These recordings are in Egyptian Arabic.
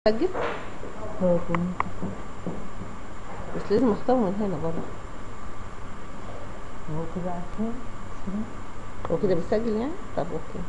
سجل هو كان بس لازم اختار من هنا برضه هو كده عارفاه كده هو كده بيسجل يعني طب اوكي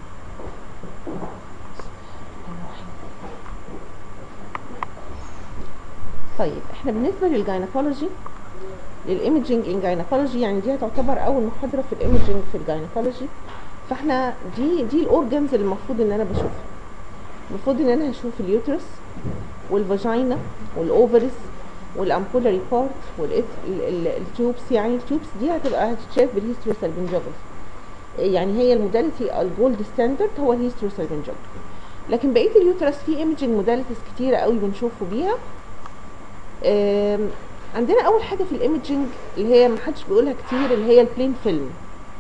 طيب احنا بالنسبه للجاينكولوجي للايمجنج ان جاينكولوجي يعني دي هتعتبر اول محاضره في الايمجنج في الجاينكولوجي فاحنا دي دي الاورجنز اللي المفروض ان انا بشوفها المفروض ان انا هشوف اليوترس والفاجينا والاوفرز والامبولاري بارت والتيوبس يعني التيوبس دي هتبقى هتتشاف بالهيستروسالبنجوجرافي يعني هي الموداليتي الجولد ستاندرد هو الهيستروسالبنجوجرافي لكن بقيه اليوترس في ايمجنج موداليتيز كتيره قوي بنشوفه بيها آم، عندنا اول حاجه في الايمجنج اللي هي محدش بيقولها كتير اللي هي البلين فيلم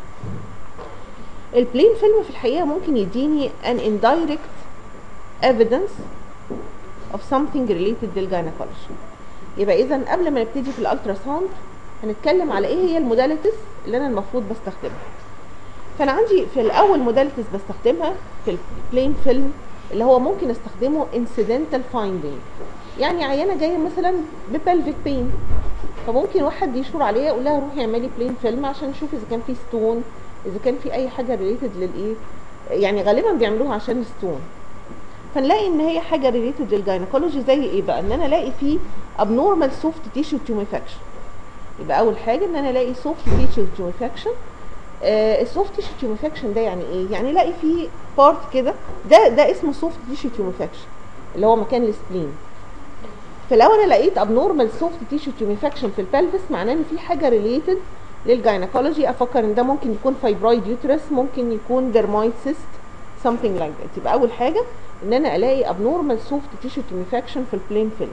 البلين فيلم في الحقيقه ممكن يديني an indirect evidence of something related للجاينكولوجي يبقى اذا قبل ما نبتدي في الالترا ساوند هنتكلم على ايه هي الموداليتيز اللي انا المفروض بستخدمها فانا عندي في الاول موداليتيز بستخدمها في البلين فيلم اللي هو ممكن استخدمه incidental finding يعني عيانه جايه مثلا ببلفيك بين فممكن واحد يشور عليها يقول لها روحي اعملي بلين فيلم عشان نشوف اذا كان في ستون اذا كان في اي حاجه ريليتد للايه يعني غالبا بيعملوها عشان الستون فنلاقي ان هي حاجه ريليتد للجاينكولوجي زي ايه بقى ان انا الاقي فيه abnormal soft tissue tumefaction يبقى اول حاجه ان انا الاقي soft tissue tumefaction آه السوفت تيشو تيوميفاكشن ده يعني ايه يعني الاقي فيه بارت كده ده ده اسمه سوفت تيشو تيوميفاكشن اللي هو مكان السبلين فلو انا لقيت ابنورمال سوفت تيشو تيوميفاكشن في البلفس معناه ان في حاجه ريليتد للجاينكولوجي افكر ان ده ممكن يكون فايبرويد يوترس ممكن يكون ديرمايد سيست something like that يبقى اول حاجه ان انا الاقي abnormal soft tissue tumefaction في البلين فيلم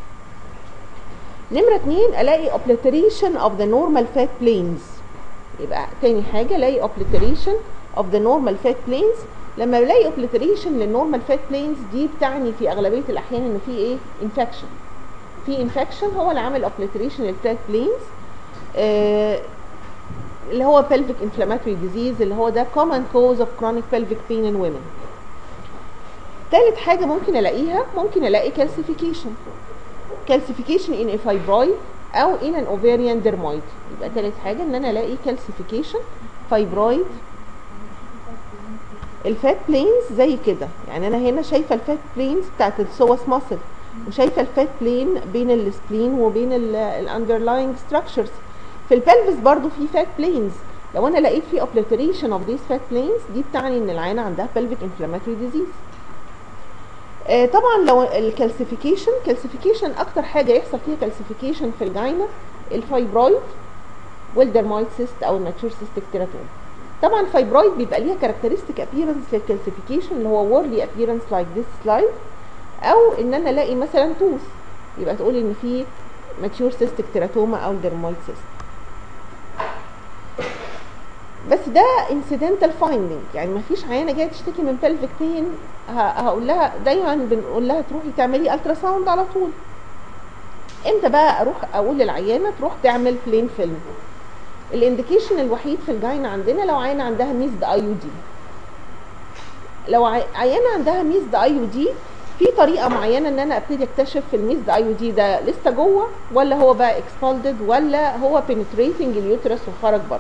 نمرة اتنين الاقي obliteration of the normal fat planes يبقى تاني حاجة الاقي obliteration of the normal fat planes لما بلاقي obliteration للنورمال فات بلينز دي بتعني في اغلبية الاحيان ان في ايه infection في infection هو اللي عامل obliteration للفات بلينز آه اللي هو pelvic inflammatory disease اللي هو ده common cause of chronic pelvic pain in women تالت حاجة ممكن الاقيها ممكن الاقي calcification calcification in a fibroid او in an ovarian dermoid يبقى تالت حاجة ان انا الاقي calcification fibroid الفات بلينز زي كده يعني انا هنا شايفة الفات بلينز بتاعت السوس ماسل وشايفة الفات بلين بين السبلين وبين الاندرلاينج structures في البلفس برضو في فات بلينز لو انا لقيت في obliteration of these fat planes دي بتعني ان العينة عندها pelvic inflammatory disease آه طبعا لو الكالسيفيكيشن كالسيفيكيشن اكتر حاجه يحصل فيها كالسيفيكيشن في الجاينا الفايبرويد والدرمويد سيست او الماتشور سيستيك تيراتوم طبعا الفايبرويد بيبقى ليها كاركترستيك ابييرنس للكالسيفيكيشن اللي هو وورلي ابييرنس لايك ذس سلايد او ان انا الاقي مثلا توث يبقى تقولي ان في ماتشور سيستيك تيراتوما او درمويد سيست بس ده انسيدنتال فايندنج يعني ما فيش عيانه جايه تشتكي من بلفيك بين هقول لها دايما بنقول لها تروحي تعملي الترا ساوند على طول امتى بقى اروح اقول للعيانه تروح تعمل بلين فيلم الانديكيشن الوحيد في الجاينه عندنا لو عيانه عندها ميزد اي يو دي لو عيانه عندها ميزد اي يو دي في طريقه معينه ان انا ابتدي اكتشف الميزد اي يو دي ده لسه جوه ولا هو بقى اكسبالدد ولا هو بينتريتنج اليوترس وخرج بره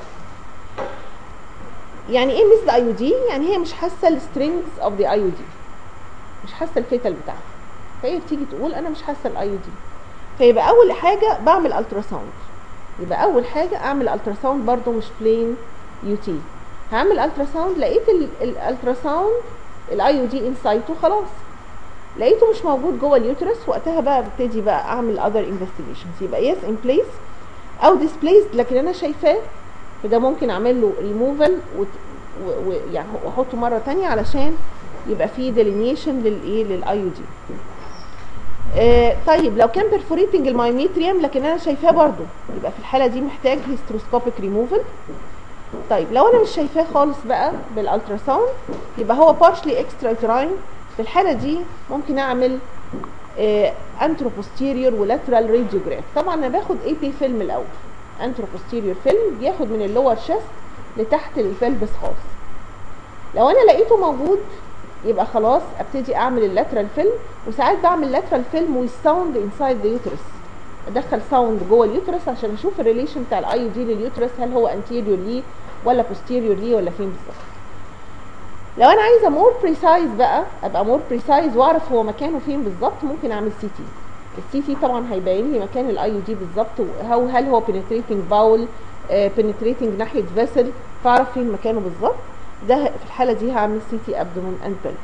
يعني ايه ميزد اي دي يعني هي مش حاسه السترينجز اوف ذا اي دي مش حاسه الفيتال بتاعها فهي بتيجي تقول انا مش حاسه الاي دي فيبقى اول حاجه بعمل الترا ساوند يبقى اول حاجه اعمل الترا ساوند برده مش بلين يو تي هعمل الترا ساوند لقيت الالترا ساوند الاي دي انسايته خلاص لقيته مش موجود جوه اليوترس وقتها بقى ببتدي بقى اعمل اذر انفستيجيشنز يبقى يس ان بليس او ديسبليسد لكن انا شايفاه فده ممكن اعمل له ريموفال ويعني واحطه مره تانية علشان يبقى فيه ديلينيشن للايه للاي يو دي آه طيب لو كان بيرفوريتنج المايميتريوم لكن انا شايفاه برضو يبقى في الحاله دي محتاج هيستروسكوبيك ريموفال طيب لو انا مش شايفاه خالص بقى بالالترا ساوند يبقى هو بارشلي اكسترا يوتراين في الحاله دي ممكن اعمل انتروبوستيريور ولاترال راديوجراف طبعا انا باخد اي بي فيلم الاول انتروبوستيريور فيلم بياخد من اللور شيست لتحت البلبس خالص لو انا لقيته موجود يبقى خلاص ابتدي اعمل اللاترال فيلم وساعات بعمل لاترال فيلم والساوند انسايد ذا يوترس ادخل ساوند جوه اليوترس عشان اشوف الريليشن بتاع الاي دي لليوترس هل هو انتيريور ليه ولا بوستيريور ليه ولا فين بالظبط لو انا عايزه مور بريسايز بقى ابقى مور بريسايز واعرف هو مكانه فين بالظبط ممكن اعمل سي تي السي تي طبعا هيبين لي مكان الاي دي بالظبط هو هل هو بنتريتنج باول بنتريتنج ناحيه فيسل فاعرف فين مكانه بالظبط ده في الحاله دي هعمل سي تي ابدومن اند بلفس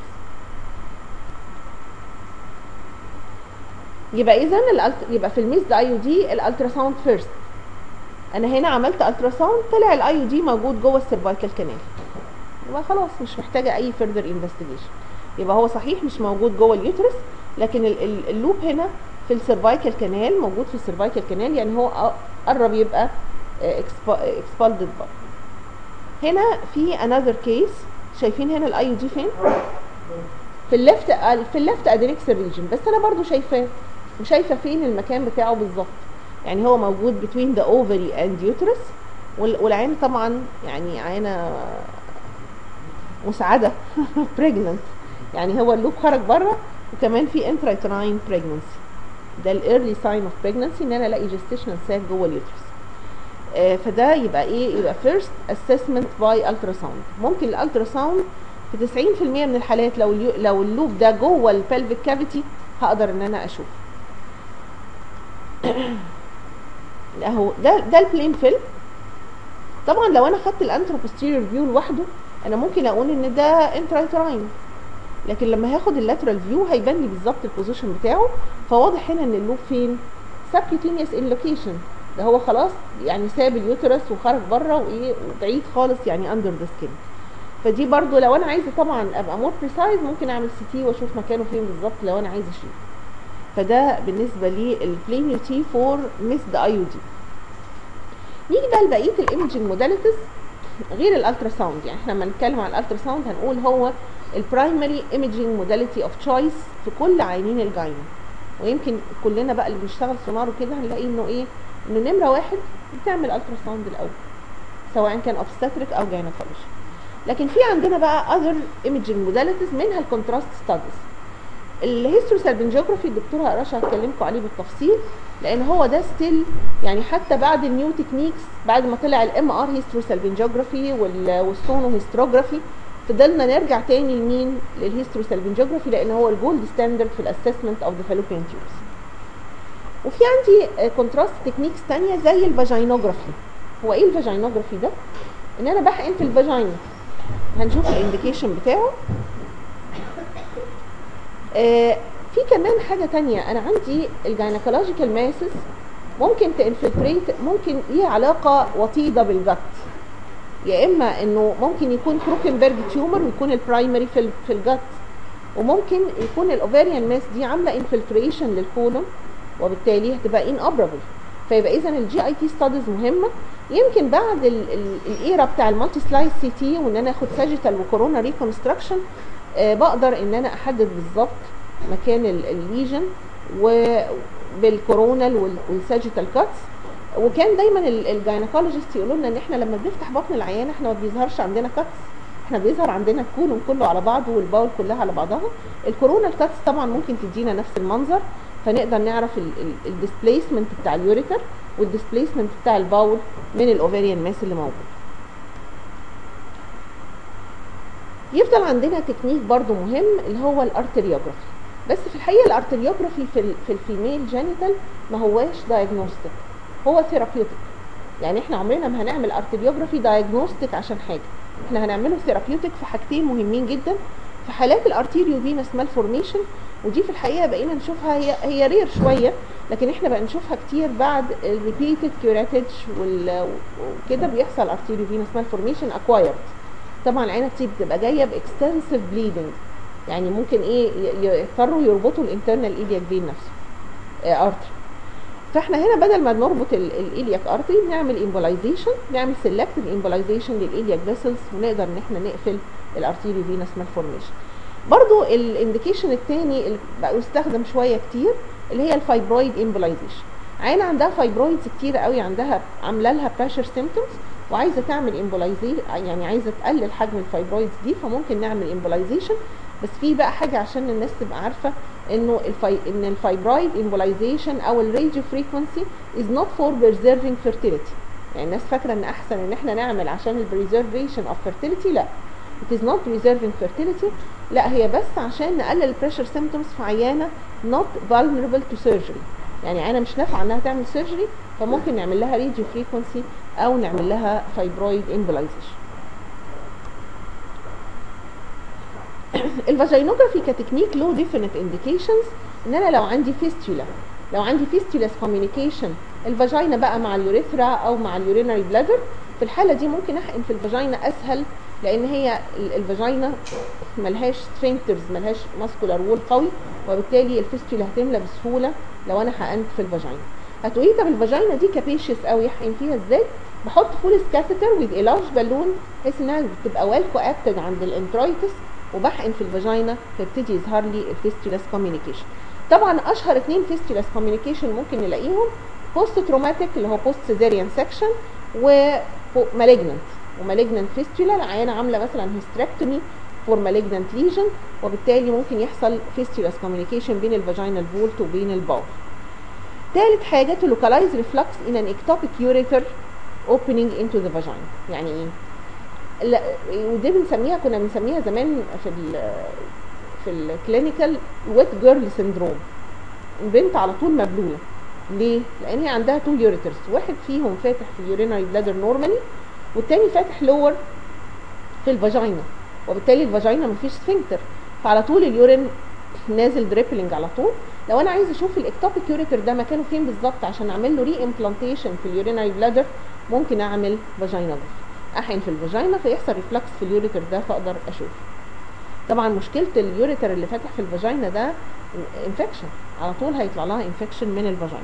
يبقى اذا يبقى في الميس اي دي الالتراساوند فيرست انا هنا عملت التراساوند طلع الاي دي موجود جوه السيرفايكال كانال يبقى خلاص مش محتاجه اي فيرذر انفستيجيشن يبقى هو صحيح مش موجود جوه اليوترس لكن ال ال اللوب هنا في السيرفايكال كانال موجود في السيرفايكال كانال يعني هو قرب يبقى اكسبالدد بره هنا في another كيس شايفين هنا الاي دي فين في الليفت في الليفت ادريكس ريجن بس انا برضو شايفاه وشايفه فين المكان بتاعه بالظبط يعني هو موجود between the ovary and uterus والعين طبعا يعني عينه مساعده pregnant يعني هو اللوب خرج بره وكمان في intrauterine pregnancy ده الايرلي ساين اوف pregnancy ان انا الاقي gestational sac جوه اليوترس آه فده يبقى ايه يبقى first assessment by ultrasound ممكن الالتراساوند في 90% من الحالات لو لو اللوب ده جوه البلفيك كافيتي هقدر ان انا اشوف اهو ده ده البلين فيلم طبعا لو انا خدت الانتروبوستيريور فيو لوحده انا ممكن اقول ان ده انترايتراين لكن لما هاخد اللاترال فيو هيبان لي بالظبط البوزيشن بتاعه فواضح هنا ان اللوب فين سبكيوتينيوس ان لوكيشن ده هو خلاص يعني ساب اليوترس وخرج بره وايه وبعيد خالص يعني اندر ذا سكين فدي برضو لو انا عايزه طبعا ابقى مور بريسايز ممكن اعمل سي تي واشوف مكانه فين بالظبط لو انا عايزه اشيله فده بالنسبه للبلين يو تي فور ميس ذا اي يو دي نيجي بقى لبقيه الايمجنج موداليتيز غير الالتراساوند يعني احنا لما نتكلم عن الالتراساوند هنقول هو البرايمري ايمجنج موداليتي اوف تشويس في كل عينين الجاينه ويمكن كلنا بقى اللي بنشتغل سونار وكده هنلاقي انه ايه انه نمره واحد بتعمل التراساوند الاول سواء كان اوبستاتريك او جاينيكولوجي لكن في عندنا بقى اذر ايمجنج موداليتيز منها الكونتراست ستاديز الهيستروسالبنجيوجرافي الدكتور هقراش هتكلمكم عليه بالتفصيل لان هو ده ستيل يعني حتى بعد النيو تكنيكس بعد ما طلع الام ار هيستروسالبنجيوجرافي والسونو هيستروجرافي فضلنا نرجع تاني لمين للهيستروسالبنجيوجرافي لان هو الجولد ستاندرد في الاسسمنت اوف ذا فالوبيان تيوبس وفي عندي كونتراست تكنيكس تانية زي الفاجينوجرافي هو ايه الفاجينوجرافي ده ان انا بحقن في الفاجينا هنشوف الانديكيشن بتاعه آه في كمان حاجه تانية انا عندي الجاينيكولوجيكال ماسس ممكن تنفلتريت ممكن ليها علاقه وطيده بالجت يا اما انه ممكن يكون كروكنبرج تيومر ويكون البرايمري في في الجت وممكن يكون الاوفاريان ماس دي عامله انفلتريشن للكولون وبالتالي هتبقى ان ابرابل فيبقى اذا الجي اي تي ستاديز مهمه يمكن بعد الايرا بتاع المالتي سلايس سي تي وان انا اخد ساجيتال وكورونا ريكونستراكشن آه بقدر ان انا احدد بالظبط مكان الليجن وبالكورونال والساجيتال كاتس وكان دايما الجاينيكولوجيست يقولوا لنا ان احنا لما بنفتح بطن العيان احنا ما بيظهرش عندنا كاتس احنا بيظهر عندنا الكولون كله على بعضه والباول كلها على بعضها الكورونال كاتس طبعا ممكن تدينا نفس المنظر فنقدر نعرف الديسبيسمنت بتاع اليوريتر والديسبيسمنت بتاع الباول من الاوفاريان ماس اللي موجود يفضل عندنا تكنيك برضو مهم اللي هو الارتريوجرافي بس في الحقيقه الارتريوجرافي في ال في الفيميل جينيتال ما هواش دايجنوستيك هو ثيرابيوتيك يعني احنا عمرنا ما هنعمل ارتريوجرافي دايجنوستيك عشان حاجه احنا هنعمله ثيرابيوتيك في حاجتين مهمين جدا في حالات الارتيريو فينس مالفورميشن ودي في الحقيقه بقينا نشوفها هي هي رير شويه لكن احنا بقى نشوفها كتير بعد الريبيتد كيوراتج وكده بيحصل ارتيريو فينس مالفورميشن اكوايرد طبعا العينه كتير بتبقى جايه باكستنسيف بليدنج يعني ممكن ايه يضطروا يربطوا الانترنال ايلياك فين نفسه آه ارتري فاحنا هنا بدل ما نربط الايلياك ارتري نعمل امبولايزيشن نعمل سيلكتيف امبولايزيشن للايلياك فيسلز ونقدر ان احنا نقفل الارتيريو فينس مالفورميشن برضو الانديكيشن الثاني اللي بقى يستخدم شويه كتير اللي هي الفايبرويد امبولايزيشن عينه عندها فايبرويدز كتير قوي عندها عامله لها بريشر سيمتومز وعايزه تعمل امبولايزيشن يعني عايزه تقلل حجم الفايبرويدز دي فممكن نعمل امبولايزيشن بس في بقى حاجه عشان الناس تبقى عارفه انه الفي... ان الفايبرويد امبولايزيشن او الراديو فريكونسي از نوت فور preserving fertility يعني الناس فاكره ان احسن ان احنا نعمل عشان البريزرفيشن اوف fertility لا it is not preserving fertility لا هي بس عشان نقلل البريشر سيمتومز في عيانه not vulnerable to surgery يعني عيانه مش نافعه انها تعمل سيرجري فممكن نعمل لها راديو فريكونسي او نعمل لها فايبرويد امبولايزيشن الفاجينوجرافي كتكنيك له ديفينيت انديكيشنز ان انا لو عندي فيستولا لو عندي فيستولاس كوميونيكيشن الفاجينا بقى مع اليوريثرا او مع اليورينري بلادر في الحاله دي ممكن احقن في الفاجينا اسهل لان هي ال- الفاجينا ملهاش سفنكترز ملهاش ماسكولار وول قوي وبالتالي الفيستولا هتملى بسهوله لو انا حقنت في الفاجينا هتقولي طب الفاجينا دي كابيشيس قوي احقن فيها ازاي بحط فول كاثيتر وذ a large بالون بحيث انها بتبقى ويل كوابتد عند الانترايتس وبحقن في الفاجينا فيبتدي يظهر لي الفيستولاس كوميونيكيشن طبعا اشهر اثنين فيستولاس كوميونيكيشن ممكن نلاقيهم بوست تروماتيك اللي هو بوست سيزيريان سكشن ومالجننت ومالجننت فيستولا العيانه عامله مثلا هيستريكتومي فور مالجننت ليجن وبالتالي ممكن يحصل فيستولاس كوميونيكيشن بين الفاجينال فولت وبين الباول ثالث حاجه to localize reflux in an ectopic ureter opening into the vagina يعني ايه لا ودي بنسميها كنا بنسميها زمان في ال في الكلينيكال ويت جيرل سيندروم البنت على طول مبلوله ليه؟ لان هي عندها تو يوريترز واحد فيهم فاتح في اليورينري بلادر نورمالي والتاني فاتح لور في الفاجينا وبالتالي الفاجينا مفيش سفنكتر فعلى طول اليورين نازل دريبلينج على طول لو انا عايز اشوف الاكتوبيك يوريتر ده مكانه فين بالظبط عشان اعمل له ري امبلانتيشن في اليورينري بلادر ممكن اعمل فاجينال احقن في الفاجينا فيحصل ريفلكس في اليوريتر ده فاقدر اشوف طبعا مشكله اليوريتر اللي فاتح في الفاجينا ده انفكشن على طول هيطلع لها انفكشن من الفاجينا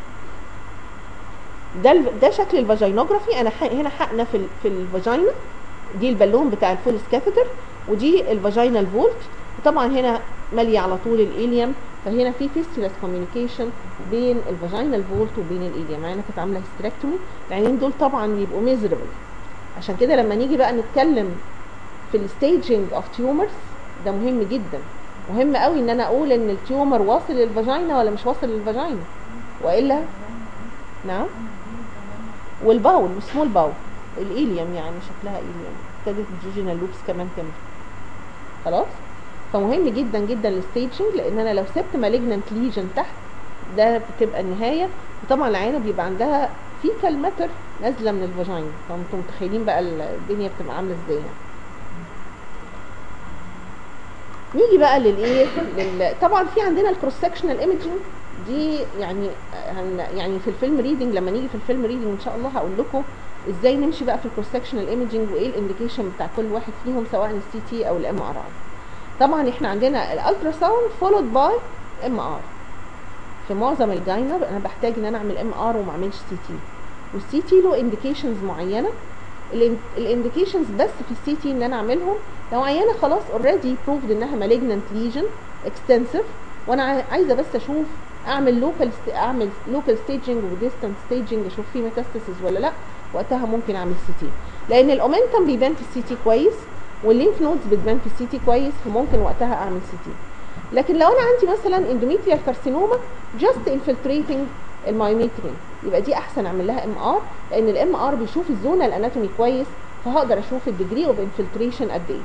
ده ال- ده شكل الفاجينوجرافي انا ح- هنا حقنه في ال- في الفاجينا دي البالون بتاع الفولس كاثيتر ودي الفاجينال فولت وطبعا هنا ماليه على طول الاليم فهنا في فيستولاس كوميونيكيشن بين الفاجينال فولت وبين الاليم يعني انا كنت عامله هيستريكتومي العينين دول طبعا بيبقوا ميزربل عشان كده لما نيجي بقى نتكلم في الستيجنج اوف تيومرز ده مهم جدا مهم قوي ان انا اقول ان التيومر واصل للفاجينا ولا مش واصل للفاجينا والا نعم والباول وسمول باول الاليم يعني شكلها اليم ابتدت الجوجينال لوبس كمان تمر خلاص فمهم جدا جدا الستيجنج لان انا لو سبت مالجنانت ليجن تحت ده بتبقى النهايه وطبعا العينه بيبقى عندها فيكال ماتر نازله من الفاجينا فانتم متخيلين بقى الدنيا بتبقى عامله ازاي يعني. نيجي بقى للايه لل... طبعا في عندنا الكروس سكشنال ايمجنج دي يعني هن... يعني في الفيلم ريدنج لما نيجي في الفيلم ريدنج ان شاء الله هقول لكم ازاي نمشي بقى في الكروس سكشنال ايمجنج وايه الانديكيشن بتاع كل واحد فيهم سواء السي تي او الام ار اي طبعا احنا عندنا الالترا ساوند فولود باي ام ار في معظم الجاينر انا بحتاج ان انا اعمل ام ار وما اعملش سي تي والسي تي له انديكيشنز معينه الانديكيشنز بس في السي تي ان انا اعملهم لو عيانه خلاص اوريدي بروفد انها مالجننت ليجن اكستنسيف وانا عاي- عايزه بس اشوف اعمل لوكال اعمل لوكال ستيجنج وديستانت ستيجنج اشوف في ميتاستاسيس ولا لا وقتها ممكن اعمل سي تي لان الاومنتم بيبان في السي تي كويس والليمف نودز بتبان في السي تي كويس فممكن وقتها اعمل سي تي لكن لو انا عندي مثلا اندوميتريال كارسينوما جاست انفلتريتنج المايوميترين يبقى دي احسن اعمل لها ام ار لان الام ار بيشوف الزونه الاناتومي كويس فهقدر اشوف الديجري اوف انفلتريشن قد ايه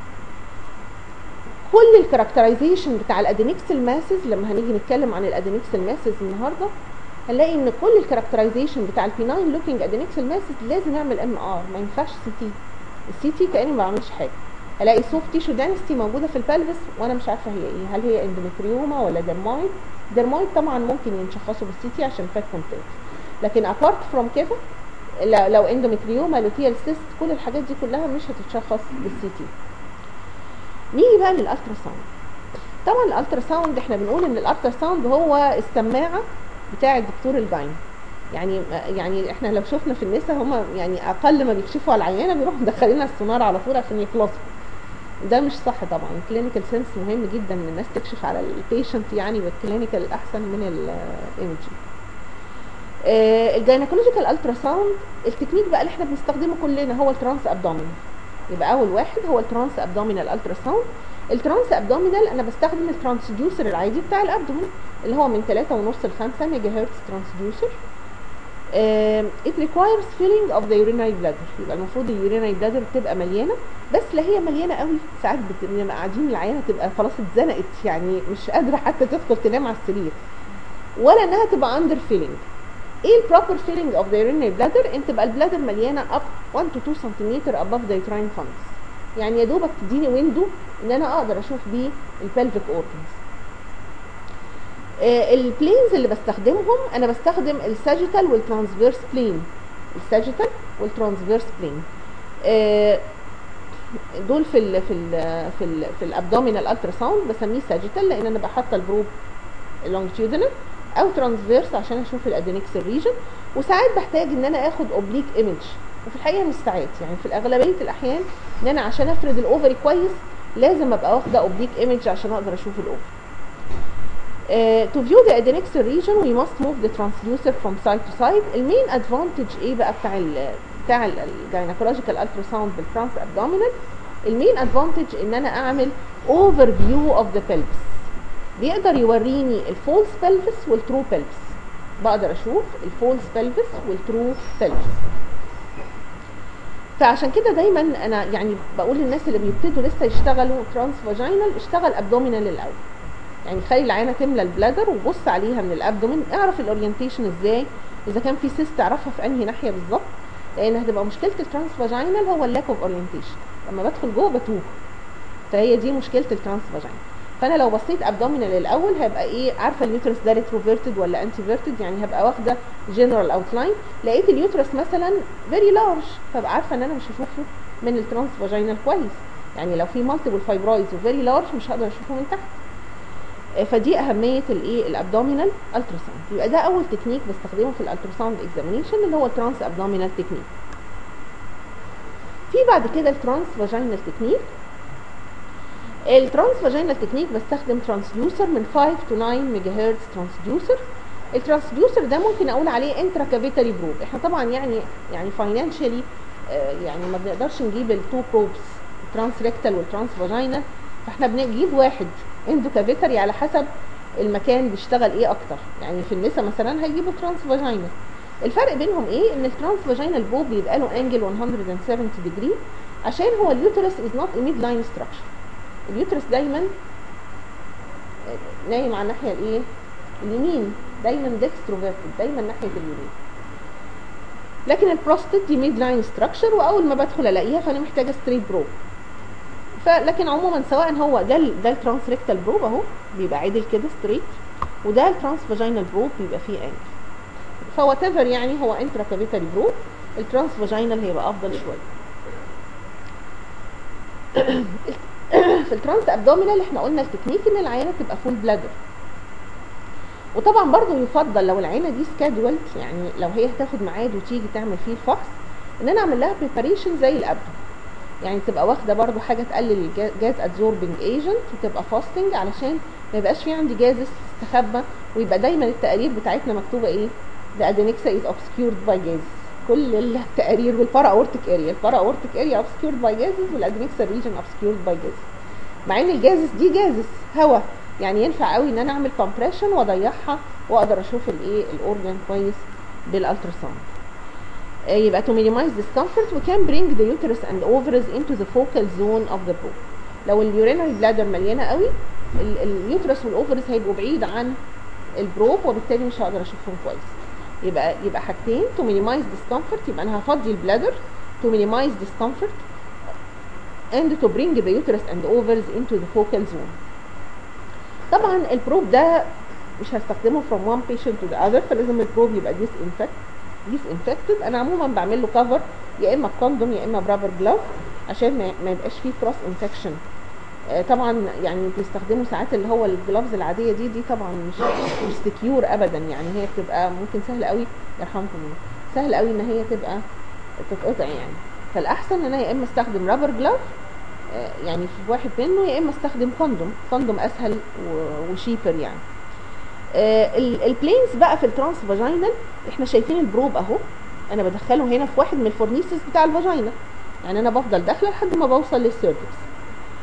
كل الكاركترايزيشن بتاع الادينكسل ماسز لما هنيجي نتكلم عن الادينكسل ماسز النهارده هنلاقي ان كل الكاركترايزيشن بتاع البيناين لوكينج ادينكسل ماسز لازم نعمل ام ار ما ينفعش سي تي السي تي كاني ما بعملش حاجه الاقي سوفت تيشو دانستي موجوده في البلفس وانا مش عارفه هي ايه هل هي اندوميتريوما ولا درمايد درمايد طبعا ممكن ينشخصوا بالسي تي عشان فات كونتنت لكن ابارت فروم كده ل- لو اندوميتريوما لوتيال سيست كل الحاجات دي كلها مش هتتشخص بالسي تي نيجي بقى للالترا ساوند طبعا الالترا ساوند احنا بنقول ان الالترا ساوند هو السماعه بتاع الدكتور الجاين يعني يعني احنا لو شفنا في النساء هم يعني اقل ما بيكشفوا على العيانه بيروحوا مدخلينها السونار على طول عشان يخلصوا ده مش صح طبعا الكلينيكال سنس مهم جدا ان الناس تكشف على البيشنت يعني والكلينيكال احسن من الايمجنج الجاينيكولوجيكال الترا ساوند التكنيك بقى اللي احنا بنستخدمه كلنا هو الترانس ابدومينال يبقى اول واحد هو الترانس ابدومينال الترا ساوند الترانس ابدومينال انا بستخدم الترانسديوسر العادي بتاع الابدومين اللي هو من 3.5 ل 5 ميجا هرتز ترانسديوسر it requires filling of the urinary bladder يبقى المفروض اليورينري بلادر تبقى مليانه بس لا هي مليانه قوي ساعات بت- بنبقى قاعدين العيانه تبقى خلاص اتزنقت يعني مش قادره حتى تدخل تنام على السرير ولا انها تبقى اندر فيلينج ايه البروبر فيلينج اوف ذا urinary bladder ان تبقى البلادر مليانه up 1 to 2 سنتيمتر above the uterine funnels يعني يا دوبك تديني ويندو ان انا اقدر اشوف بيه البلفيك اورجنز البلينز اللي بستخدمهم انا بستخدم الساجيتال والترانسفيرس بلين الساجيتال والترانسفيرس بلين دول في ال في ال في ال في الابدومينال الترا ساوند بسميه ساجيتال لان انا بحط البروب لونجيتيودنال او ترانسفيرس عشان اشوف الادينكس ريجن وساعات بحتاج ان انا اخد اوبليك ايمج وفي الحقيقه مش ساعات يعني في الاغلبيه الاحيان ان انا عشان افرد الاوفري كويس لازم ابقى واخده اوبليك ايمج عشان اقدر اشوف الاوفري Uh, to view the adnexal region we must move the transducer from side to side المين advantage ايه بقى بتاع ال بتاع الجاينكولوجيكال ultrasound بالترانس abdominal المين advantage ان انا اعمل overview of the pelvis بيقدر يوريني الفولس pelvis والترو pelvis بقدر اشوف الفولس pelvis والترو pelvis فعشان كده دايما انا يعني بقول للناس اللي بيبتدوا لسه يشتغلوا ترانس فاجينال اشتغل ابدومينال الاول يعني خلي العينه تملى البلادر وبص عليها من الابدومين اعرف الاورينتيشن ازاي اذا كان في سيست تعرفها في انهي ناحيه بالظبط لان هتبقى مشكله الترانس فاجينال هو اللاك اوف اورينتيشن لما بدخل جوه بتوه فهي دي مشكله الترانس فاجينال فانا لو بصيت ابدومينال الاول هبقى ايه عارفه اليوترس ده ريتروفيرتد ولا انتي فيرتد يعني هبقى واخده جنرال اوتلاين لقيت اليوترس مثلا فيري لارج فبقى عارفه ان انا مش هشوفه من الترانس فاجينال كويس يعني لو في مالتيبل فايبرويدز وفيري لارج مش هقدر اشوفه من تحت فدي اهميه الايه الابدومينال التراساوند يبقى ده اول تكنيك بستخدمه في الالتراساوند اكزامينيشن اللي هو الترانس ابدومينال تكنيك في بعد كده الترانس فاجينال تكنيك الترانس فاجينال تكنيك بستخدم ترانسديوسر من 5 to 9 ميجا هرتز ترانسديوسر الترانسديوسر ده ممكن اقول عليه انترا كافيتري بروب احنا طبعا يعني يعني فاينانشالي يعني ما بنقدرش نجيب التو بروبس الترانس ريكتال والترانس فاجينال فاحنا بنجيب واحد اندو كافيتري على حسب المكان بيشتغل ايه اكتر يعني في النساء مثلا هيجيبوا ترانس فاجينال الفرق بينهم ايه ان الترانس فاجينال بوب بيبقى له انجل 170 ديجري عشان هو اليوترس از نوت ميد لاين ستراكشر اليوترس دايما نايم على الناحيه الايه اليمين دايما ديكستروفيرتد دايما ناحيه اليمين لكن البروستات دي ميد لاين ستراكشر واول ما بدخل الاقيها فانا محتاجه ستريت بروب فلكن عموما سواء هو ده ال ده الترانس ريكتال بروب اهو بيبقى عدل كده ستريت وده الترانس فاجينال بروب بيبقى فيه انجل فوات ايفر يعني هو انترا كافيتري بروب الترانس فاجينال هيبقى افضل شويه في الترانس ابدومينال احنا قلنا التكنيك ان العينه تبقى فول بلادر وطبعا برضو يفضل لو العينه دي سكادولد يعني لو هي هتاخد ميعاد وتيجي تعمل فيه الفحص ان انا اعمل لها بريباريشن زي الابدو يعني تبقى واخده برضو حاجه تقلل الجاز ادزوربنج ايجنت وتبقى فاستنج علشان ما يبقاش في عندي جازس تستخبى ويبقى دايما التقارير بتاعتنا مكتوبه ايه the adnexa is obscured by gases كل التقارير والبارا اورتيك اريا البارا اورتيك اريا obscured by gases والادنكسا ريجن obscured by gases مع ان الجازس دي جازس هواء يعني ينفع قوي ان انا اعمل كومبريشن واضيعها واقدر اشوف الايه الاورجن كويس بالالتراساوند يبقى to minimize discomfort we can bring the uterus and ovaries into the focal zone of the probe لو اليورينري بلادر مليانه قوي اليوترس والاوفرز هيبقوا بعيد عن البروب وبالتالي مش هقدر اشوفهم كويس يبقى يبقى حاجتين to minimize discomfort يبقى انا هفضي البلادر to minimize discomfort and to bring the uterus and ovaries into the focal zone طبعا البروب ده مش هستخدمه from one patient to the other فلازم البروب يبقى disinfect disinfected انا عموما بعمل له كفر يا اما بكوندوم يا اما برابر جلاف عشان ما يبقاش فيه كروس انفكشن طبعا يعني بيستخدموا ساعات اللي هو الجلافز العاديه دي دي طبعا مش مش سكيور ابدا يعني هي بتبقى ممكن سهل قوي يرحمكم الله سهل قوي ان هي تبقى تتقطع يعني فالاحسن ان انا يا اما استخدم رابر جلاف يعني في واحد منه يا اما استخدم كوندوم كوندوم اسهل وشيبر يعني البلينز بقى في الترانس فاجينال احنا شايفين البروب اهو انا بدخله هنا في واحد من الفورنيسز بتاع الفاجينا يعني انا بفضل داخله لحد ما بوصل للسيرفكس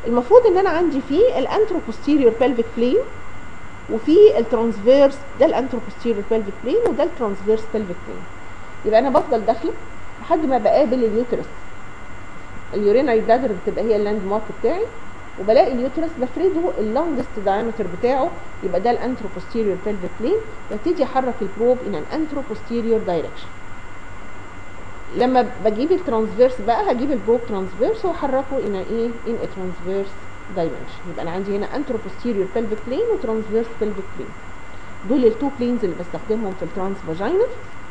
المفروض ان انا عندي فيه الانترو posterior pelvic plane وفي الترانسفيرس ده الانترو posterior pelvic plane وده الترانسفيرس pelvic plane يبقى انا بفضل داخله لحد ما بقابل اليوترس اليورينري بلادر بتبقى هي اللاند مارك بتاعي وبلاقي اليوترس بفرده اللونجست دايمتر بتاعه يبقى ده الانترو posterior pelvic plane وابتدي احرك البروب ان ان انترو posterior direction لما بجيب الترانسفيرس بقى هجيب البروب ترانسفيرس واحركه ان ايه ان ترانسفيرس دايمنشن يبقى انا عندي هنا انترو posterior pelvic plane وترانسفيرس pelvic plane دول التو بلينز اللي بستخدمهم في الترانس فاجينال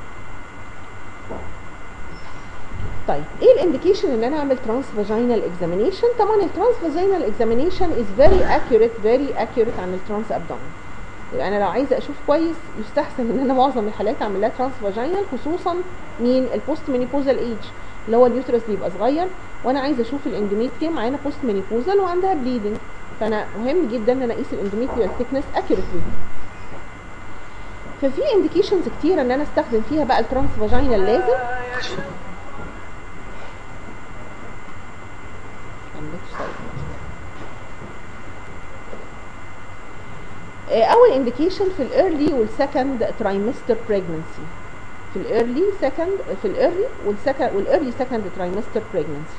طيب ايه الانديكيشن ان انا اعمل ترانس فاجينال اكزامينيشن طبعا الترانس فاجينال اكزامينيشن از فيري اكيوريت فيري اكيوريت عن الترانس ابدومين يبقى انا لو عايزه اشوف كويس يستحسن ان انا معظم الحالات اعمل لها ترانس فاجينال خصوصا مين البوست مينيبوزال ايج اللي هو اليوترس بيبقى صغير وانا عايزه اشوف الاندوميتريوم معانا بوست مينيبوزال وعندها بليدنج فانا مهم جدا ان انا اقيس الاندوميتريال ثيكنس اكيوريتلي ففي انديكيشنز كتيره ان انا استخدم فيها بقى الترانس فاجينال لازم اول انديكيشن في الايرلي والسكند ترايمستر بريجننسي في الايرلي سكند في الايرلي والسكند والايرلي سكند ترايمستر بريجننسي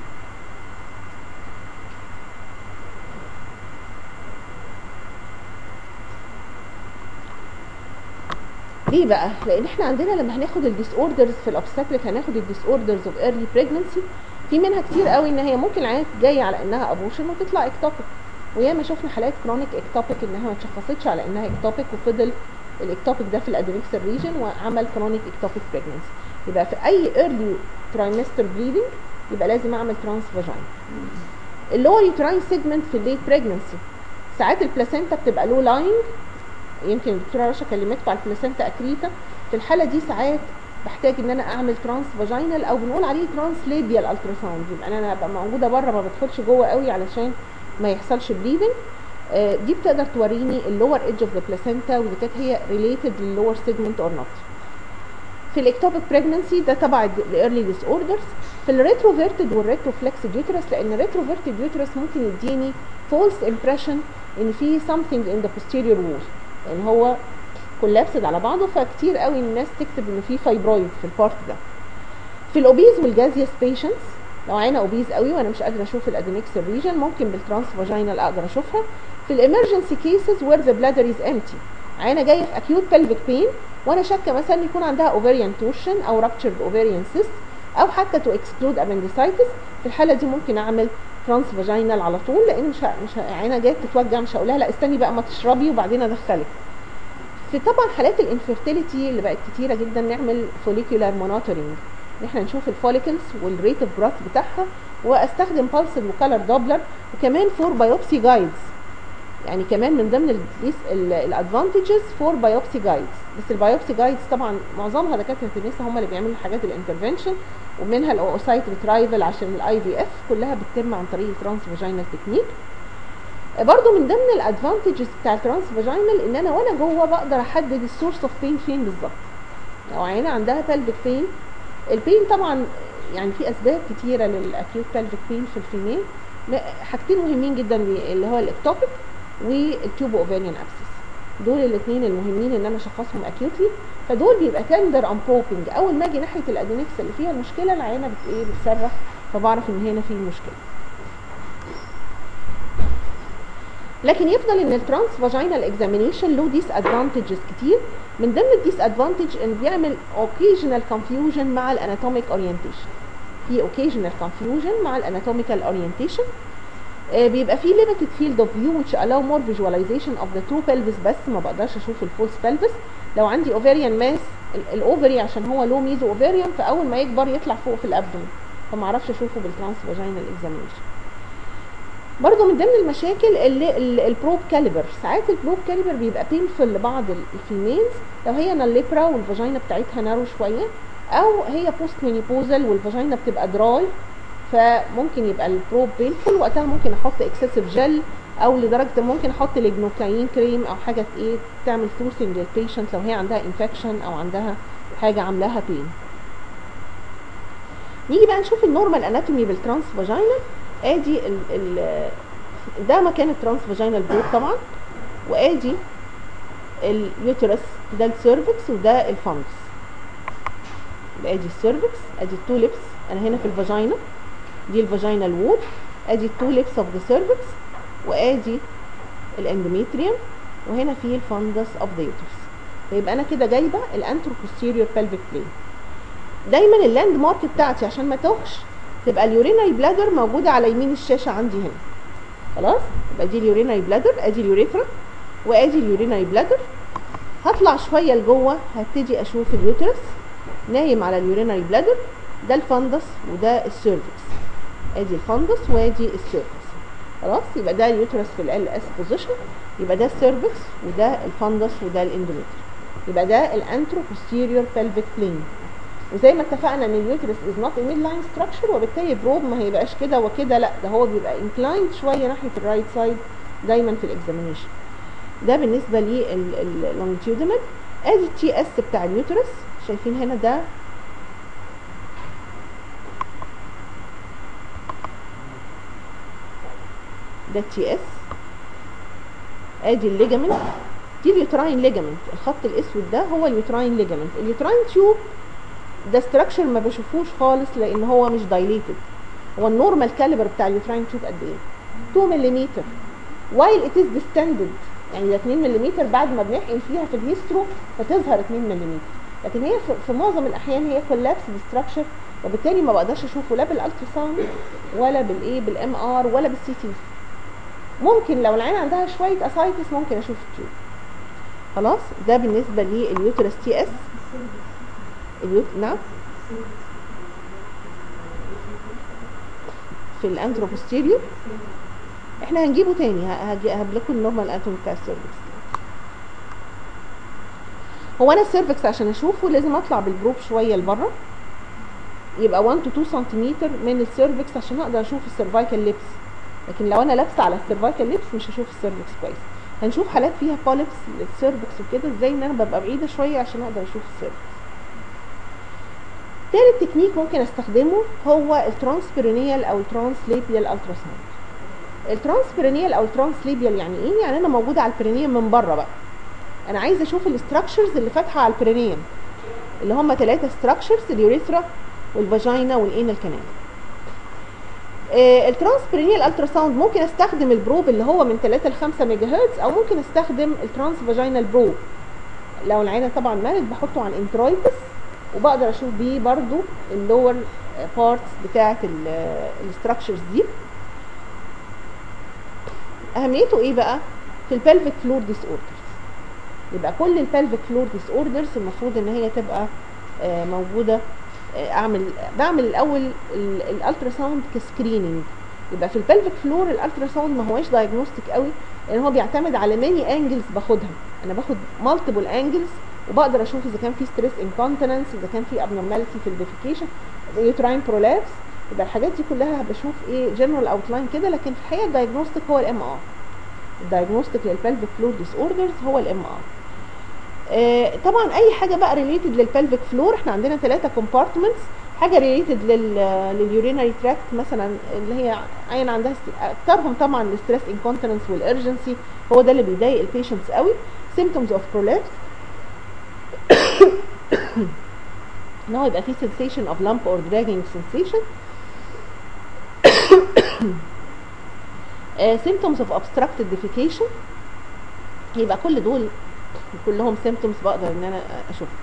ليه بقى؟ لان احنا عندنا لما هناخد الديس اوردرز في الابستكليك هناخد الديس اوردرز اوف ايرلي بريجننسي في منها كتير قوي ان هي ممكن العيانات جايه على انها ابوشن وتطلع اكتوبيك وياما شفنا حالات كرونيك اكتوبيك انها ما اتشخصتش على انها اكتوبيك وفضل الاكتوبيك ده في الادريكسال ريجن وعمل كرونيك اكتوبيك بريجننسي يبقى في اي ايرلي ترايمستر بليدنج يبقى لازم اعمل ترانس فاجين اللور يوتراين سيجمنت في الليت بريجننسي ساعات البلاسينتا بتبقى لو لاينج يمكن الدكتوره رشا كلمتكم على البلاسينتا اكريتا في الحاله دي ساعات بحتاج ان انا اعمل ترانس فاجينال او بنقول عليه ترانس ليبيال التراساوند يبقى انا هبقى موجوده بره ما بدخلش جوه قوي علشان ما يحصلش بليدنج آه دي بتقدر توريني اللور ايدج اوف ذا بلاسينتا واذا كانت هي ريليتد للور سيجمنت اور نوت في الاكتوبيك بريجننسي ده تبع الايرلي ديس اوردرز في الريتروفيرتد والريتروفلكسد يوترس لان الريتروفيرتد يوترس ممكن يديني فولس امبريشن ان في something in the posterior wall يعني هو كولابسد على بعضه فكتير قوي الناس تكتب ان في فايبرويد في البارت ده في الاوبيز والجازيوس بيشنتس لو عينه اوبيز قوي وانا مش قادره اشوف الادينكسال ريجن ممكن بالترانس فاجينال اقدر اشوفها في الامرجنسي كيسز وير ذا بلادر از امتي عينه جايه في اكيوت بلفيك بين وانا شاكه مثلا يكون عندها اوفريان تورشن او رابتشرد اوفريان سيست او حتى تو اكسكلود ابندسايتس في الحاله دي ممكن اعمل ترانس فاجينال على طول لان مش ه... مش ه... عينه جايه بتتوجع مش هقول لها لا استني بقى ما تشربي وبعدين ادخلك في طبعا حالات الانفيرتيليتي اللي بقت كتيره جدا نعمل فوليكولار مونيتورنج ان احنا نشوف الفوليكلز والريت اوف جروث بتاعها واستخدم بالسد وكالر دوبلر وكمان فور بايوبسي جايدز يعني كمان من ضمن الادفانتجز فور بايوبسي جايدز بس البايوبسي جايدز طبعا معظمها دكاتره النساء هم اللي بيعملوا الحاجات الانترفنشن ومنها الاوسايت ريترايفل عشان الاي في اف كلها بتتم عن طريق الترانس فاجينال تكنيك برضو من ضمن الادفانتجز بتاع الترانس فاجينال ان انا وانا جوه بقدر احدد السورس اوف بين فين بالظبط لو عينه عندها بلفيك بين البين طبعا يعني في اسباب كتيره للاكيوت بلفيك بين في الفيميل حاجتين مهمين جدا اللي هو الاكتوبيك والتيوب اوفيريان ابسس دول الاثنين المهمين ان انا اشخصهم اكيوتلي فدول بيبقى تندر ان بروبنج اول ما اجي ناحيه الادينكس اللي فيها المشكله العينه بت ايه بتصرخ فبعرف ان هنا في مشكله لكن يفضل ان الترانس فاجينال اكزامينيشن له ديس ادفانتجز كتير من ضمن الديس ادفانتج ان بيعمل اوكيجنال كونفيوجن مع الاناتوميك اورينتيشن في اوكيجنال كونفيوجن مع الاناتوميكال اورينتيشن بيبقى في limited field of view which allow more visualization of the true pelvis بس ما بقدرش اشوف الفولس pelvis لو عندي ovarian mass الاوفري عشان هو لو ميزو اوفريان فاول ما يكبر يطلع فوق في الابدومن فما اعرفش اشوفه بالترانس فاجينال اكزامينيشن برضو من ضمن المشاكل اللي البروب كاليبر ساعات البروب كاليبر بيبقى بينفل لبعض الفيميلز لو هي ناليبرا والفاجينا بتاعتها نارو شويه او هي بوست مينيبوزال والفاجينا بتبقى دراي فممكن يبقى البروب بينفل وقتها ممكن احط اكسسيف جل او لدرجه ممكن احط لجنوكاين كريم او حاجه ايه تعمل ثروسنج للبيشنت لو هي عندها انفكشن او عندها حاجه عاملاها بين نيجي بقى نشوف النورمال اناتومي بالترانس فاجينال ادي ده مكان الترانس فاجينال بروب طبعا وادي اليوترس ده السيرفكس وده الفانكس يبقى ادي السيرفكس ادي التوليبس انا هنا في الفاجينا دي الفاجينال وول ادي التوليبس اوف ذا سيرفكس وادي الاندوميتريوم وهنا في الفندس اوف ذا يوترس فيبقى انا كده جايبه الانترو بوستيريور بلفيك بلين دايما اللاند مارك بتاعتي عشان ما توهش تبقى اليورينري بلادر موجوده على يمين الشاشه عندي هنا خلاص يبقى دي اليورينري بلادر ادي اليوريثرا وادي اليورينري بلادر هطلع شويه لجوه هبتدي اشوف اليوترس نايم على اليورينري بلادر ده الفندس وده السيرفكس ادي الفندس وادي السيرفكس خلاص يبقى ده اليوترس في ال اس بوزيشن يبقى ده السيرفكس وده الفندس وده الاندوميتر يبقى ده الانترو بوستيريور بلفيك بلين وزي ما اتفقنا ان اليوترس از نوت ميد لاين ستراكشر وبالتالي بروب ما هيبقاش كده وكده لا ده هو بيبقى انكلايند شويه ناحيه الرايت سايد دايما في الاكزامينيشن ده بالنسبه لللونجيتيودنال ادي التي اس بتاع اليوترس شايفين هنا ده ده التي اس ادي الليجامنت دي اليوتراين ليجامنت الخط الاسود ده هو اليوتراين ليجامنت اليوتراين تيوب ده ستراكشر ما بشوفوش خالص لان هو مش دايليتد هو النورمال كاليبر بتاع اليوتراين تيوب قد ايه 2 ملم while it is distended يعني ده 2 ملم بعد ما بنحقن فيها في الهيسترو فتظهر 2 ملم لكن هي في- في معظم الاحيان هي كولابس ستراكشر وبالتالي ما بقدرش اشوفه لا بالالتراساوند ولا بالايه بالام ار ولا بالسي تي ممكن لو العين عندها شويه اسايتس ممكن اشوف التيوب خلاص ده بالنسبه لليوترس تي اس اليوت نعم في الانتروبوستيريور احنا هنجيبه تاني ه- هجي- هجيب لكم النورمال اناتومي بتاع السيرفكس هو انا السيرفكس عشان اشوفه لازم اطلع بالبروب شويه لبره يبقى 1 to 2 سنتيمتر من السيرفكس عشان اقدر اشوف السيرفايكال ليبس لكن لو انا لابسه على السيرفايكال ليبس مش هشوف السيرفكس كويس هنشوف حالات فيها بوليبس للسيرفكس وكده ازاي ان انا ببقى بعيده شويه عشان اقدر اشوف السيرفكس تالت تكنيك ممكن استخدمه هو الترانسبيرينيال او الترانسليبيال التراساوند الترانسبيرينيال او الترانسليبيال يعني ايه يعني انا موجوده على البرينيوم من بره بقى انا عايزه اشوف الاستراكشرز اللي فاتحه على البرينيوم اللي هم ثلاثه ستراكشرز اليوريثرا والفاجينا والانال كانال آه الترانسبرينيال التراساوند ممكن استخدم البروب اللي هو من 3 ل 5 ميجا هرتز او ممكن استخدم الترانس فاجينال بروب لو العينه طبعا مالت بحطه عن انترويتس وبقدر اشوف بيه برضو اللور بارتس بتاعه الاستراكشرز دي اهميته ايه بقى في البلفيك فلور ديس اوردرز يبقى كل البلفيك فلور ديس اوردرز المفروض ان هي تبقى آه، موجوده آه، اعمل بعمل الاول الالتراساوند كسكريننج يبقى في البلفيك فلور الالتراساوند ما هوش دايجنوستيك قوي لان هو بيعتمد على ماني انجلز باخدها انا باخد مالتيبل انجلز وبقدر اشوف اذا كان في ستريس انكونتيننس اذا كان في ابنورماليتي في الديفيكيشن يوتراين برولابس يبقى الحاجات دي كلها بشوف ايه جنرال اوتلاين كده لكن في الحقيقه الدايجنوستيك هو الام ار الدايجنوستيك للبلفيك فلور ديس اوردرز هو الام ار آه، طبعا اي حاجه بقى ريليتد للبلفيك فلور احنا عندنا ثلاثه كومبارتمنتس حاجه ريليتد لل لليورينري تراكت مثلا اللي هي عين عندها است- اكثرهم طبعا الستريس انكونتيننس والارجنسي هو ده اللي بيضايق البيشنتس قوي symptoms of prolapse ان هو يبقى فيه sensation of lump or dragging sensation آه، symptoms of obstructed defecation يبقى كل دول كلهم symptoms بقدر ان انا اشوفهم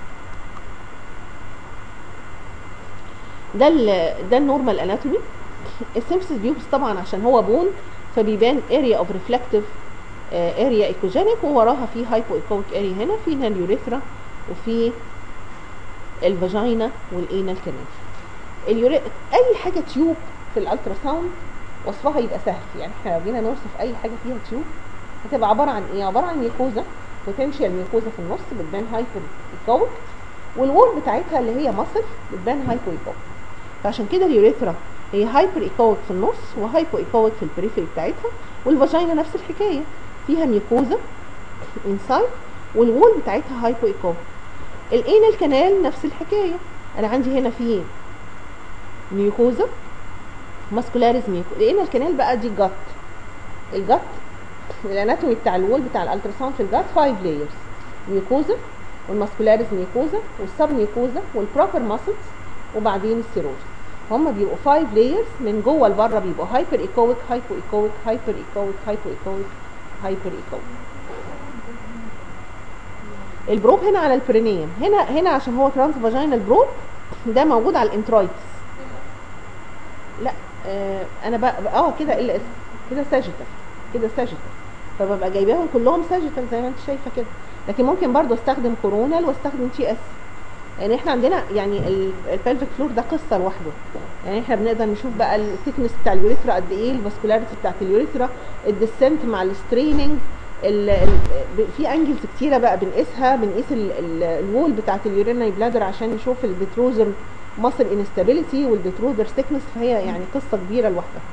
ده ال ده النورمال اناتومي السيمسيس بيوبس طبعا عشان هو بون فبيبان اريا اوف ريفلكتيف اريا ايكوجينيك ووراها في هايبو ايكويك اريا هنا في هنا اليوريثرا وفي الفاجينا والانال كمان اليوري... اي حاجه تيوب في الالتراساوند وصفها يبقى سهل يعني احنا لو جينا نوصف اي حاجه فيها تيوب هتبقى عباره عن ايه عباره عن ميكوزا بوتنشال ميكوزا في النص بتبان هايبو ايكويك والوول بتاعتها اللي هي مصل بتبان هايبو ايكويك فعشان كده اليوريثرا هي هايبر ايكويك في النص وهايبو ايكويك في البريفري بتاعتها والفاجينا نفس الحكايه فيها ميكوزا انسايد والوول بتاعتها هايبو ايكويك الانال كانال نفس الحكايه انا عندي هنا في ميوكوزا ماسكولاريز ميوكو الانال كانال بقى دي جت الجت الاناتومي بتاع الوول بتاع الالتراساوند في الجت 5 لايرز ميوكوزا والماسكولاريز ميوكوزا والسب ميوكوزا والبروبر ماسلز وبعدين السيروز هم بيبقوا 5 لايرز من جوه لبره بيبقوا هايبر ايكويك هايبو ايكويك هايبر ايكويك هايبو ايكويك هايبر ايكويك البروب هنا على البرينيوم هنا هنا عشان هو ترانس فاجينال بروب ده موجود على الانترايتس لا آه انا بقى بقى- اه كده ال اس كده ساجيتال كده ساجيتال فببقى جايباهم كلهم ساجيتال زي ما انت شايفه كده لكن ممكن برضو استخدم كورونال واستخدم تي اس يعني احنا عندنا يعني البلفيك فلور ده قصه لوحده يعني احنا بنقدر نشوف بقى الثيكنس بتاع اليوريثرا قد ايه الفاسكولاريتي بتاعت اليوريثرا الديسنت مع الستريننج ال ال في انجلز كتيره بقى بنقيسها بنقيس ال- ال- الوول بتاعت اليورينري بلادر عشان نشوف الديتروزر ماسل انستابيليتي والديتروزر ثيكنس فهي يعني قصه كبيره لوحدها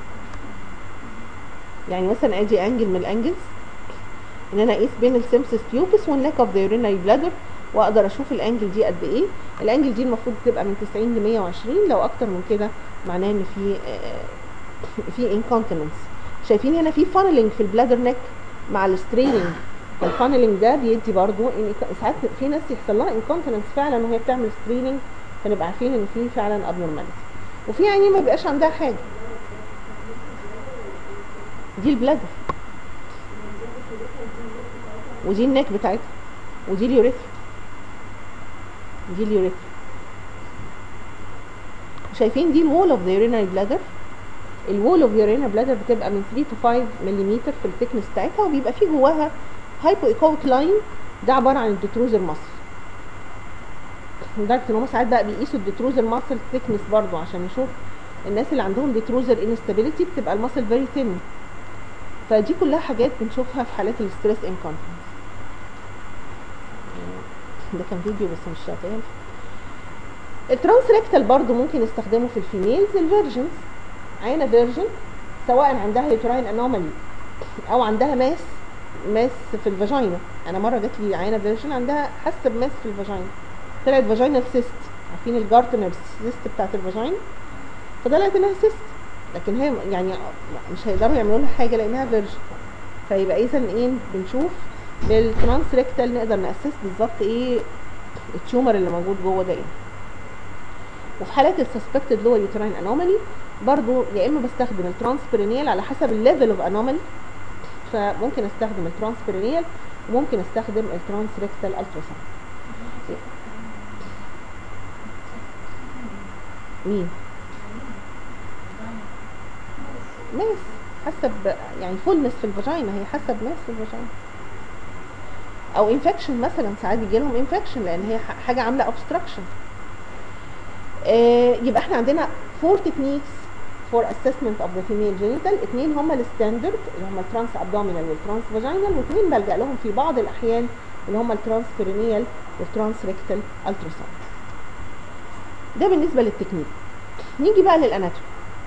يعني مثلا ادي انجل من الانجلز ان انا اقيس بين السيمسس بيوبس والنيك اوف ذا يورينري بلادر واقدر اشوف الانجل دي قد ايه الانجل دي المفروض تبقى من 90 ل 120 لو اكتر من كده معناه ان في آه، في انكونتيننس شايفين هنا في فانلنج في البلادر نيك مع الستريننج الفانلنج ده بيدي برضو ان ساعات في ناس يحصل لها انكونتيننس فعلا وهي بتعمل ستريننج فنبقى عارفين ان في فعلا ابنورماليتي وفي عينين ما بيبقاش عندها حاجه دي البلادر ودي النك بتاعتها ودي اليوريثرا دي اليوريثرا شايفين دي الوول اوف ذا يورينري بلادر الوول اوف يورينري بلادر بتبقى من 3 to 5 ملم في الثيكنس بتاعتها وبيبقى فيه جواها هايبو ايكويك لاين ده عباره عن الديتروزر ماسل لدرجه ان هم ساعات بقى بيقيسوا الديتروزر ماسل ثيكنس برضو عشان يشوف الناس اللي عندهم ديتروزر انستابيليتي بتبقى الماسل فيري ثين فدي كلها حاجات بنشوفها في حالات الستريس انكونفرنس ده كان فيديو بس مش شغال الترانس ريكتال برضو ممكن نستخدمه في الفيميلز الفيرجنز عينه فيرجن سواء عندها يوتراين انومالي او عندها ماس ماس في الفاجينا انا مره جات لي عينه فيرجن عندها حاسه بماس في الفاجينا طلعت فاجينال سيست عارفين الجارتنر سيست بتاعت الفاجينا فطلعت انها سيست لكن هي يعني مش هيقدروا يعملوا لها حاجه لانها فيرجن فيبقى اذا ايه بنشوف بالترانس ريكتال نقدر ناسس بالظبط ايه التيومر اللي موجود جوه ده ايه وفي حالات السسبكتد لور يوتراين انومالي برضو يا اما بستخدم الترانسبرينيال على حسب الليفل اوف انومالي فممكن استخدم الترانسبرينيال وممكن استخدم الترانس ريكتال التراساوند مين ماس حسب يعني فولنس في الفاجينا هي حسب ماس في الفاجينا او انفكشن مثلا ساعات بيجي لهم انفكشن لان هي ح- حاجه عامله اوبستراكشن آه يبقى احنا عندنا فور تكنيكس فور اسسمنت اوف ذا فيميل جينيتال اثنين هم الستاندرد اللي هم الترانس ابدومينال والترانس فاجينال واثنين بلجا لهم في بعض الاحيان اللي هم الترانس بيرينيال والترانس ريكتال التراساوند ده بالنسبه للتكنيك نيجي بقى للاناتومي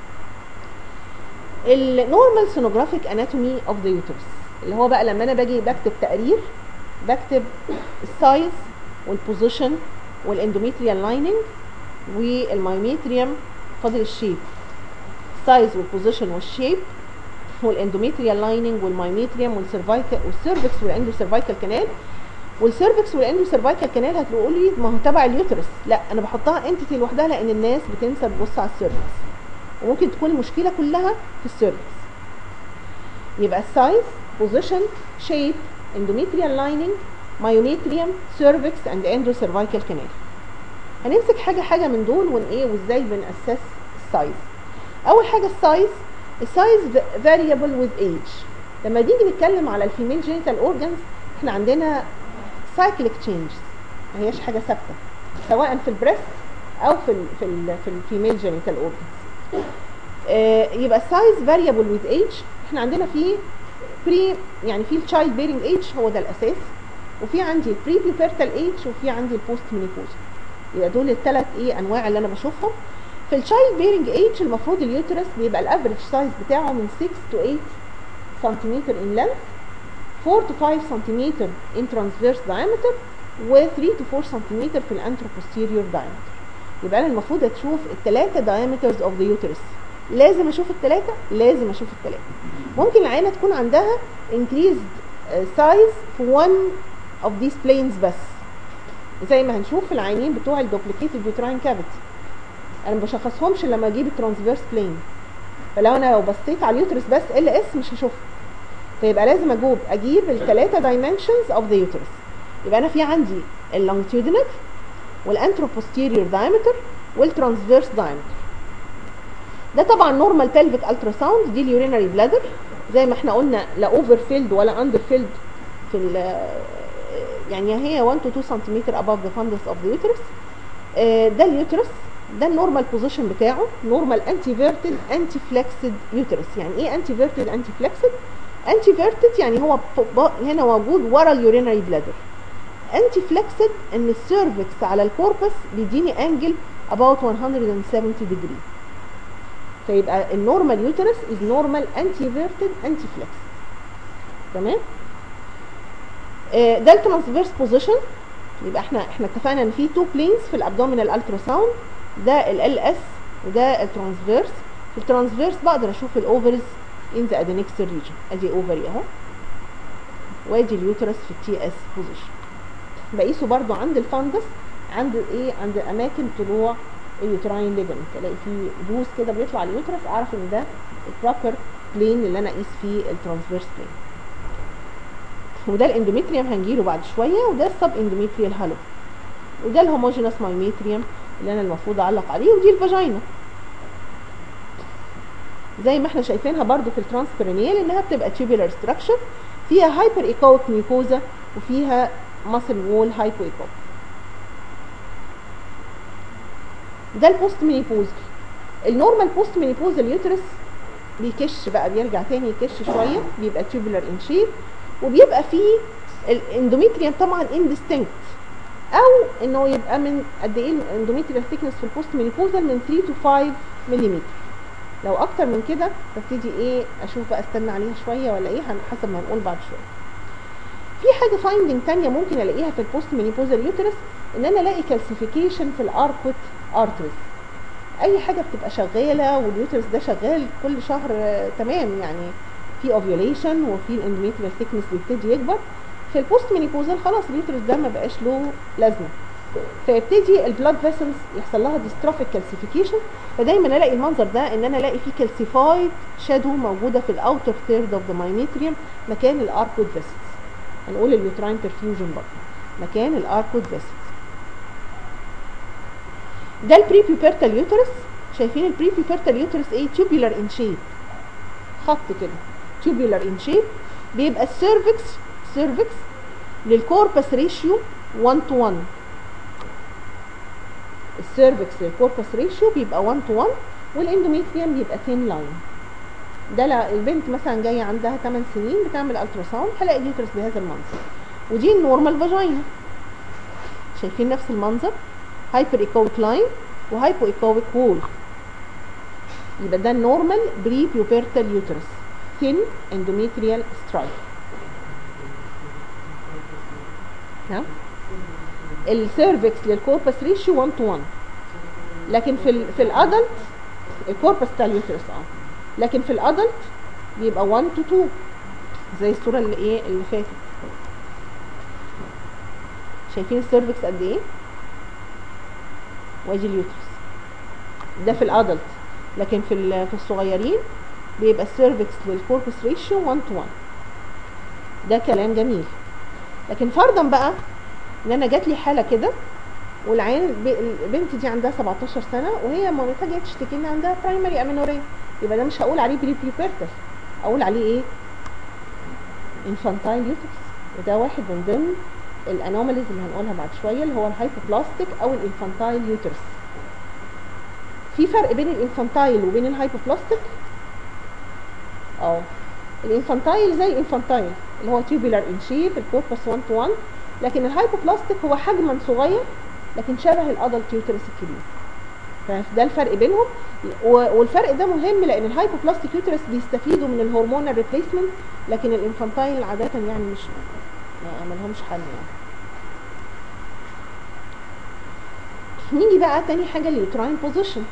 النورمال سونوجرافيك اناتومي اوف ذا يوترس اللي هو بقى لما انا باجي بكتب تقرير بكتب السايز والبوزيشن والاندوميتريال لايننج والمايوميتريوم فاضل الشيب السايز والبوزيشن والشيب والاندوميتريال لايننج والمايوميتريوم والسيرفايكال والسيرفكس والاندو سيرفايكال كانال والسيرفكس والاندو سيرفايكال كانال هتقولوا لي ما هو تبع اليوترس لا انا بحطها انتيتي لوحدها لان الناس بتنسى تبص على السيرفكس وممكن تكون المشكله كلها في السيرفكس يبقى السايز بوزيشن شيب endometrial lining myometrium cervix and endocervical canal هنمسك حاجه حاجه من دول ون ايه وازاي بنأسس السايز اول حاجه السايز السايز variable with age لما نيجي نتكلم على الفيميل جينيتال اورجانز احنا عندنا cyclic changes ما هياش حاجه ثابته سواء في البريست او في ال في ال في الفيميل جينيتال اورجانز آه يبقى السايز variable with age احنا عندنا فيه بري يعني في التشايلد بيرنج ايج هو ده الاساس وفي عندي البري بيبرتال ايج وفي عندي البوست مينيبوز يبقى دول الثلاث ايه انواع اللي انا بشوفهم في التشايلد بيرنج ايج المفروض اليوترس بيبقى الافريج سايز بتاعه من 6 to 8 سنتيمتر ان لينث 4 to 5 سنتيمتر ان ترانسفيرس diameter و 3 to 4 سنتيمتر في الانترو posterior diameter يبقى انا المفروض اشوف الثلاثه diameters of the uterus لازم اشوف الثلاثه لازم اشوف الثلاثه ممكن العينه تكون عندها increased size في one of these planes بس زي ما هنشوف في العينين بتوع الدوبليكيتد يوتراين كافيتي انا ما بشخصهمش إلا لما اجيب الترانسفيرس بلين فلو انا لو بصيت على اليوترس بس ال اس مش هشوفها فيبقى لازم اجيب اجيب الثلاثه دايمنشنز اوف ذا يوترس يبقى انا في عندي اللونجيتودينال والانتروبوستيريور دايمتر والترانسفيرس دايمتر ده طبعا نورمال بلفيك الترا ساوند دي اليورينري بلادر زي ما احنا قلنا لا اوفر فيلد ولا اندر فيلد في ال يعني هي 1 to 2 سنتيمتر above the fundus of the uterus آه، ده اليوترس ده النورمال بوزيشن بتاعه نورمال انتي فيرتد انتي فلكسد يوترس يعني ايه انتي فيرتد انتي فلكسد انتي فيرتد يعني هو ب- ب- هنا موجود ورا اليورينري بلادر انتي فلكسد ان السيرفكس على الكوربس بيديني انجل about 170 degree فيبقى النورمال يوترس از نورمال انتي فيرتد انتي فلكس تمام آه، ده الترانسفيرس بوزيشن يبقى احنا احنا اتفقنا ان في تو بلينز في الابدومينال الترا ساوند ده ال اس وده الترانسفيرس في الترانسفيرس بقدر اشوف الاوفرز ان ذا ادينكسل ريجن ادي اوفري اهو وادي اليوترس في التي اس بوزيشن بقيسه برضو عند الفندس عند ايه عند اماكن طلوع اليوتراين ليجمنت الاقي فيه بوز كده بيطلع على اليوترس اعرف ان ده البروبر بلين اللي انا اقيس فيه الترانسفيرس بلين وده الاندوميتريوم هنجيله بعد شويه وده السب اندوميتريال هالو وده الهوموجينوس مايميتريوم اللي انا المفروض اعلق عليه ودي الفاجينا زي ما احنا شايفينها برضو في الترانسبرينيال انها بتبقى tubular structure فيها هايبر ايكويك ميوكوزا وفيها ماسل وول هايبو ايكويك ده البوست مينيبوز النورمال بوست مينيبوز اليوترس بيكش بقى بيرجع تاني يكش شويه بيبقى tubular in shape وبيبقى فيه الاندوميتريوم طبعا indistinct او انه يبقى من قد ايه الاندوميتريال ثيكنس في البوست مينيبوزال من 3 to 5 ملم لو اكتر من كده ببتدي ايه اشوف بقى استنى عليها شويه ولا ايه هن- حسب ما هنقول بعد شويه في حاجه فايندنج تانية ممكن الاقيها في البوست مينيبوزال يوترس ان انا الاقي كالسيفيكيشن في الاركوت ارتريز اي حاجه بتبقى شغاله واليوترس ده شغال كل شهر آه، تمام يعني في اوفيوليشن وفي الاندوميتريال ثيكنس بيبتدي يكبر في البوست مينيبوزال خلاص اليوترس ده ما بقاش له لازمه فيبتدي البلاد فيسلز يحصل لها ديستروفيك كالسيفيكيشن فدايما الاقي المنظر ده ان انا الاقي فيه كالسيفايد شادو موجوده في الاوتر ثيرد اوف ذا مايميتريوم مكان الاركود فيسلز هنقول اليوتراين برفيوجن برضه مكان الاركود فيسلز ده البري بيوبرتال يوترس شايفين البري بيوبرتال يوترس ايه tubular ان شيب خط كده tubular ان شيب بيبقى السيرفكس سيرفكس للكوربس ريشيو 1 تو 1 السيرفكس للكوربس ريشيو بيبقى 1 تو 1 والاندوميتريوم بيبقى ثين لاين ده لا البنت مثلا جايه عندها 8 سنين بتعمل الترا ساوند هلاقي اليوترس بهذا المنظر ودي النورمال فاجينا شايفين نفس المنظر هايبر ايكويك لاين وهايبو ايكويك وول يبقى ده النورمال بري بيوبرتال يوترس ثين اندوميتريال سترايك ها السيرفكس للكوربس ريشيو 1 تو 1 لكن في ال في الادلت الكوربس بتاع اليوترس اه لكن في الادلت بيبقى 1 تو 2 زي الصوره اللي ايه اللي فاتت شايفين السيرفكس قد ايه وادي اليوترس ده في الادلت لكن في ال- في الصغيرين بيبقى السيرفكس للكوربس ريشيو 1 تو 1 ده كلام جميل لكن فرضا بقى ان انا جات لي حاله كده والعين الب- البنت دي عندها 17 سنه وهي مامتها جايه تشتكي ان عندها برايمري امينوريا يبقى ده مش هقول عليه بري بيوبرتال اقول عليه ايه انفانتايل يوترس وده واحد من ضمن الانوماليز اللي هنقولها بعد شويه اللي هو الهايبوبلاستيك او الانفانتايل يوترس في فرق بين الانفانتايل وبين الهايبوبلاستيك اه الانفانتايل زي الانفانتايل اللي هو tubular in shape الكوربس 1 to 1 لكن الهايبوبلاستيك هو حجما صغير لكن شبه الادلت يوترس الكبير فده الفرق بينهم و- والفرق ده مهم لان الهايبوبلاستيك يوترس بيستفيدوا من الهرمونال ريبليسمنت لكن الانفانتايل عاده يعني مش ما ما لهمش حل يعني نيجي بقى تاني حاجه اليوتراين بوزيشن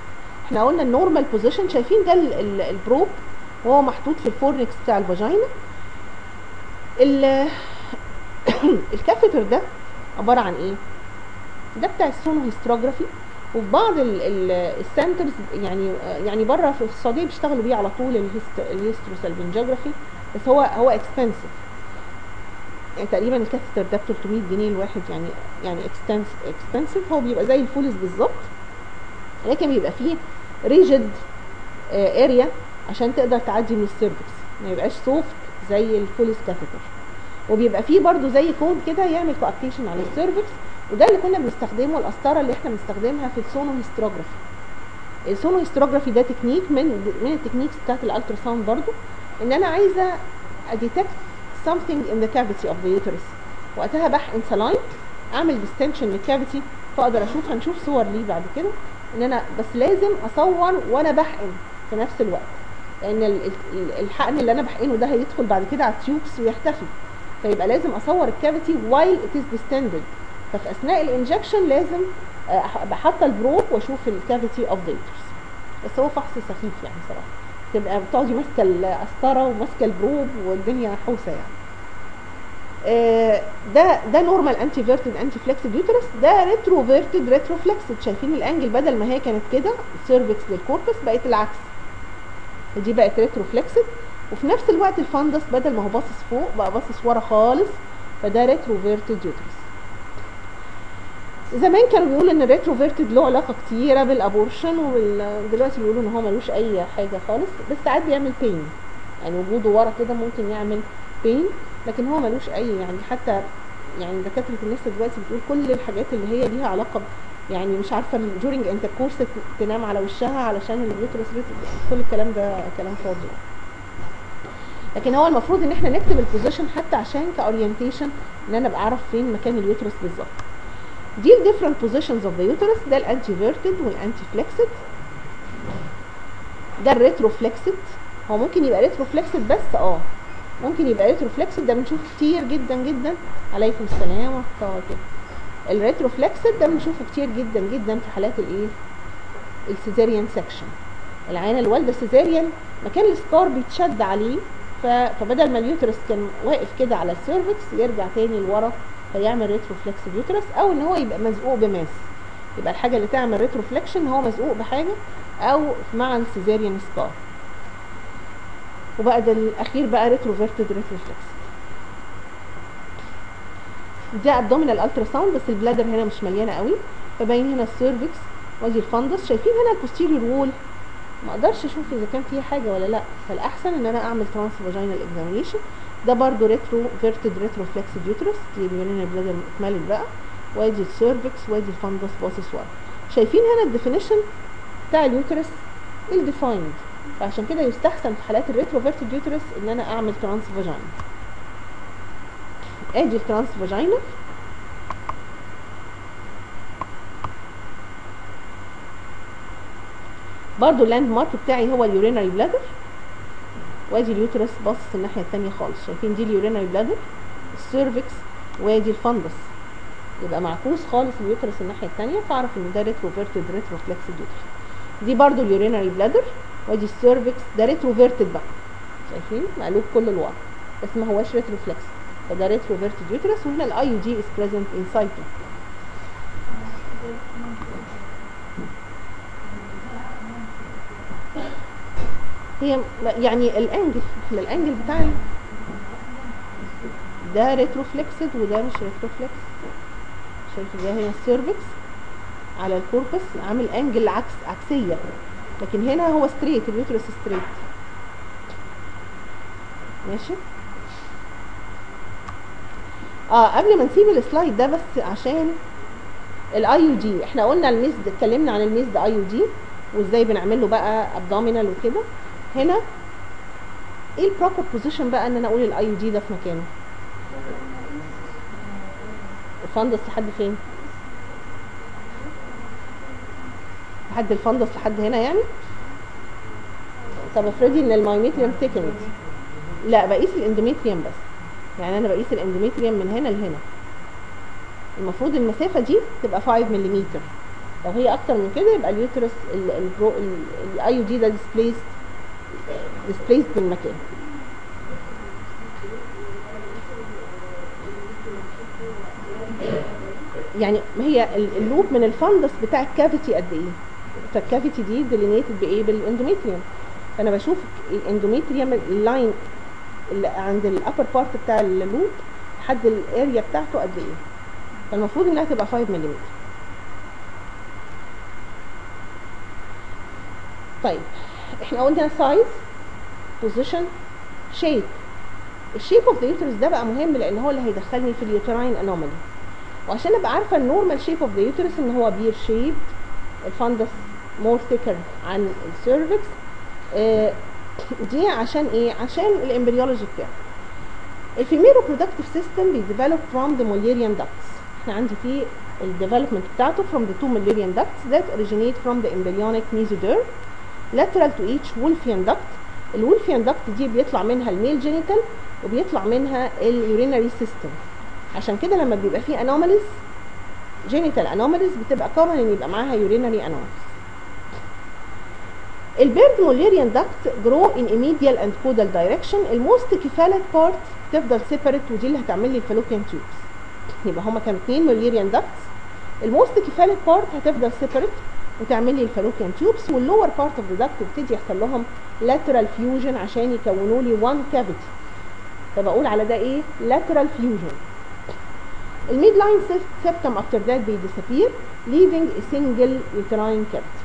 احنا قلنا النورمال بوزيشن شايفين ده ال- ال- البروب وهو محطوط في الفورنكس بتاع الفاجينا ال- الكاثيتر ده عباره عن ايه ده بتاع السونو هيستروجرافي وفي بعض ال- ال- السنترز يعني يعني بره في السعوديه بيشتغلوا بيه على طول الهيست- الهيستروسالفنجوجرافي بس هو هو اكسبنسيف يعني تقريبا الكاثيتر ده ب 300 جنيه الواحد يعني يعني اكسبنسيف هو بيبقى زي الفولس بالظبط لكن بيبقى فيه ريجيد اريا عشان تقدر تعدي من السيرفكس ما يبقاش سوفت زي الفولس كاثيتر وبيبقى فيه برضو زي كون كده يعمل كوابتيشن على السيرفكس وده اللي كنا بنستخدمه القسطره اللي احنا بنستخدمها في السونو هيستروجرافي السونو هيستروجرافي ده تكنيك من من التكنيكس بتاعت الالترا ساوند برضو ان انا عايزه اديتكت something in the cavity of the uterus وقتها بحقن سلاين اعمل ديستنشن للكافيتي فاقدر اشوف هنشوف صور ليه بعد كده ان انا بس لازم اصور وانا بحقن في نفس الوقت لان ال- ال- الحقن اللي انا بحقنه ده هيدخل بعد كده على التيوبس ويختفي فيبقى لازم اصور الكافيتي while it is distended ففي اثناء الانجكشن لازم آه، أح- ابقى حاطه البروب واشوف الكافيتي اوف ذا بس هو فحص سخيف يعني صراحه تبقى بتقعدي ماسكه القسطره وماسكه البروب والدنيا حوسه يعني آه، ده ده نورمال انتي فيرتد انتي فليكسد يوترس ده ريترو فيرتد ريترو فليكسد شايفين الانجل بدل ما هي كانت كده السيرفكس للكوربس بقت العكس دي بقت ريترو فليكسد وفي نفس الوقت الفندس بدل ما هو باصص فوق بقى باصص ورا خالص فده ريترو فيرتد يوترس زمان كانوا بيقولوا ان الريتروفيرتد له علاقه كتيره بالابورشن ودلوقتي بيقولوا ان هو ملوش اي حاجه خالص بس ساعات بيعمل بين يعني وجوده ورا كده ممكن يعمل بين لكن هو ملوش اي يعني حتى يعني دكاتره النساء دلوقتي بتقول كل الحاجات اللي هي ليها علاقه ب- يعني مش عارفه جورنج انتركورس تنام على وشها علشان اليوترس كل الكلام ده كلام فاضي لكن هو المفروض ان احنا نكتب البوزيشن حتى عشان كاورينتيشن ان انا ابقى اعرف فين مكان اليوترس بالظبط دي ال different positions of the uterus ده الانتي فيرتد والانتي فليكسد ده الريترو فليكسد هو ممكن يبقى ريترو فليكسد بس اه ممكن يبقى ريترو فليكسد ده بنشوفه كتير جدا جدا عليكم السلام ورحمه الله وبركاته الريترو فليكسد ده بنشوفه كتير جدا جدا في حالات الايه السيزاريان سكشن العينه اللي والده سيزاريان مكان السكار بيتشد عليه ف... فبدل ما اليوترس كان واقف كده على السيرفكس يرجع تاني لورا فيعمل ريتروفلكس يوترس او ان هو يبقى مزقوق بماس يبقى الحاجه اللي تعمل ريتروفلكشن هو مزقوق بحاجه او مع السيزاريان سكار وبقى ده الاخير بقى ريتروفيرتد ريتروفلكس ده ابدومينال الترا ساوند بس البلادر هنا مش مليانه قوي فباين هنا السيرفكس وادي الفندس شايفين هنا البوستيريور وول ما اقدرش اشوف اذا كان فيها حاجه ولا لا فالاحسن ان انا اعمل ترانس فاجينال اكزامينيشن ده برضو ريترو فيرتد ريترو فلكسد يوترس دي اليورينال بلادر اتملت بقى وادي السيرفكس وادي الفندس باصص ورا شايفين هنا الديفينيشن بتاع اليوترس الديفايند فعشان كده يستحسن في حالات الريترو فيرتد يوترس ان انا اعمل ترانس فاجينا ادي الترانس فاجينا برضو اللاند مارك بتاعي هو اليورينري بلادر وادي اليوترس باصص الناحيه التانية خالص شايفين دي اليورينري بلادر السيرفكس وادي الفندس يبقى معكوس خالص اليوترس الناحيه التانية فاعرف ان ده ريتروفيرتد ريتروفلكسد يوترس دي برضو اليورينري بلادر وادي السيرفكس ده ريتروفيرتد بقى شايفين مقلوب كل الورا بس ما هواش ريتروفلكس فده ريتروفيرتد يوترس وهنا الاي يو جي از بريزنت ان سايتو هي يعني الانجل احنا الانجل بتاعنا ده ريتروفلكسد وده مش ريتروفلكس شايف ده هنا السيرفكس على الكوربس عامل انجل عكس عكسيه لكن هنا هو ستريت اليوترس ستريت ماشي اه قبل ما نسيب السلايد ده بس عشان الاي يو جي احنا قلنا الميزد اتكلمنا عن الميزد اي يو جي وازاي بنعمل له بقى ابدومينال وكده هنا ايه البروبر بوزيشن بقى ان انا اقول الاي يو جي ده في مكانه الفندس لحد فين لحد الفندس لحد هنا يعني طب افرضي ان المايوميتريوم ثيكنت لا بقيس الاندوميتريوم بس يعني انا بقيس الاندوميتريوم من هنا لهنا المفروض المسافه دي تبقى 5 ملم لو هي اكتر من كده يبقى اليوترس الاي يو دي ده ديسبليس ديسبليس من مكان يعني ما هي ال- اللوب من الفندس بتاع الكافيتي قد ايه فالكافيتي دي ديلينيتد بايه بالاندوميتريوم فانا بشوف الاندوميتريوم اللاين اللي عند الابر بارت بتاع اللوب لحد الاريا بتاعته قد ايه فالمفروض انها تبقى 5 ملم طيب احنا قلنا سايز بوزيشن شيب الشيب اوف ذا يوترس ده بقى مهم لان هو اللي هيدخلني في اليوتراين انومالي وعشان ابقى عارفه النورمال شيب اوف ذا يوترس ان هو بير شيب الفندس مور ثيكر عن السيرفكس آه دي عشان ايه عشان الامبريولوجي بتاعه الفيميل reproductive system بيديفلوب from the Mullerian ducts احنا عندي فيه الديفلوبمنت بتاعته from the two Mullerian ducts that originate from the embryonic mesoderm lateral to each Wolffian duct الولفيان duct دي بيطلع منها الميل جينيتال وبيطلع منها اليورينري سيستم عشان كده لما بيبقى فيه anomalies genital anomalies بتبقى common ان يبقى معاها urinary anomalies البيرد موليريان داكت جرو ان medial and caudal direction الموست كيفاليك بارت تفضل سيبريت ودي اللي هتعمل لي الفالوبيان تيوبس يبقى هما كانوا اثنين موليريان داكتس الموست كيفاليك بارت هتفضل سيبريت وتعمل لي الفالوبيان تيوبس واللور بارت اوف ذا داكت بتبتدي يحصل لهم lateral fusion عشان يكونوا لي one cavity فبقول على ده ايه lateral fusion الميد لاين septum after that they disappear leaving a single uterine cavity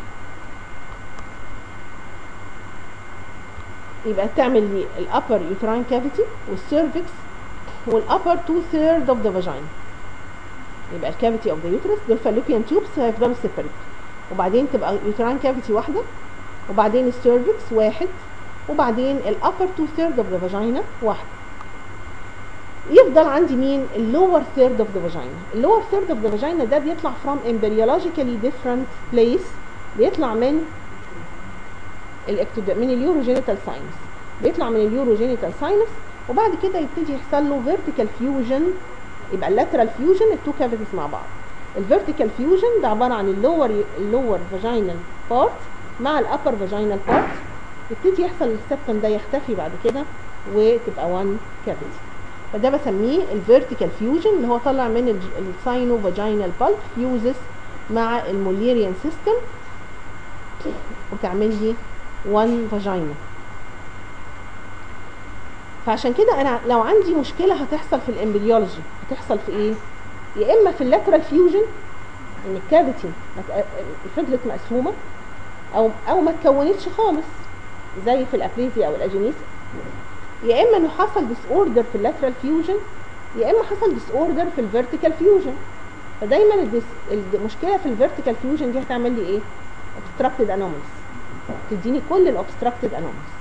يبقى تعمل لي الابر يوتراين كافيتي والسيرفكس والابر تو ثيرد اوف ذا فاجينا يبقى الكافيتي اوف ذا يوترس دول فالوبيان تيوبس هيفضلوا سيبريت وبعدين تبقى يوتراين كافيتي واحده وبعدين السيرفكس واحد وبعدين الابر تو ثيرد اوف ذا فاجينا واحده يفضل عندي مين اللور ثيرد اوف ذا فاجينا اللور ثيرد اوف ذا فاجينا ده بيطلع from embryologically different place بيطلع من الاكتودير من اليوروجينيتال ساينس بيطلع من اليوروجينيتال ساينس وبعد كده يبتدي يحصل له فيرتيكال فيوجن يبقى اللاترال فيوجن التو كافيتيز مع بعض الفيرتيكال فيوجن ده عباره عن اللور اللور فاجينال بارت مع الابر فاجينال بارت يبتدي يحصل السبتم ده يختفي بعد كده وتبقى وان كافيتي فده بسميه الفيرتيكال فيوجن اللي هو طالع من الساينو فاجينال بالب فيوزز مع الموليريان سيستم وتعمل لي وان فاجينا فعشان كده انا لو عندي مشكله هتحصل في الامبريولوجي هتحصل في ايه يا اما في اللاترال فيوجن ان الكافيتي فضلت مقسومه او او ما اتكونتش خالص زي في الابليزيا او الاجينيس يا اما انه حصل ديس اوردر في اللاترال فيوجن يا اما حصل ديس اوردر في الفيرتيكال فيوجن فدايما الديس المشكله في الفيرتيكال فيوجن دي هتعمل لي ايه obstructed anomalies تديني كل الاوبستراكتد anomalies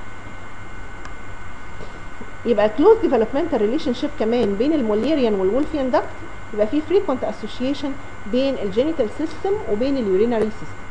يبقى كلوز ديفلوبمنتال ريليشن شيب كمان بين الموليريان والولفيان داكت يبقى في فريكوينت اسوشيشن بين الجينيتال سيستم وبين اليورينري سيستم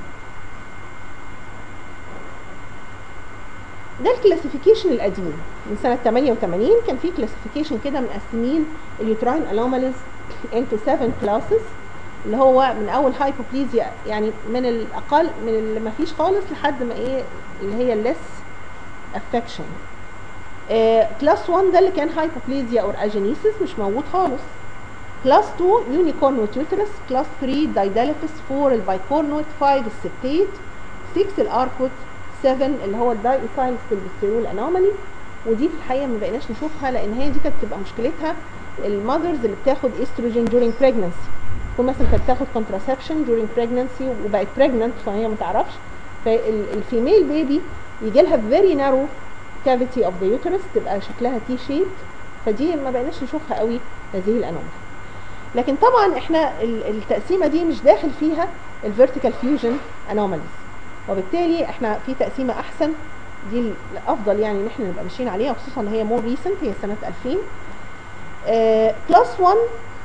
ده الكلاسيفيكيشن القديم من سنه 88 كان في كلاسيفيكيشن كده مقسمين اليوتراين انوماليز انتو 7 كلاسز اللي هو من اول هايبوبليزيا يعني من الاقل من اللي ما فيش خالص لحد ما ايه اللي هي الليس افكشن كلاس 1 ده اللي كان هايبوبليزيا اور اجينيسيس مش موجود خالص كلاس 2 يونيكورنوت يوترس كلاس 3 دايداليفس 4 البايكورنوت 5 السبتيت 6 الاركوت 7 اللي هو الداي ايثايل ستيلبستيرول انومالي ودي في الحقيقه ما بقيناش نشوفها لان هي دي كانت بتبقى مشكلتها المذرز اللي بتاخد استروجين during pregnancy تكون مثلا كانت بتاخد contraception during pregnancy وبقت pregnant فهي ما تعرفش فالفيميل بيبي يجي لها very narrow cavity of the uterus تبقى شكلها تي شيب فدي ما بقيناش نشوفها قوي هذه الانومالي لكن طبعا احنا التقسيمه دي مش داخل فيها الفيرتيكال فيوجن انوماليز وبالتالي احنا في تقسيمه احسن دي الافضل يعني ان احنا نبقى ماشيين عليها وخصوصا ان هي مور ريسنت هي سنه 2000 كلاس 1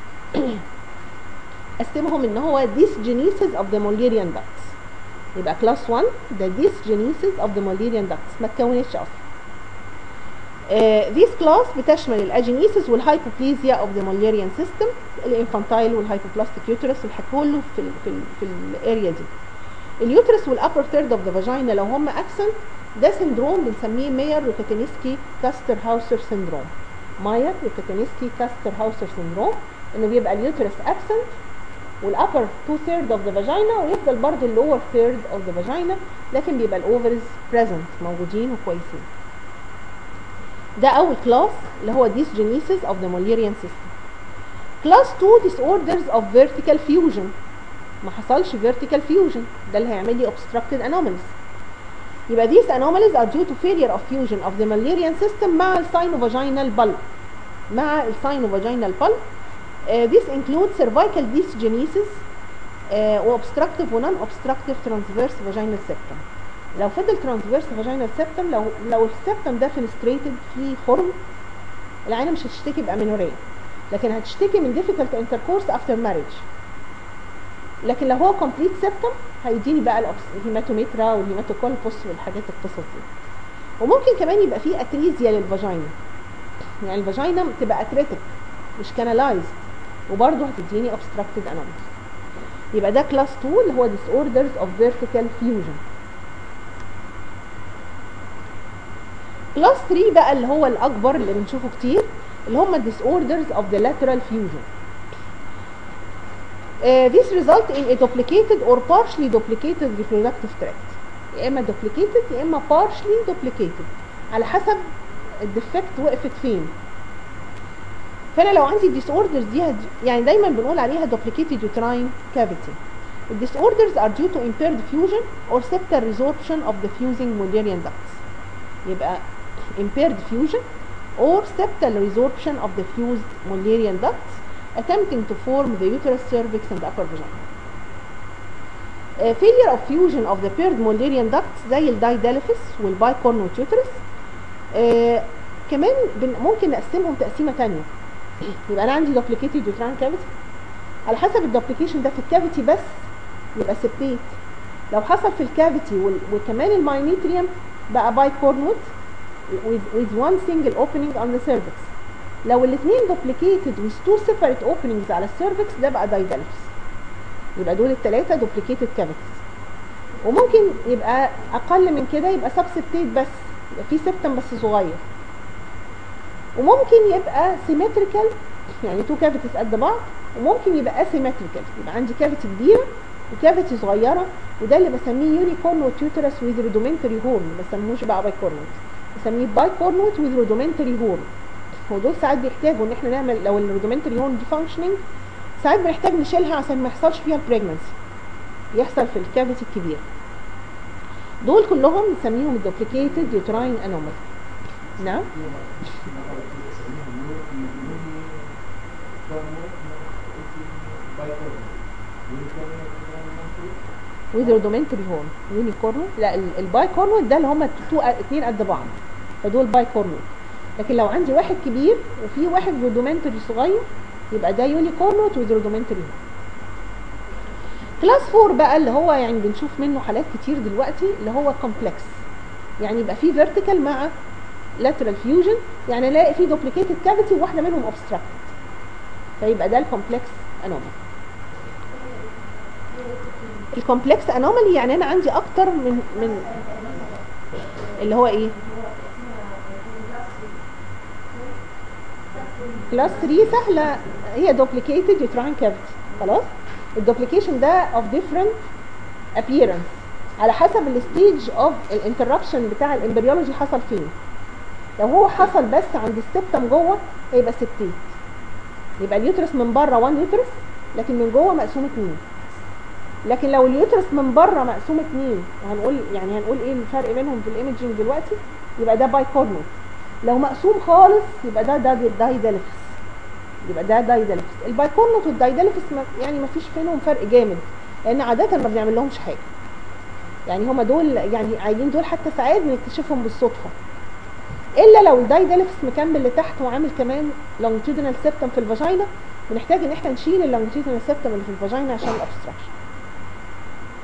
قسمهم ان هو dysgenesis of the Mullerian ducts يبقى كلاس 1 ده dysgenesis of the Mullerian ducts ما اتكونتش اصلا Uh, this class بتشمل الاجينيسيس والهايبوبليزيا اوف ذا موليريان سيستم الانفانتايل والهايبوبلاستيك يوترس والحكي كله في ال في ال في الاريا دي اليوترس والابر ثيرد اوف ذا فاجينا لو هم اكسنت ده سندروم بنسميه ماير روكاتينسكي كاستر هاوسر سندروم ماير روكاتينسكي كاستر هاوسر سندروم انه بيبقى اليوترس ابسنت والابر تو ثيرد اوف ذا فاجينا ويفضل برضه اللور ثيرد اوف ذا فاجينا لكن بيبقى الاوفرز بريزنت موجودين وكويسين ده اول كلاس اللي هو dysgenesis of the Mullerian system كلاس 2 disorders of vertical fusion ما حصلش vertical fusion ده اللي هيعمل لي obstructed anomalies يبقى these anomalies are due to failure of fusion of the Mullerian system مع الساينوفاجينال bulb مع الساينوفاجينال bulb uh, this includes cervical dysgenesis uh, وobstructive ونون obstructive transverse vaginal septum لو فضل ترانسفيرس فاجينال سيبتم لو لو السيبتم ده فينستريتد فيه خرم العينه مش هتشتكي بامينوريا لكن هتشتكي من difficult intercourse after marriage لكن لو هو كومبليت سيبتم هيديني بقى الهيماتوميترا والهيماتوكولبوس والحاجات القصص دي وممكن كمان يبقى فيه اتريزيا للفاجينا يعني الفاجينا تبقى اتريتك مش كانالايزد وبرضه هتديني obstructed anomalies يبقى ده كلاس 2 اللي هو disorders of vertical fusion كلاس 3 بقى اللي هو الاكبر اللي بنشوفه كتير اللي هم disorders of the lateral fusion uh, this result in a duplicated or partially duplicated reproductive tract يا اما duplicated يا اما partially duplicated على حسب الديفكت وقفت فين فانا لو عندي disorders دي هد... يعني دايما بنقول عليها duplicated uterine cavity The disorders are due to impaired fusion or septal resorption of the fusing Mullerian ducts يبقى impaired fusion or septal resorption of the fused Mullerian ducts attempting to form the uterus, cervix and upper vagina. Uh, failure of fusion of the paired Mullerian ducts زي الدايداليفس والبايكورنوت uterus uh, كمان بن ممكن نقسمهم تقسيمة تانية يبقى أنا عندي duplicated uterine cavity على حسب الدوبليكيشن ده في الكافيتي بس يبقى سبتيت لو حصل في الكافيتي وكمان الماينيتريوم بقى بايكورنوت with, with one single opening on the cervix لو الاثنين duplicated with two separate openings على السيرفكس ده بقى دايدالفس يبقى دول الثلاثة duplicated cavities وممكن يبقى أقل من كده يبقى subseptate بس يبقى في سبتم بس صغير وممكن يبقى symmetrical يعني two cavities قد بعض وممكن يبقى asymmetrical يبقى عندي كافيتي كبيرة وكافيتي صغيرة وده اللي بسميه يونيكورنوت يوترس with rudimentary horn ما بسموش بقى بايكورنوت بسميه بايكورنوت with rudimentary horn ودول ساعات بيحتاجوا ان احنا نعمل لو الرودومنتري هون دي فانكشننج ساعات بنحتاج نشيلها عشان ما يحصلش فيها البريجنسي يحصل في الكافيتي الكبير دول كلهم نسميهم الدوبليكيتد يوتراين انومال نعم with rudimentary horn يونيكورنو لا البايكورنوت ده اللي هم اتنين قد بعض فدول بايكورنوت لكن لو عندي واحد كبير وفي واحد رودومنتري صغير يبقى ده يونيكورنوت وذ رودومنتري كلاس 4 بقى اللي هو يعني بنشوف منه حالات كتير دلوقتي اللي هو كومبلكس يعني يبقى في فيرتيكال مع lateral fusion يعني الاقي في دوبليكيتد كافيتي وواحده منهم obstructed فيبقى ده الكومبلكس انومالي الكومبلكس انومالي يعني انا عندي اكتر من من اللي هو ايه كلاس 3 سهله هي دوبليكيتد يوتراين كافيتي خلاص الدوبليكيشن ده of different appearance على حسب الستيج اوف الانتربشن بتاع الامبريولوجي حصل فين لو هو حصل بس عند السبتم جوه هيبقى سبتيت يبقى اليوترس من بره 1 يوترس لكن من جوه مقسوم 2 لكن لو اليوترس من بره مقسوم 2 وهنقول يعني هنقول ايه الفرق بينهم في الايمجنج دلوقتي يبقى ده بايكورنوت لو مقسوم خالص يبقى ده ده دايدالفس يبقى ده دايدالفس البايكورنوت والدايدالفس يعني ما فيش بينهم فرق جامد لان عاده ما بنعمل لهمش حاجه يعني هما دول يعني عايزين دول حتى ساعات بنكتشفهم بالصدفه الا لو الدايدالفس مكمل لتحت وعامل كمان لونجيتودينال سيبتم في الفاجينا بنحتاج ان احنا نشيل اللونجيتودينال سيبتم اللي في الفاجينا عشان الابستراكشن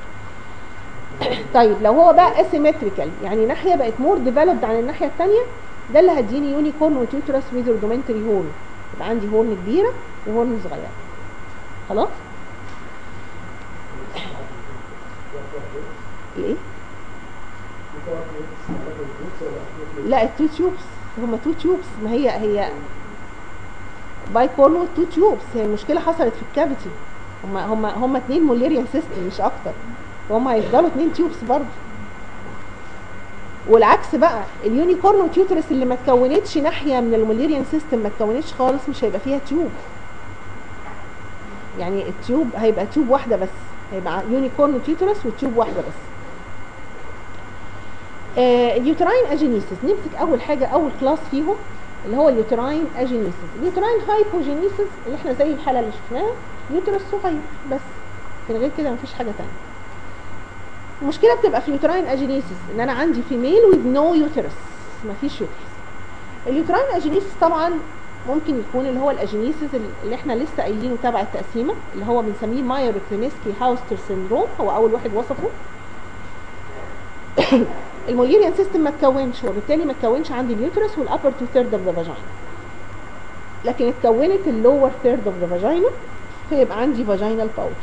طيب لو هو بقى اسيمتريكال يعني ناحيه بقت مور ديفلوبد عن الناحيه الثانيه ده اللي هديني يونيكورن وتيوترس ويز رودومنتري هورن يبقى عندي هورن كبيره وهورن صغيره خلاص الايه لا التو تيوبس هما تو تيوبس ما هي هي باي كورن تو تيوبس هي المشكله حصلت في الكافيتي هما هما هما اتنين موليريان سيستم مش اكتر وهم هيفضلوا اتنين تيوبس برضه والعكس بقى اليونيكورن وتيوترس اللي ما اتكونتش ناحيه من الموليريان سيستم ما اتكونتش خالص مش هيبقى فيها تيوب يعني التيوب هيبقى تيوب واحده بس هيبقى يونيكورن وتيوترس وتيوب واحده بس آه اليوتراين اجينيسيس نمسك اول حاجه اول كلاس فيهم اللي هو اليوتراين اجينيسيس اليوتراين هايبوجينيسيس اللي احنا زي الحاله اللي شفناها يوترس صغير بس من غير كده مفيش حاجه تانية المشكله بتبقى في اليوتراين اجينيسيس ان انا عندي فيميل وذ نو يوترس مفيش يوترس اليوتراين اجينيسيس طبعا ممكن يكون اللي هو الاجينيسيس اللي احنا لسه قايلينه تبع التقسيمه اللي هو بنسميه ماير كلينسكي هاوستر سيندروم هو اول واحد وصفه الموليريان سيستم ما اتكونش وبالتالي ما اتكونش عندي اليوترس والابر تو ثيرد اوف ذا فاجينا لكن اتكونت اللور ثيرد اوف ذا فاجينا فيبقى عندي فاجينال باوتش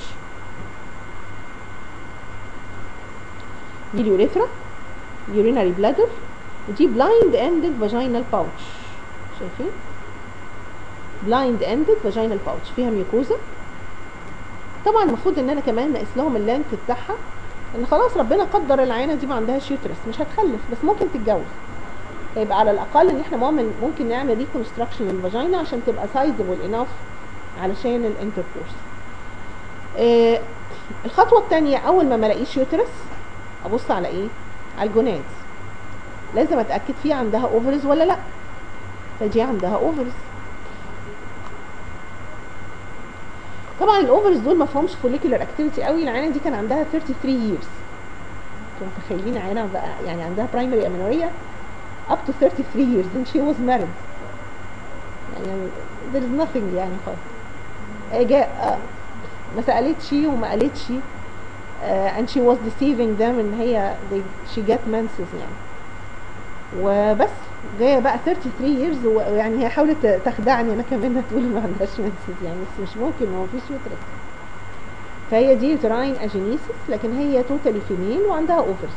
دي اليوريثرا يوريناري بلادر ودي بلايند اندد فاجينال باوتش شايفين بلايند اندد فاجينال باوتش فيها ميوكوزا طبعا المفروض ان انا كمان نقيس لهم اللانث بتاعها ان خلاص ربنا قدر العينه دي ما عندهاش يوترس مش هتخلف بس ممكن تتجوز يبقى على الاقل ان احنا ممكن ممكن نعمل ريكونستراكشن للفاجينا عشان تبقى سايزبل انف علشان الانتركورس آه الخطوه الثانيه اول ما ما الاقيش يوترس ابص على ايه على الجونادز لازم اتاكد فيه عندها اوفرز ولا لا فدي عندها اوفرز طبعا الاوفرز دول ما فيهمش فوليكولار اكتيفيتي قوي العينه دي كان عندها 33 years انتوا متخيلين عينه بقى يعني عندها برايمري امينوريا up to 33 years and she was married يعني there is nothing يعني خالص جاء ما سالتش وما قالتش uh, and she was deceiving them ان هي they, she get menses يعني وبس جايه بقى 33 years ويعني هي حاولت تخدعني انا كمان تقول ما عندهاش menses يعني بس مش ممكن ما فيش يوترس فهي دي يوتراين اجينيسيس لكن هي توتالي فيميل وعندها اوفرز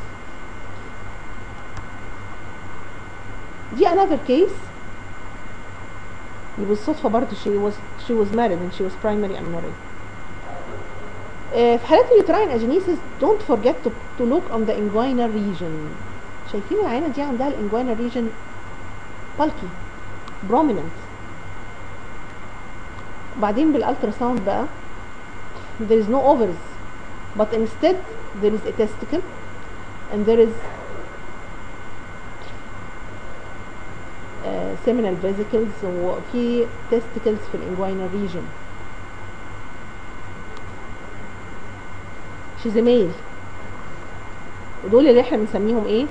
دي another case بالصدفه برضه she was she was married and she was primary amenorrhea في حالات اليوتراين اجينيسيس don't forget to, to look on the inguinal region شايفين العينه دي عندها الانجوينال ريجن بالكي prominent وبعدين بالالترا ساوند بقى there is no ovaries but instead there is a testicle and there is uh, seminal vesicles وفي testicles في الانجوينال region she's a male ودول اللي احنا بنسميهم ايه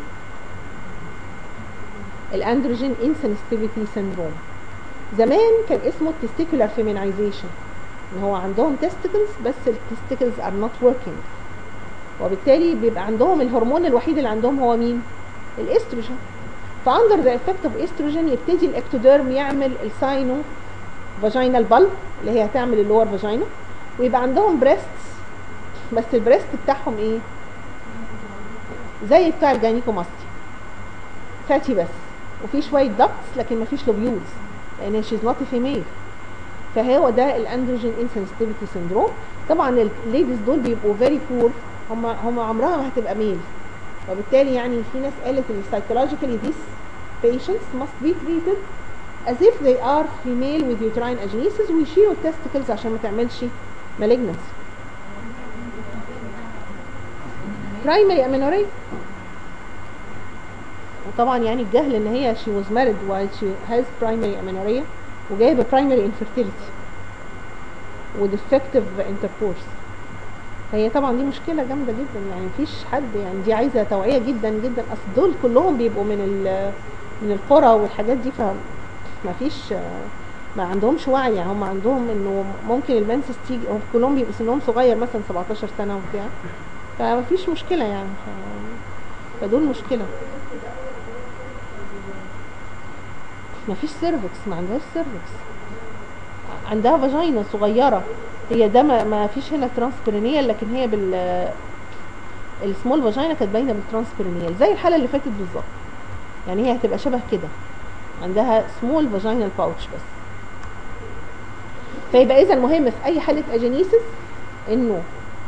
الاندروجين انسنسيتيفيتي سيندروم زمان كان اسمه testicular feminization ان هو عندهم testicles بس التستيكلز are not working وبالتالي بيبقى عندهم الهرمون الوحيد اللي عندهم هو مين الاستروجين فاندر ذا افكت اوف استروجين يبتدي الاكتوديرم يعمل الساينو فاجينال بالب اللي هي هتعمل اللور فاجينا ويبقى عندهم بريستس بس البريست بتاعهم ايه زي بتاع الجاينيكوماستي فاتي بس وفي شويه دكتس لكن مفيش لوبيولز لان شيز نوت فيميل فهو ده الاندروجين انسنسيتيفيتي سيندروم طبعا الليديز دول بيبقوا فيري بور هم هم عمرها ما هتبقى ميل وبالتالي يعني في ناس قالت ان psychologically these patients must be treated as if they are female with uterine agenesis ويشيلوا التستيكلز عشان ما تعملش malignancy primary amenorrhea وطبعا يعني الجهل ان هي she was married while she has primary amenorrhea وجايبه primary infertility و defective intercourse فهي طبعا دي مشكله جامده جدا يعني مفيش حد يعني دي عايزه توعيه جدا جدا اصل دول كلهم بيبقوا من من القرى والحاجات دي فما فيش ما عندهمش وعي يعني هم عندهم انه ممكن المنسس تيجي هم كلهم بيبقوا سنهم صغير مثلا 17 سنه وبتاع فما فيش مشكله يعني ف... فدول مشكله ما فيش سيرفكس ما عندهاش سيرفكس عندها فاجينا صغيره هي ده ما, ما فيش هنا ترانسبرينيال لكن هي بال السمول فاجينا كانت باينه بالترانسبرينيال زي الحاله اللي فاتت بالظبط يعني هي هتبقى شبه كده عندها سمول فاجينال باوتش بس فيبقى اذا مهم في اي حاله اجينيسيس انه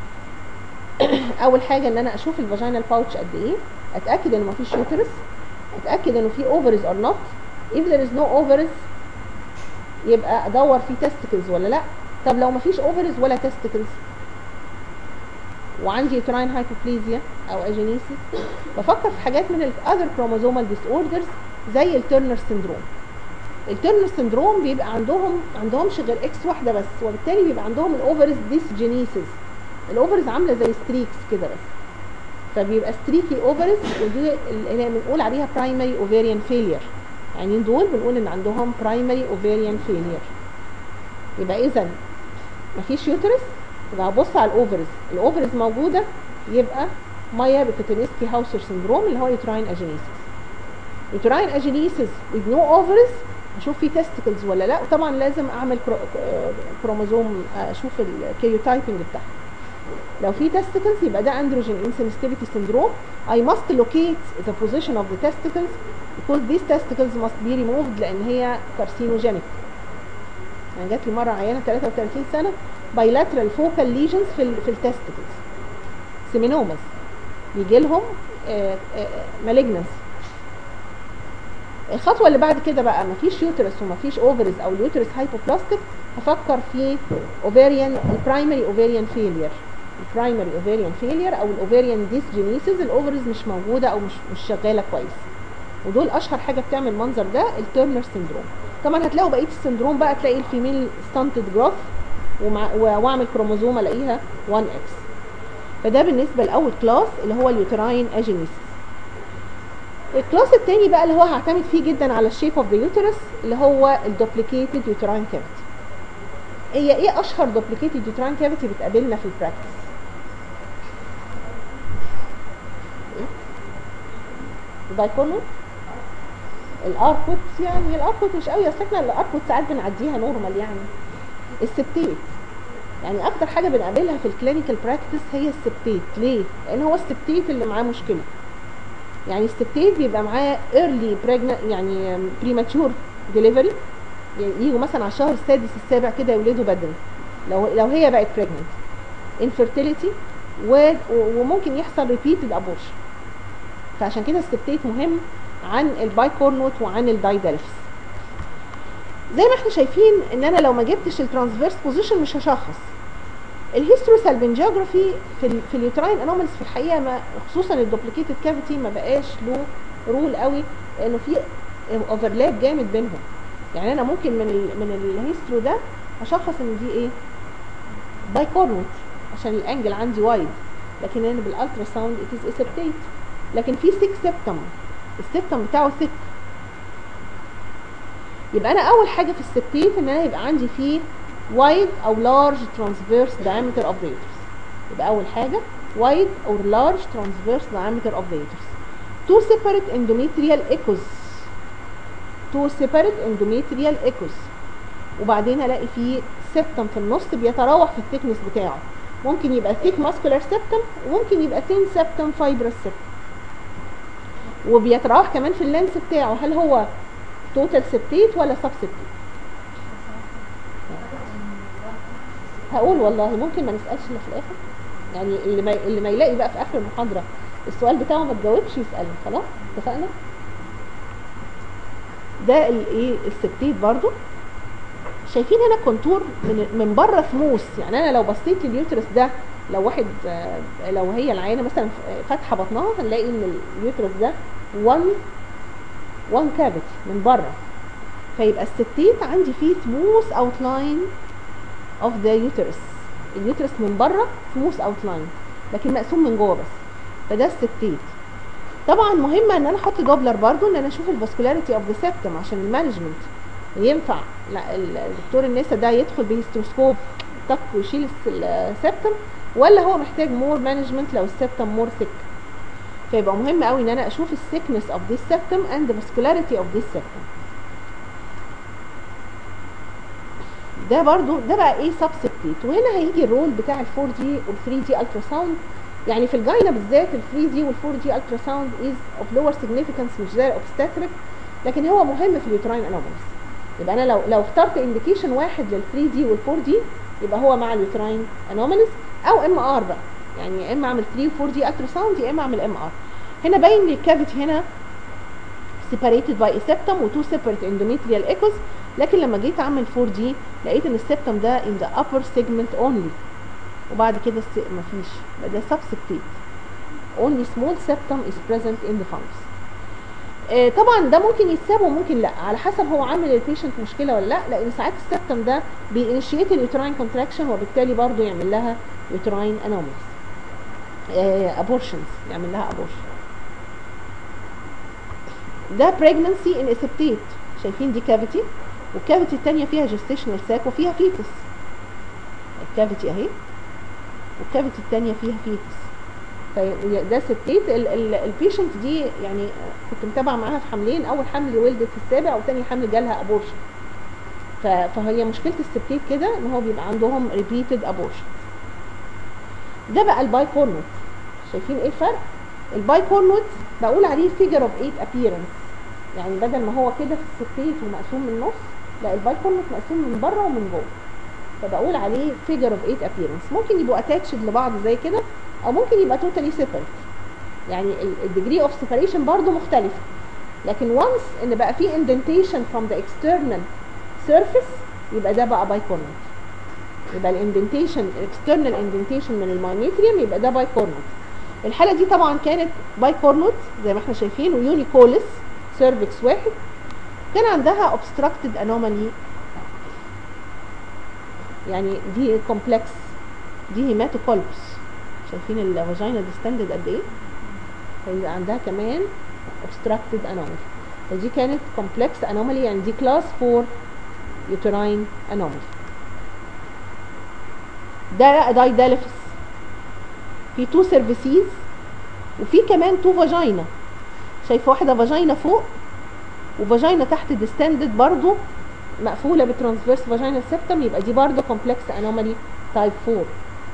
اول حاجه ان انا اشوف الفاجينال باوتش قد ايه اتاكد ان مفيش يوترس اتاكد انه في اوفرز اور نوت if there is no ovaries يبقى ادور في تستكلز ولا لا طب لو مفيش اوفرز ولا تستكلز وعندي يوتراين هايبوبليزيا او اجينيسيس بفكر في حاجات من الاذر كروموزومال ديس اوردرز زي الترنر سيندروم الترنر سيندروم بيبقى عندهم عندهمش غير اكس واحده بس وبالتالي بيبقى عندهم الاوفرز ديسجينيسيس الاوفرز عامله زي ستريكس كده بس فبيبقى ستريكي اوفرز ودي اللي بنقول عليها برايمري اوفيريان فيلير يعني دول بنقول ان عندهم برايمري اوفيريان فيلير يبقى اذا مفيش يوترس يبقى هبص على الاوفرز الاوفرز موجوده يبقى مايا بيكوتينسكي هاوسر سندروم اللي هو يوتراين اجينيسيس يوتراين اجينيسيس with no ovaries اشوف في تستكلز ولا لا وطبعا لازم اعمل كروموزوم اشوف الكيوتايبنج بتاعها لو في testicles يبقى ده androgen insensitivity syndrome I must locate the position of the testicles because these testicles must be removed لان هي carcinogenic يعني جات لي مره عيانه 33 سنه bilateral focal lesions في ال في التستكلز سيمينوماس بيجي لهم malignancy الخطوه اللي بعد كده بقى مفيش يوترس ومفيش اوفرز او اليوترس هايبوبلاستيك هفكر في اوفيريان البرايمري اوفيريان فيلير البرايمري اوفيريان فيلير او الاوفيريان ديسجينيسيس الاوفرز مش موجوده او مش مش شغاله كويس ودول اشهر حاجه بتعمل المنظر ده التيرنر سيندروم طبعا هتلاقوا بقيه السندروم بقى تلاقي الفيميل ستانتد جروث واعمل كروموزوم الاقيها 1 اكس فده بالنسبه لاول كلاس اللي هو اليوتراين اجينيسيس الكلاس الثاني بقى اللي هو هعتمد فيه جدا على الشيب اوف ذا يوترس اللي هو الدوبليكيتد يوتراين كافيتي هي ايه اشهر دوبليكيتد يوتراين كافيتي بتقابلنا في البراكتس الدايكونو الاركوت يعني الاركوت مش قوي اصل احنا الاركوت ساعات بنعديها نورمال يعني السبتيت يعني اكتر حاجه بنقابلها في الكلينيكال براكتس هي السبتيت ليه لان هو السبتيت اللي معاه مشكله يعني الستيت بيبقى معاه early pregnant يعني premature delivery يجوا مثلا على الشهر السادس السابع كده يولدوا بدري لو لو هي بقت pregnant infertility و وممكن يحصل repeated abortion فعشان كده الستيت مهم عن البايكورنوت وعن الدايدلفس زي ما احنا شايفين ان انا لو ما جبتش الترانسفيرس بوزيشن مش هشخص الهيستروسالبنجيوجرافي في ال في اليوتراين انومالز في الحقيقه ما خصوصا الدوبليكيتد كافيتي ما بقاش له رول قوي لانه في اوفرلاب جامد بينهم يعني انا ممكن من ال من الهيسترو ده اشخص ان دي ايه بايكورنوت عشان الانجل عندي وايد لكن انا بالالترا ساوند ات از اسبتيت لكن في سيك سيبتم السيبتم بتاعه ثيك يبقى انا اول حاجه في السبتيت ان انا يبقى عندي فيه wide او large transverse diameter of the uterus يبقى اول حاجه wide or large transverse diameter of the uterus two separate endometrial echoes two separate endometrial echoes وبعدين الاقي فيه septum في النص بيتراوح في الثيكنس بتاعه ممكن يبقى thick muscular septum وممكن يبقى thin septum fibrous septum وبيتراوح كمان في اللينس بتاعه هل هو توتال سبتيت ولا سب سبتيت هقول والله ممكن ما نسالش الا في الاخر يعني اللي ما اللي ما يلاقي بقى في اخر المحاضره السؤال بتاعه ما تجاوبش يساله خلاص اتفقنا ده الايه السبتيت برضو شايفين هنا كونتور من من بره سموث يعني انا لو بصيت لليوترس ده لو واحد لو هي العينه مثلا فاتحه بطنها هنلاقي ان اليوترس ده 1 1 كافيتي من بره فيبقى الستيت عندي فيه سموث اوتلاين اوف ذا يوترس اليوترس من بره سموث اوتلاين لكن مقسوم من جوه بس فده الستيت طبعا مهمه ان انا احط دوبلر برضو ان انا اشوف الفاسكولاريتي اوف ذا سيبتم عشان المانجمنت ينفع لا الدكتور النسا ده يدخل بهيستروسكوب طق ويشيل السيبتم ولا هو محتاج مور مانجمنت لو السيبتم مور ثيك فيبقى مهم قوي ان انا اشوف الثيكنس اوف ذيس سيبتم اند فاسكولاريتي اوف ذيس سيبتم ده برضو ده بقى ايه سبسبتيت وهنا هيجي الرول بتاع ال 4 دي وال 3 دي الترا ساوند يعني في الجاينا بالذات ال 3 دي وال 4 دي الترا ساوند از اوف لور سيجنيفيكانس مش زي الاوبستاتريك لكن هو مهم في اليوتراين انوماليز يبقى انا لو لو اخترت انديكيشن واحد لل 3 دي وال 4 دي يبقى هو مع اليوتراين انوماليز او ام ار بقى يعني يا اما اعمل 3 و 4 دي الترا ساوند يا اما اعمل ام ار هنا باين لي الكافيتي هنا separated by a septum و two separate endometrial echoes لكن لما جيت اعمل 4 دي لقيت ان السبتم ده in the upper segment only وبعد كده الس- مفيش يبقى ده subseptate only small septum is present in the fundus آه، طبعا ده ممكن يتساب وممكن لا على حسب هو عامل للبيشنت مشكله ولا لا لان ساعات السبتم ده بينشيت اليوتراين كونتراكشن وبالتالي برضه يعمل لها يوتراين انوماليز ابورشنز يعمل لها ابورشن ده pregnancy in septate شايفين دي كافيتي والكافيتي الثانيه فيها جستيشنال ساك وفيها فيتس الكافيتي اهي والكافيتي الثانيه فيها فيتس فده ستيت البيشنت دي يعني كنت متابعه معاها في حملين اول حمل ولدت في السابع وتاني حمل جالها ابورشن فهي مشكله الستيت كده ان هو بيبقى عندهم ريبيتد ابورشن ده بقى الباي كورنوت شايفين ايه الفرق الباي كورنوت بقول عليه فيجر اوف 8 ابييرنس يعني بدل ما هو كده في الستيت ومقسوم من النص لا الباي كورنوت مقسوم من بره ومن جوه فبقول عليه فيجر اوف 8 ابييرنس ممكن يبقوا اتاتشد لبعض زي كده او ممكن يبقى توتالي سيبريت يعني الديجري اوف سيبريشن برضو مختلفه لكن وانس ان بقى في اندنتيشن فروم ذا اكسترنال سيرفيس يبقى ده بقى باي كورنوت يبقى الاندنتيشن الاكسترنال اندنتيشن من الماينيتريوم يبقى ده باي كورنوت الحاله دي طبعا كانت باي كورنوت زي ما احنا شايفين ويونيكولس سيرفكس واحد كان عندها اوبستراكتد انومالي يعني دي كومبلكس دي هيماتوكولبس شايفين الفاجينا ديستندد قد ايه فيبقى عندها كمان obstructed anomaly فدي كانت complex anomaly يعني دي class 4 uterine anomaly ده دايدالفس في تو سيرفيسيز وفي كمان تو فاجينا شايفه واحده فاجينا فوق وفاجينا تحت ديستندد برضو مقفوله بترانسفيرس فاجينا سيبتم يبقى دي برضو كومبلكس انومالي تايب 4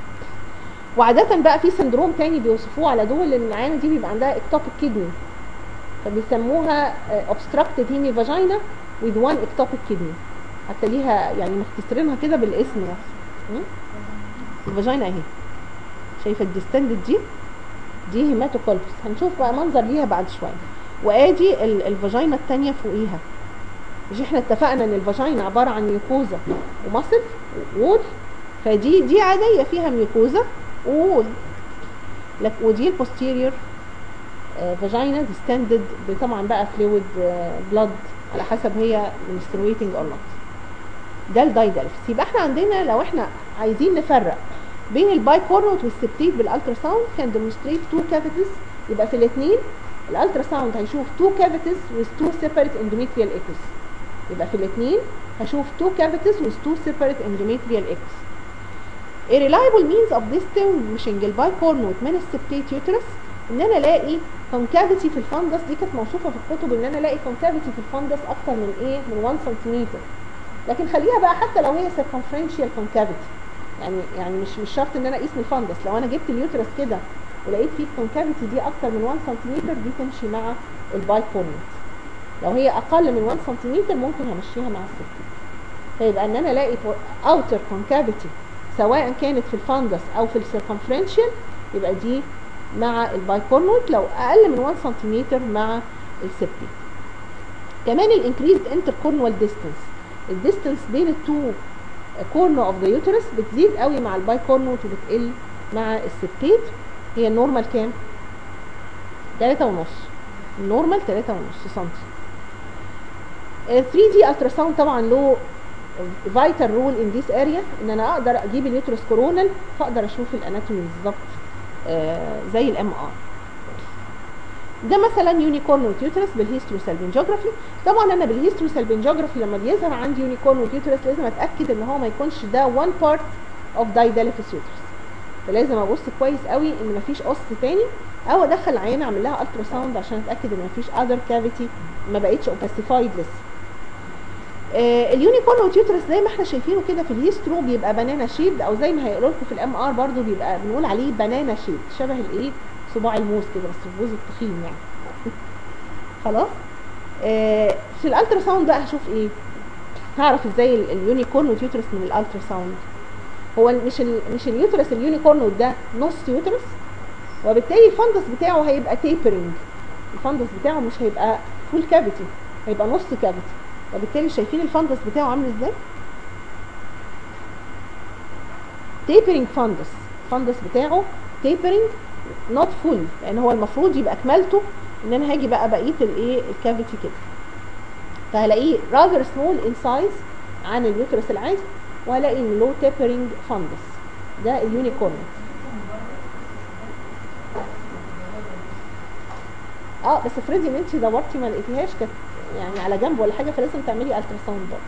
وعادة بقى في سندروم تاني بيوصفوه على دول ان العيانة دي بيبقى عندها اكتوبيك كدني فبيسموها obstructed hemi vagina with one ectopic kidney حتى ليها يعني مختصرينها كده بالاسم نفسه الفاجينا اهي شايفه الديستندد دي دي هيماتوكولبس هنشوف بقى منظر ليها بعد شويه وادي ال- الفاجينا الثانيه فوقيها مش احنا اتفقنا ان الفاجينا عباره عن ميوكوزا ومصل وول فدي دي عاديه فيها ميوكوزا وول لك ودي البوستيريور فاجينا ديستندد طبعا بقى فلويد بلاد على حسب هي menstruating or not ده الدايدالفس يبقى احنا عندنا لو احنا عايزين نفرق بين الباي كورنوت والسبتيت بالالترا ساوند كان ديمونستريت تو كافيتيز يبقى في الاثنين الالترا ساوند هيشوف تو كافيتيز with two separate endometrial echoes يبقى في الاثنين هشوف two cavities with two separate endometrial echoes A reliable means of distinguishing البايكورنوت من السبتيت يوترس ان انا الاقي concavity في الفندس دي كانت موصوفه في الكتب ان انا الاقي concavity في الفندس اكتر من ايه من 1 سنتيمتر لكن خليها بقى حتى لو هي circumferential concavity يعني يعني مش مش شرط ان انا اقيس من الفندس لو انا جبت اليوترس كده ولقيت فيه concavity دي اكتر من 1 سنتيمتر دي تمشي مع البايكورنوت لو هي اقل من 1 سنتيمتر ممكن همشيها مع السبتيت فيبقى ان انا الاقي outer concavity سواء كانت في الفندس او في السيركمفرنشال يبقى دي مع البايكورنوت لو اقل من 1 سنتيمتر مع السبتيت كمان الانكريزد انتركورنوال ديستانس الديستانس بين التو كورنر اوف ذا يوترس بتزيد قوي مع البايكورنوت وبتقل مع السبتيت هي النورمال كام 3 ونص النورمال 3 ونص سنتي 3 دي الترا ساوند طبعا له فايتال رول ان ذيس اريا ان انا اقدر اجيب اليوترس كورونال فاقدر اشوف الاناتومي بالظبط آه زي الام ار ده مثلا يونيكورن يوترس بالهيستروسالبنجوجرافي طبعا انا بالهيستروسالبنجوجرافي لما بيظهر عندي يونيكورن يوترس لازم اتاكد ان هو ما يكونش ده وان بارت اوف دايداليفس يوترس فلازم ابص كويس قوي ان مفيش قص تاني او ادخل العينه اعمل لها الترا ساوند عشان اتاكد ان مفيش اذر كافيتي ما بقتش اوباسيفايد لسه آه اليونيكورن والتيوترس زي ما احنا شايفينه كده في الهيسترو بيبقى بنانا شيبد او زي ما هيقولوا لكم في الام ار برضو بيبقى بنقول عليه بنانا شيبد شبه الايه صباع الموز كده بس الجوز التخين يعني خلاص آه في الالترا ساوند بقى هشوف ايه هعرف ازاي ال- اليونيكورن والتيوترس من الالترا ساوند هو مش ال مش اليوترس اليونيكورن ده نص يوترس وبالتالي الفندس بتاعه هيبقى تيبرنج الفندس بتاعه مش هيبقى فول كافيتي هيبقى نص كافيتي وبالتالي شايفين الفندس بتاعه عامل ازاي تيبرنج فندس الفندس بتاعه تيبرنج نوت فول لان هو المفروض يبقى اكملته ان انا هاجي بقى بقيه الايه الكافيتي كده فهلاقيه rather small in size عن اليوترس العادي وهلاقي ان له تيبرنج فندس ده اليونيكورن اه بس افرضي ان انت دورتي ما لقيتيهاش كانت يعني على جنب ولا حاجه فلازم تعملي الترا ساوند برضه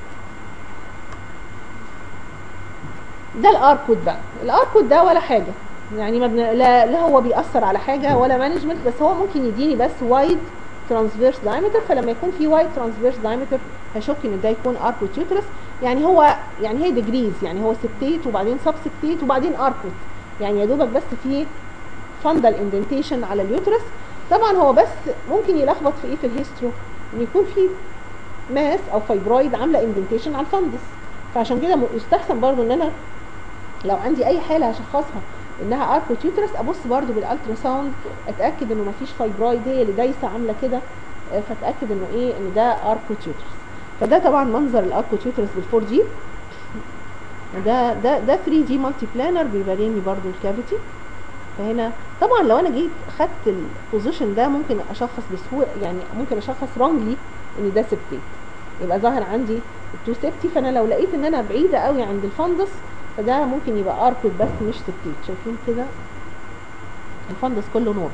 ده الاركود بقى الاركود ده ولا حاجه يعني ما بن... لا, لا هو بيأثر على حاجه ولا مانجمنت بس هو ممكن يديني بس وايد ترانسفيرس دايمتر فلما يكون في وايد ترانسفيرس دايمتر هشك ان ده يكون اركود يوترس يعني هو يعني هي ديجريز يعني هو سبتيت وبعدين سب سبتيت وبعدين اركود يعني يا دوبك بس في فندل اندنتيشن على اليوترس طبعا هو بس ممكن يلخبط في ايه في الهيسترو ان يكون في ماس او فايبرويد عامله اندنتيشن على الفندس فعشان كده م- يستحسن برضو ان انا لو عندي اي حاله هشخصها انها اركوت يوترس ابص برضو بالالترا ساوند اتاكد انه مفيش فايبرويد هي اللي دايسه عامله كده آه، فاتاكد انه ايه ان ده اركوت يوترس فده طبعا منظر الاركوت يوترس بالفور دي ده ده ده 3 دي مالتي بلانر بيوريني برضو الكافيتي فهنا طبعا لو انا جيت خدت البوزيشن ده ممكن اشخص بسهوله يعني ممكن اشخص رونجلي ان ده سبتيت يبقى ظاهر عندي التو سيبتي فانا لو لقيت ان انا بعيده قوي عند الفندس فده ممكن يبقى اركود بس مش سبتيت شايفين كده الفندس كله نور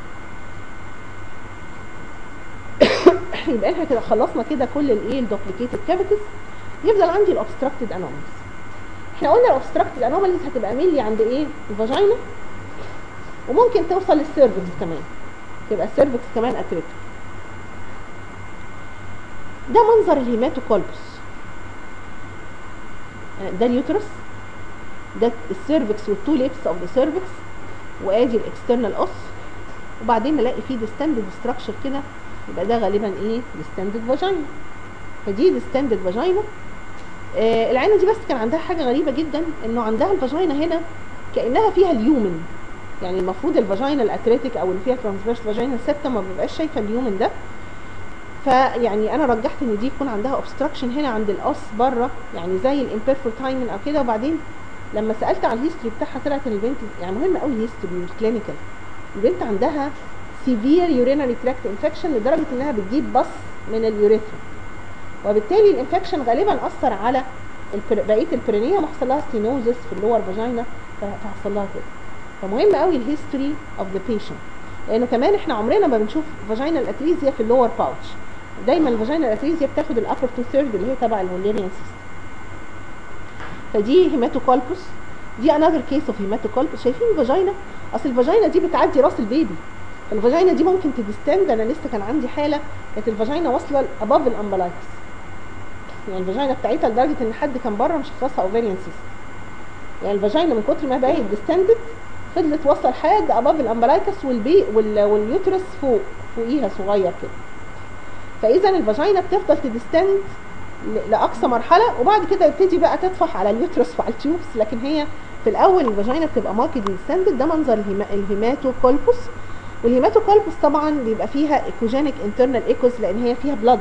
يبقى احنا كده خلصنا كده كل الايه الدوبليكيتد كافيتيز يفضل عندي الاوبستراكتد انوماليز احنا قلنا الاوبستراكتد انوماليز هتبقى مينلي عند ايه الفاجينا وممكن توصل للسيرفكس كمان تبقى السيرفكس كمان اتريتو ده منظر الهيماتوكولبس ده اليوترس ده السيرفكس والتو ليبس اوف ذا سيرفكس وادي الاكسترنال اوس وبعدين الاقي فيه ديستندد ستراكشر كده يبقى ده غالبا ايه ديستندد فاجينا فدي ديستندد فاجينا آه العينه دي بس كان عندها حاجه غريبه جدا انه عندها الفاجينا هنا كانها فيها اليومن يعني المفروض الفاجينا الاتريتيك او اللي فيها ترانسفيرس فاجينا ثابته ما ببقاش شايفه اليومن ده فيعني انا رجحت ان دي يكون عندها اوبستراكشن هنا عند القص بره يعني زي الامبيرفور تايمن او كده وبعدين لما سالت على الهيستوري بتاعها طلعت ان البنت يعني مهم قوي الهيستوري الكلينيكال البنت عندها سيفير يورينري تراكت انفكشن لدرجه انها بتجيب بص من اليوريثرا وبالتالي الانفكشن غالبا اثر على البر... بقيه البرينيه وحصل لها ستينوزس في اللور فاجينا فحصل لها كده فمهم قوي الهيستوري اوف ذا بيشنت لانه كمان احنا عمرنا ما بنشوف فاجينا الاتريزيا في اللور باوتش دايما الفاجينا الاتريزيا بتاخد الابر تو ثيرد اللي هي تبع الفوليريان سيستم فدي هيماتوكولبوس دي انذر كيس اوف هيماتوكولبوس شايفين الفاجينا اصل الفاجينا دي بتعدي راس البيبي الفاجينا دي ممكن تديستند انا لسه كان عندي حاله كانت الفاجينا واصله اباف الامبلايكس يعني الفاجينا بتاعتها لدرجه ان حد كان بره مشخصها اوفيريان سيستم يعني الفاجينا من كتر ما بقت ديستندد فضلت واصله لحد اباف الامبلايكس والبي وال واليوترس فوق فوقيها صغير كده فاذا الفاجينا بتفضل تديستند لاقصى مرحله وبعد كده يبتدي بقى تطفح على اليوترس وعلى التيوبس لكن هي في الاول الفاجينا بتبقى ماركت ديستندد ده منظر الهيما الهيماتوكولبوس والهيماتوكولبوس طبعا بيبقى فيها ايكوجينيك انترنال ايكوز لان هي فيها بلد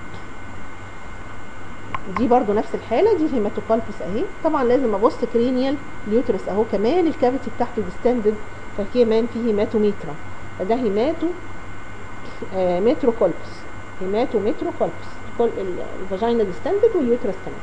دي برضو نفس الحالة دي الهيماتوكالبس اهي طبعا لازم ابص كرينيال اليوترس اهو كمان الكافيتي بتاعته ديستندد فكمان في هيماتوميترا فده هيماتو آه متروكولبس هيماتو متروكولبس كل الفاجينا ديستندد واليوترس كمان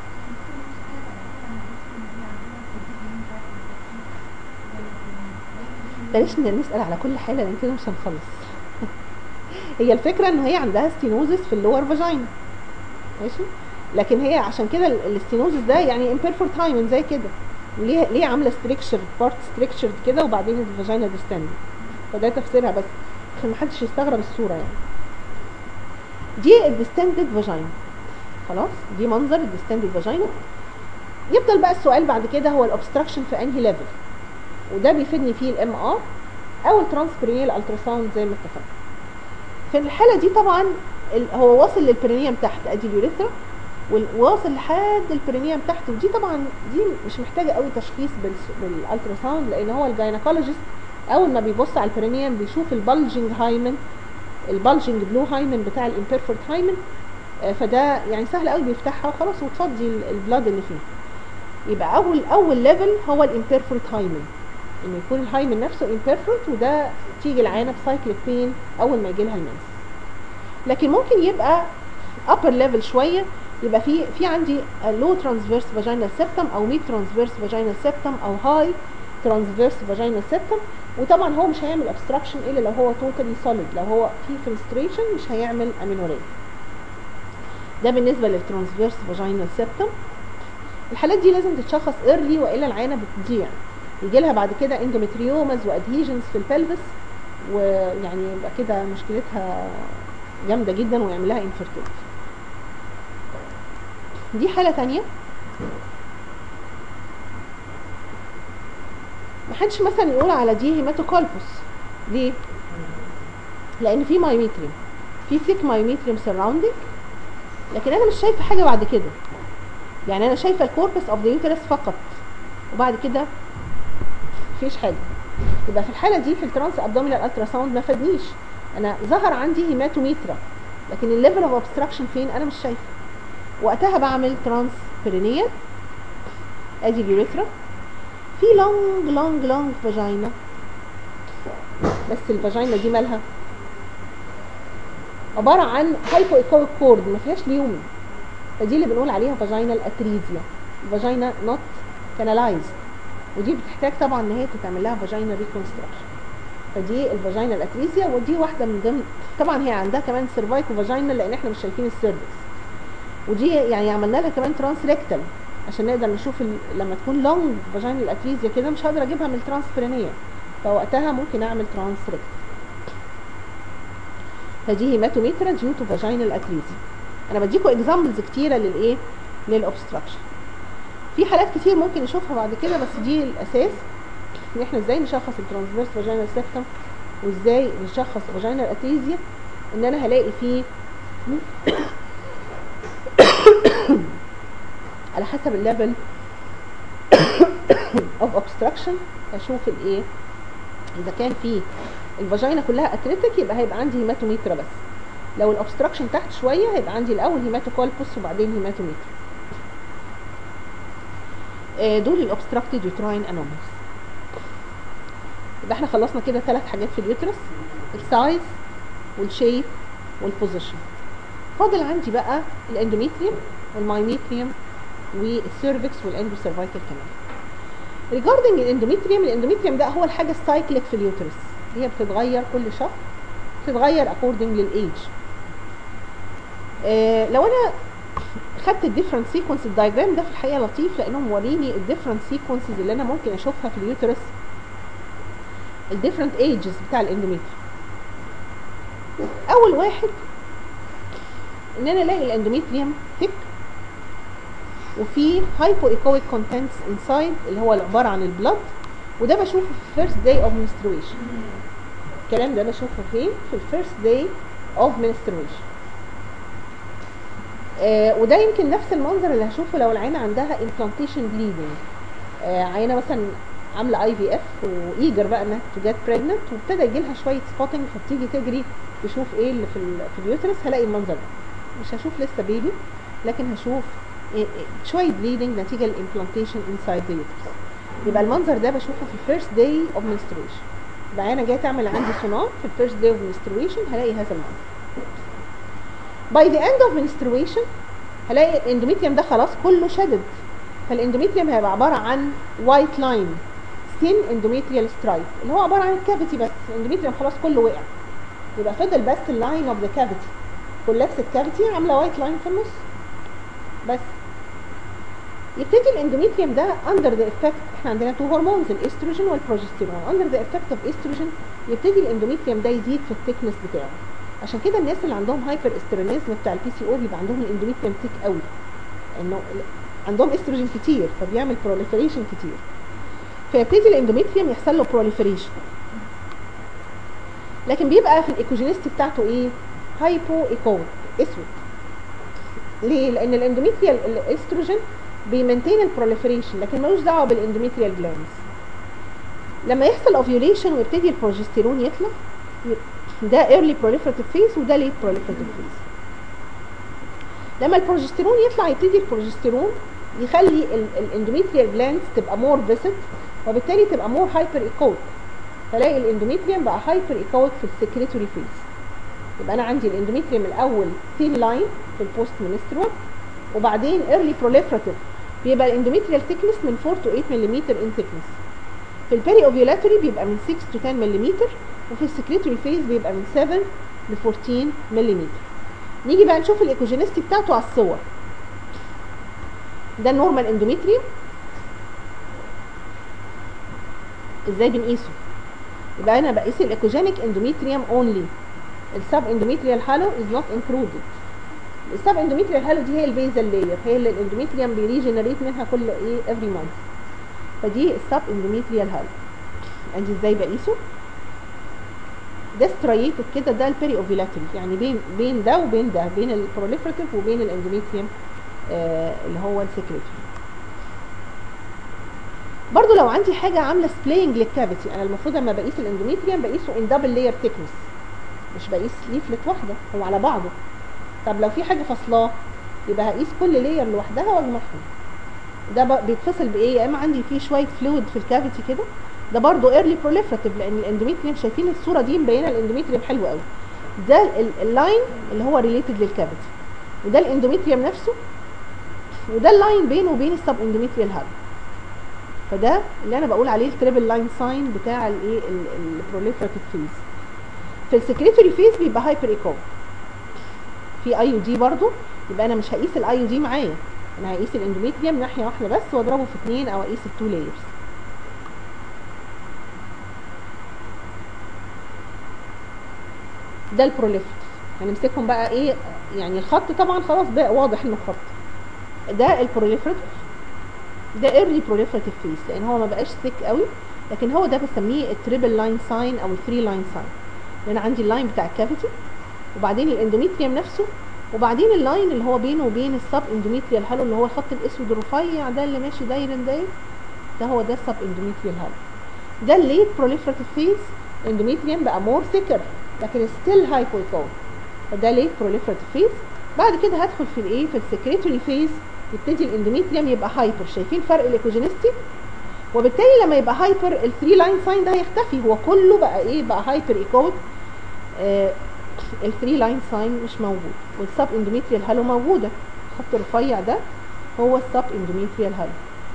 بلاش نسأل على كل حالة لان كده مش هنخلص هي الفكرة ان هي عندها ستينوزس في اللور فاجينا ماشي لكن هي عشان كده الاستينوزس ده يعني امبيرفور تايم زي كده ليه ليه عامله ستريكشر بارت ستريكشر كده وبعدين الفاجينا ديستند فده تفسيرها بس عشان محدش يستغرب الصوره يعني دي الديستندد فاجينا خلاص دي منظر الديستندد فاجينا يفضل بقى السؤال بعد كده هو الاوبستراكشن في انهي ليفل وده بيفيدني فيه الام ار او الترانسبرينيال التراساوند زي ما اتفقنا في الحاله دي طبعا ال- هو واصل للبرينيوم تحت ادي اليوريثرا وواصل لحد البرينيوم تحت ودي طبعا دي مش محتاجه قوي تشخيص بالس- بالالتراساوند لان هو الجاينكولوجيست اول ما بيبص على البرينيوم بيشوف البلجنج هايمن البلجنج بلو هايمن بتاع الامبيرفورت هايمن آه، فده يعني سهل قوي بيفتحها وخلاص وتفضي ال- البلاد اللي فيه يبقى اول اول ليفل هو الامبيرفورت هايمن ان يكون الهايمن نفسه امبيرفورت وده تيجي العينه بسايكليك بين اول ما يجي لها المنس لكن ممكن يبقى upper level شويه يبقى في في عندي low transverse vaginal septum او mid transverse vaginal septum او high transverse vaginal septum وطبعا هو مش هيعمل obstruction الا لو هو totally solid لو هو في fenestration مش هيعمل amenorrhea ده بالنسبه للترانسفيرس فاجينال سيبتم الحالات دي لازم تتشخص ايرلي والا العينه بتضيع يجي لها بعد كده اندومتريومز وادهيجنز في البلفس ويعني يبقى كده مشكلتها جامده جدا ويعمل لها انفيرتيلتي دي حاله تانية محدش مثلا يقول على دي هيماتوكالبوس ليه لان في مايوميتريم في ثيك مايوميتريم سراوندنج لكن انا مش شايفه حاجه بعد كده يعني انا شايفه الكوربس اوف ذا يوترس فقط وبعد كده مفيش حاجه يبقى في الحاله دي في الترانس ابدومينال الترا ساوند ما فادنيش انا ظهر عندي هيماتوميترا لكن الليفل اوف اوبستراكشن فين انا مش شايفه وقتها بعمل ترانس بيرينيال ادي اليوريثرا في لونج لونج لونج فاجينا بس الفاجينا دي مالها عباره عن هايبو ايكويك كورد ما فيهاش ليومن فدي اللي بنقول عليها فاجينال اتريزيا فاجينا نوت كانالايزد ودي بتحتاج طبعا ان هي تتعمل لها فاجينا ريكونستراكشن فدي الفاجينال اتريزيا ودي واحده من ضمن طبعا هي عندها كمان سيرفايكو فاجينا لان احنا مش شايفين السيرفكس ودي يعني عملنا لها كمان ترانس ريكتال عشان نقدر نشوف ال... لما تكون لونج فاجينال اتريزيا كده مش هقدر اجيبها من الترانسبرينيه فوقتها ممكن اعمل ترانس ريكتال فدي هيماتوميترا ديو تو فاجينال اتريزيا انا بديكم اكزامبلز كتيره للايه للاوبستراكشن في حالات كتير ممكن نشوفها بعد كده بس دي الاساس ان احنا ازاي نشخص الترانسفيرس فاجينال سيبتم وازاي نشخص فاجينال اتريزيا ان انا هلاقي فيه على حسب الليفل اوف اوبستراكشن اشوف الايه اذا كان في الفاجينا كلها اتريتك يبقى هيبقى عندي هيماتوميترا بس لو الاوبستراكشن تحت شويه هيبقى عندي الاول هيماتوكولبوس وبعدين هيماتوميترا آه، دول الاوبستراكتد يوتراين انومالز يبقى احنا خلصنا كده ثلاث حاجات في اليوترس السايز والشيب والبوزيشن فاضل عندي بقى الاندوميتريوم والمايميتريوم والسيرفكس والاندوسيرفايكال كمان ريجاردنج الاندوميتريوم الاندوميتريوم ده هو الحاجه السايكليك في اليوترس هي بتتغير كل شهر بتتغير اكوردنج للايج آه لو انا خدت الديفرنت سيكونس الدايجرام ده في الحقيقه لطيف لانه موريني الديفرنت سيكونسز اللي انا ممكن اشوفها في اليوترس الديفرنت ايجز بتاع الاندوميتريوم اول واحد ان انا الاقي الاندوميتريوم ثيك وفي هايبو ايكويك كونتنتس انسايد اللي هو عباره عن البلد وده بشوفه في الفيرست داي اوف menstruation الكلام ده بشوفه فين في الفيرست داي اوف menstruation آه وده يمكن نفس المنظر اللي هشوفه لو العينه عندها implantation bleeding آه عينه مثلا عامله اي في اف وايجر بقى انها تو جيت بريجننت وابتدى يجي لها شويه سبوتنج فبتيجي تجري تشوف ايه اللي في ال في اليوترس هلاقي المنظر ده مش هشوف لسه بيبي لكن هشوف إيه إيه شويه بليدنج نتيجه الامبلانتيشن انسايد ذا يوترس يبقى المنظر ده بشوفه في الفيرست داي اوف menstruation يبقى انا جايه تعمل عندي سونار في الفيرست داي اوف menstruation هلاقي هذا المنظر باي ذا اند اوف menstruation هلاقي الاندوميتريوم ده خلاص كله شدد فالاندوميتريوم هيبقى عباره عن وايت لاين ثين اندوميتريال سترايب اللي هو عباره عن الكافيتي بس الاندوميتريوم خلاص كله وقع يبقى فضل بس اللاين اوف ذا كافيتي كولابسد كافيتي عامله وايت لاين في النص بس يبتدي الاندوميتريوم ده اندر ذا افكت احنا عندنا تو هرمونز الاستروجين والبروجستيرون اندر ذا افكت اوف استروجين يبتدي الاندوميتريوم ده يزيد في الثيكنس بتاعه عشان كده الناس اللي عندهم هايبر استرونيزم بتاع البي سي او بيبقى عندهم الاندوميتريوم تيك قوي انه عندهم استروجين كتير فبيعمل بروليفريشن كتير فيبتدي الاندوميتريوم يحصل له بروليفريشن لكن بيبقى في الايكوجينيستي بتاعته ايه هايبو ايكو اسود ليه لان الاندوميتريال الاستروجين بيمنتين البروليفريشن لكن ملوش دعوه بالاندوميتريال جلاندز لما يحصل اوفيوليشن ويبتدي البروجستيرون يطلع ده early proliferative phase وده late proliferative phase لما البروجستيرون يطلع يبتدي البروجستيرون يخلي الاندوميتريال جلاندز تبقى مور فيسد وبالتالي تبقى مور هايبر ايكويك فلاقي الاندوميتريوم بقى هايبر ايكويك في السكريتوري فيز يبقى انا عندي الاندوميتريوم الاول ثين لاين في البوست منسترول وبعدين ايرلي بروليفراتيف بيبقى الاندوميتريال ثيكنس من 4 to 8 ملم ان ثيكنس في البيري اوفيولاتوري بيبقى من 6 to 10 ملم وفي السكريتوري فيز بيبقى من 7 ل 14 ملم نيجي بقى نشوف الايكوجينيستي بتاعته على الصور ده النورمال اندوميتريوم ازاي بنقيسه يبقى انا بقيس الايكوجينيك اندوميتريوم اونلي السب اندوميتريال هالو از نوت انكلودد السب اندوميتريال هالو دي هي البيزل لاير هي اللي الاندوميتريوم بيريجنريت منها كل ايه افري مانث فدي السب اندوميتريال هالو ادي ازاي بقيسه ده ستريتد كده ده البيري اوفيلاتوري يعني بين بين ده وبين ده بين البروليفراتيف وبين الاندوميتريوم آه اللي هو السكريتوري برضو لو عندي حاجه عامله سبلاينج للكافيتي انا المفروض لما بقيس الاندوميتريوم بقيسه ان دبل لاير ثيكنس مش بقيس ليفلت واحده هو على بعضه طب لو في حاجه فاصلاه يبقى هقيس كل لاير لوحدها واجمعهم ده ب- بيتصل بايه يا اما عندي فيه شويه فلويد في الكافيتي كده ده برضو ايرلي بروليفراتيف لان الاندوميتريوم شايفين الصوره دي مبينه الاندوميتريوم حلو قوي ده ال- اللاين اللي هو ريليتد للكافيتي وده الاندوميتريوم نفسه وده اللاين بينه وبين السب اندوميتريال هاب فده اللي انا بقول عليه التريبل لاين ساين بتاع الايه البروليفراتيف فيز في السكريتوري فيز بيبقى هايبر ايكو في اي يو دي برضو يبقى انا مش هقيس الاي يو دي معايا انا هقيس الاندوميتريوم ناحيه واحده بس واضربه في اثنين او اقيس التو لايرز ده البروليفراتيف هنمسكهم بقى ايه يعني الخط طبعا خلاص بقى واضح انه خط ده البروليفراتيف ده ايرلي بروليفراتيف فيس لان هو ما بقاش ثيك قوي لكن هو ده بسميه التريبل لاين ساين او الثري لاين ساين لان عندي اللاين بتاع الكافيتي وبعدين الاندوميتريوم نفسه وبعدين اللاين اللي هو بينه وبين السب اندوميتريال هالو اللي هو الخط الاسود الرفيع ده اللي ماشي داير داير ده هو ده السب اندوميتريال هالو ده الليت بروليفراتيف فيز اندوميتريوم بقى مور ثيكر لكن ستيل هايبويكون فده ليت بروليفراتيف فيز بعد كده هدخل في الايه في السكريتوري فيز يبتدي الاندوميتريوم يبقى هايبر شايفين فرق الايكوجينيستي وبالتالي لما يبقى هايبر الثري لاين ساين ده هيختفي هو كله بقى ايه بقى هايبر ايكويك آه الثري لاين ساين مش موجود والسب اندوميتريال هالو موجوده الخط الرفيع ده هو السب اندوميتريال هالو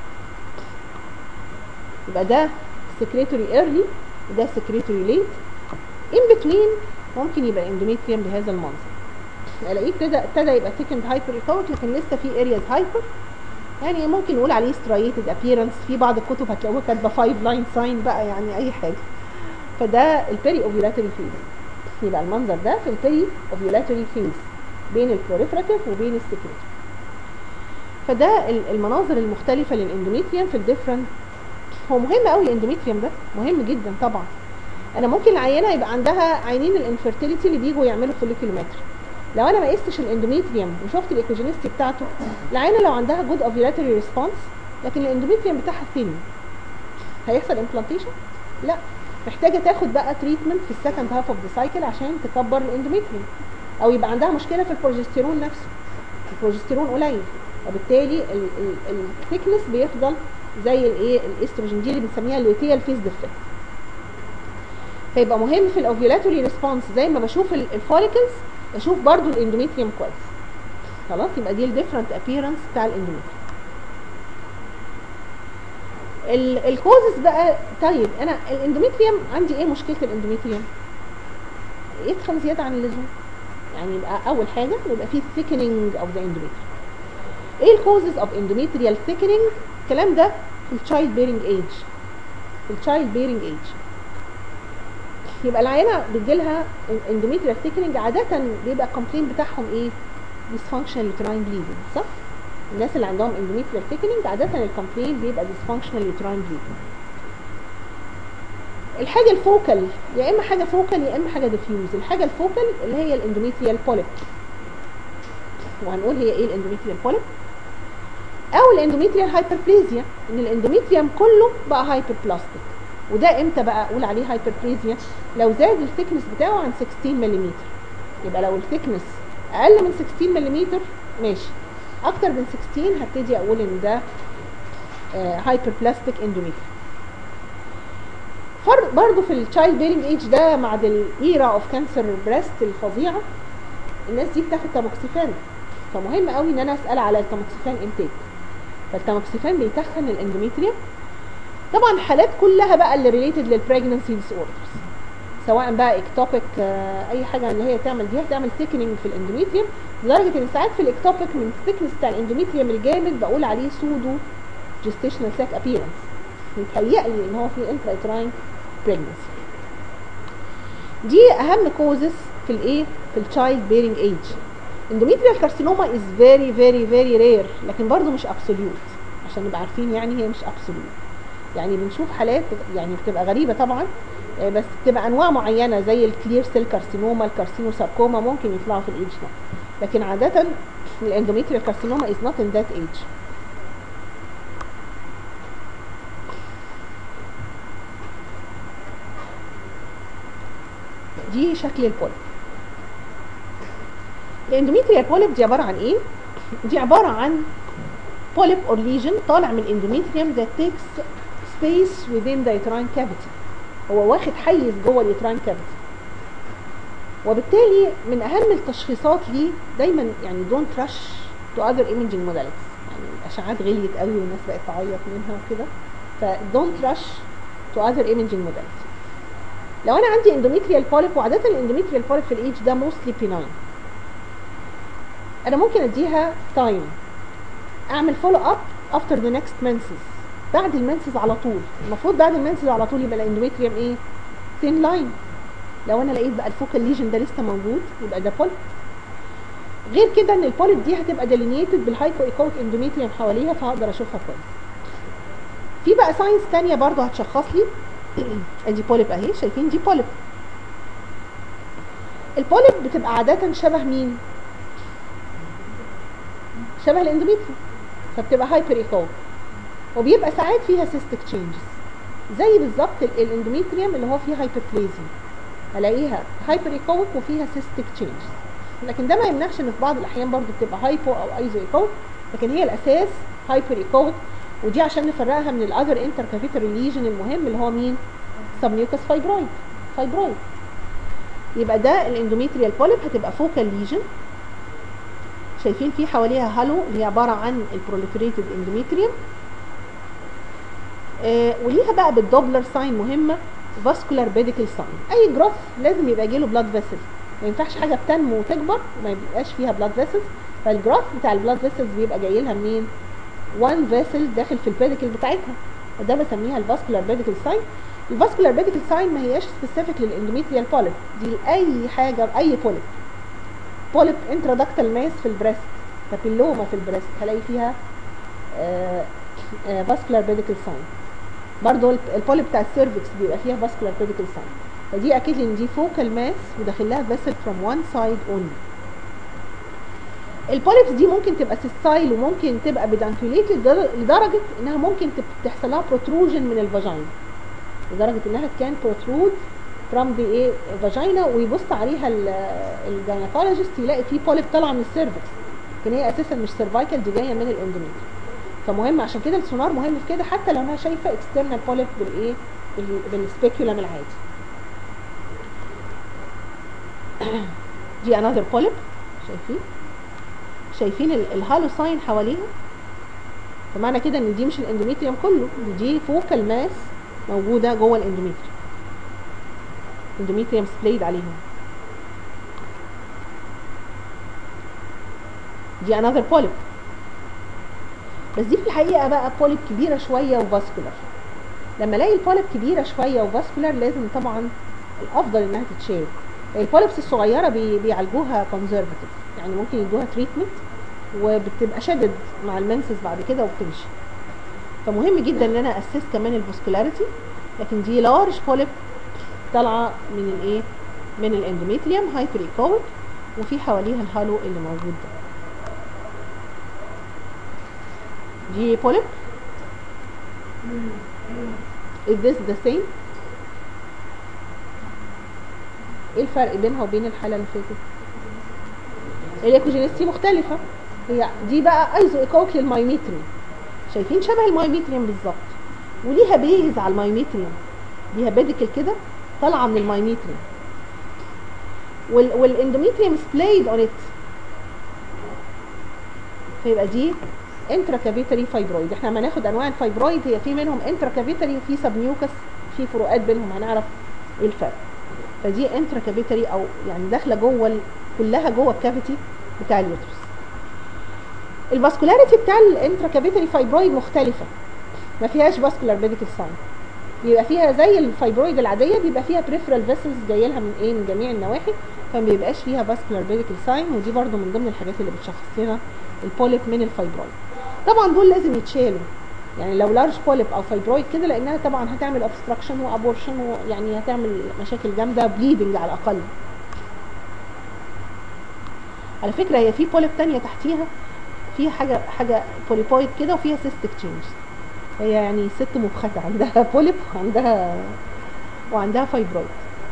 يبقى ده سكريتوري ايرلي وده سكريتوري ليت ان بتوين ممكن يبقى اندوميتريوم بهذا المنظر الاقيه ابتدى ابتدى يبقى ثيكند هايبر ايكويك لكن لسه في ارياز هايبر يعني ممكن نقول عليه سترايتد ابييرنس في بعض الكتب هتلاقوها كاتبه 5 لاين ساين بقى يعني اي حاجه فده البيري اوفيولاتوري فيز يبقى المنظر ده في البيري اوفيولاتوري فيز بين البروليفراتيف وبين السكريتوري فده ال- المناظر المختلفه للاندوميتريوم في الديفرنت هو مهم قوي الاندوميتريوم ده مهم جدا طبعا انا ممكن العينه يبقى عندها عينين الانفيرتيليتي اللي بيجوا يعملوا فوليكيلومتر لو انا ما قستش الاندوميتريوم وشفت الايكوجينيستي بتاعته العينه لو عندها جود اوفيولاتوري ريسبونس لكن الاندوميتريوم بتاعها ثين هيحصل امبلانتيشن لا محتاجه تاخد بقى تريتمنت في السكند هاف اوف ذا سايكل عشان تكبر الاندوميتريوم او يبقى عندها مشكله في البروجستيرون نفسه البروجستيرون قليل وبالتالي الثيكنس بيفضل زي الايه الاستروجين دي اللي بنسميها اللوتيال فيز ديفكت فيبقى مهم في الاوفيولاتوري ريسبونس زي ما بشوف الفوليكلز اشوف برضو الاندوميتريوم كويس خلاص يبقى دي الديفرنت ابييرنس بتاع الاندوميتريوم الكوزز بقى طيب انا الاندوميتريوم عندي ايه مشكله الاندوميتريوم يتخن زياده عن اللزوم يعني يبقى اول حاجه يبقى في thickening of the endometrium ايه الكوزز اوف endometrial thickening الكلام ده في التشايلد بيرنج ايج في التشايلد بيرنج ايج يبقى العينه بتجيلها اندوميتريال ثيكنينج عاده بيبقى الكومبلين بتاعهم ايه ديسفانكشنال يوتراين بليدنج صح الناس اللي عندهم اندوميتريال ثيكنينج عاده الكومبلين بيبقى ديسفانكشنال يوتراين بليدنج الحاجه الفوكال يا اما حاجه فوكال يا اما حاجه ديفيوز الحاجه الفوكال اللي هي الاندوميتريال بوليب وهنقول هي ايه الاندوميتريال بوليب او الاندوميتريال هايبربليزيا ان الاندوميتريوم كله بقى هايبر بلاستيك وده امتى بقى اقول عليه هايبربليزيا لو زاد الثيكنس بتاعه عن 16 ملم يبقى لو الثيكنس اقل من 16 ملم ماشي اكتر من 16 هبتدي اقول ان ده هايبر بلاستيك اندوميتريوم فرق برضه في التشايلد بيرنج ايج ده مع الايرا اوف كانسر بريست الفظيعه الناس دي بتاخد تاموكسيفان فمهم قوي ان انا اسال على التاموكسيفان انتيك فالتاموكسيفان بيتخن الاندوميتريوم طبعا الحالات كلها بقى اللي ريليتد للبريجنسي ديس اوردرز سواء بقى اكتوبيك اي حاجه اللي هي تعمل دي هتعمل ثيكنينج في الاندوميتريوم لدرجه ان ساعات في الاكتوبيك من الثيكنس بتاع الاندوميتريوم الجامد بقول عليه سودو جستيشنال ساك ابييرنس متهيألي ان هو في انترايتراين بريجنسي دي اهم كوزز في الايه في التشايلد بيرنج ايج اندوميتريال كارسينوما از فيري فيري فيري رير لكن برضو مش ابسوليوت عشان نبقى عارفين يعني هي مش ابسوليوت يعني بنشوف حالات يعني بتبقى غريبه طبعا بس بتبقى انواع معينه زي الكلير سيل كارسينوما الكارسينوساركوما ممكن يطلعوا في الايدج ده لكن عاده الاندوميتريال كارسينوما از نوت ان ذات ايج دي شكل البوليب الاندوميتريال بوليب دي عباره عن ايه دي عباره عن بوليب اور ليجن طالع من الاندوميتريوم that takes space within the uterine cavity هو واخد حيز جوه اليوتراين كافيتي وبالتالي من اهم التشخيصات ليه دايما يعني دونت رش تو اذر ايمجنج موداليتيز يعني الاشعاعات غليت قوي والناس بقت تعيط منها وكده فدونت رش تو اذر ايمجنج موداليتيز لو انا عندي اندوميتريال بوليب وعاده الاندوميتريال بوليب في الايج ده موستلي بيناين انا ممكن اديها تايم اعمل فولو اب افتر ذا نيكست منسز بعد المنسز على طول المفروض بعد المنسز على طول يبقى الاندوميتريوم ايه ثين لاين لو انا لقيت بقى الفوكال ليجن ده لسه موجود يبقى ده بوليب غير كده ان البوليب دي هتبقى ديلينيتد بالهايبو ايكويك اندوميتريوم حواليها فهقدر اشوفها كويس في بقى ساينس تانية برضو هتشخص لي ادي بوليب اهي شايفين دي بوليب البوليب بتبقى عادة شبه مين شبه الاندوميتريوم فبتبقى هايبر ايكويك وبيبقى ساعات فيها سيستك تشينجز زي بالظبط الاندوميتريوم اللي هو فيه هايبربليزيا الاقيها هايبر ايكويك وفيها سيستك تشينجز لكن ده ما يمنعش ان في بعض الاحيان برضو بتبقى هايبو او ايزو ايكويك لكن هي الاساس هايبر ايكويك ودي عشان نفرقها من الاذر انتر كافيتري ليجن المهم اللي هو مين سبنيوكس فايبرويد فايبرويد يبقى ده الاندوميتريال بوليب هتبقى فوكال ليجن شايفين في حواليها هالو اللي هي عباره عن البروليفريتد اندوميتريوم آه وليها بقى بالدوبلر ساين مهمه فاسكولار بيديكال ساين اي جروث لازم يبقى جيله بلاد فيسل ما ينفعش حاجه بتنمو وتكبر وما يبقاش فيها بلاد فيسلز فالجروث بتاع البلاد فيسلز بيبقى جاي لها منين وان فيسل داخل في البيديكل بتاعتها وده بسميها الفاسكولار بيديكال ساين الفاسكولار بيديكال ساين ما هياش سبيسيفيك للاندوميتريال بوليب دي لاي حاجه اي بوليب بوليب انترادكتال ماس في البريست بابيلوما في البريست هلاقي فيها فاسكولار بيديكال ساين برضو البوليب بتاع السيرفكس بيبقى فيها فاسكولار بيديكال ساين فدي اكيد ان دي فوكال ماس وداخل لها فيسل فروم وان سايد اونلي البوليبس دي ممكن تبقى سيستايل وممكن تبقى بدانكوليت لدرجه انها ممكن تحصل لها بروتروجن من الفاجينا لدرجه انها كان بروترود فروم ذا ايه فاجينا ويبص عليها الجاينيكولوجيست يلاقي في بوليب طالعه من السيرفكس لكن هي اساسا مش سيرفايكال دي جايه من الاندوميتريوم فمهم عشان كده السونار مهم في كده حتى لو انا شايفه اكسترنال بوليب بالايه بالسبيكيولم العادي دي انذر بوليب شايفين شايفين الهالو ساين حواليها فمعنى كده ان دي مش الاندوميتريوم كله دي فوكال ماس موجوده جوه الاندوميتريوم اندوميتريوم سبلايد عليهم دي انذر بوليب بس دي في الحقيقه بقى بوليب كبيره شويه وفاسكولار لما الاقي البوليب كبيره شويه وفاسكولار لازم طبعا الافضل انها تتشال البوليبس الصغيره بي بيعالجوها كونزرفاتيف يعني ممكن يدوها تريتمنت وبتبقى شدد مع المنسس بعد كده وبتمشي فمهم جدا ان انا اسس كمان الفاسكولاريتي لكن دي لارج بوليب طالعه من الايه من الاندوميتريوم هايبريكويك وفي حواليها الهالو اللي موجود ده دي بوليب is this the same ايه الفرق بينها وبين الحاله اللي فاتت الايكوجينيستي مختلفه هي دي بقى ايزو ايكوك للمايميتريوم شايفين شبه المايميتريوم بالظبط وليها بيز على المايميتريوم ليها بيديكل كده طالعه من المايميتريوم وال والاندوميتريوم سبلايد اون ات فيبقى دي انترا كافيتري فايبرويد احنا لما ناخد انواع الفايبرويد هي في منهم انترا كافيتري وفي سب ميوكس في فروقات بينهم هنعرف ايه الفرق فدي انترا كافيتري او يعني داخله جوه ال- كلها جوه الكافيتي بتاع اليوترس الفاسكولاريتي بتاع الانترا كافيتري فايبرويد مختلفه ما فيهاش فاسكولار بيديكال ساين بيبقى فيها زي الفايبرويد العاديه بيبقى فيها بريفرال فيسلز جايه لها من ايه من جميع النواحي فما بيبقاش فيها فاسكولار بيديكال ساين ودي برده من ضمن الحاجات اللي بتشخص لنا البوليب من الفايبرويد طبعا دول لازم يتشالوا يعني لو لارج بوليب او فايبرويد كده لانها طبعا هتعمل obstruction وابورشن ويعني هتعمل مشاكل جامده بليدنج على الاقل على فكره هي في بوليب تانية تحتيها فيها حاجه حاجه بوليبويد كده وفيها سيستك تشينج هي يعني ست مبخته عندها بوليب وعندها وعندها فايبرويد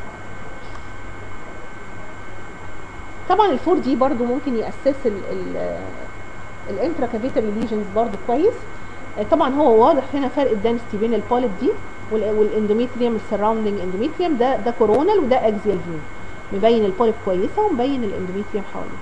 طبعا الفور دي برضو ممكن يأسس ال ال الانترا كافيتري ليجنز برضو كويس آه، طبعا هو واضح هنا فرق الدنسيتي بين البوليب دي وال- والاندوميتريوم السراوندنج اندوميتريوم ده ده كورونال وده اكزيال فيو مبين البوليب كويسه ومبين الاندوميتريوم حواليه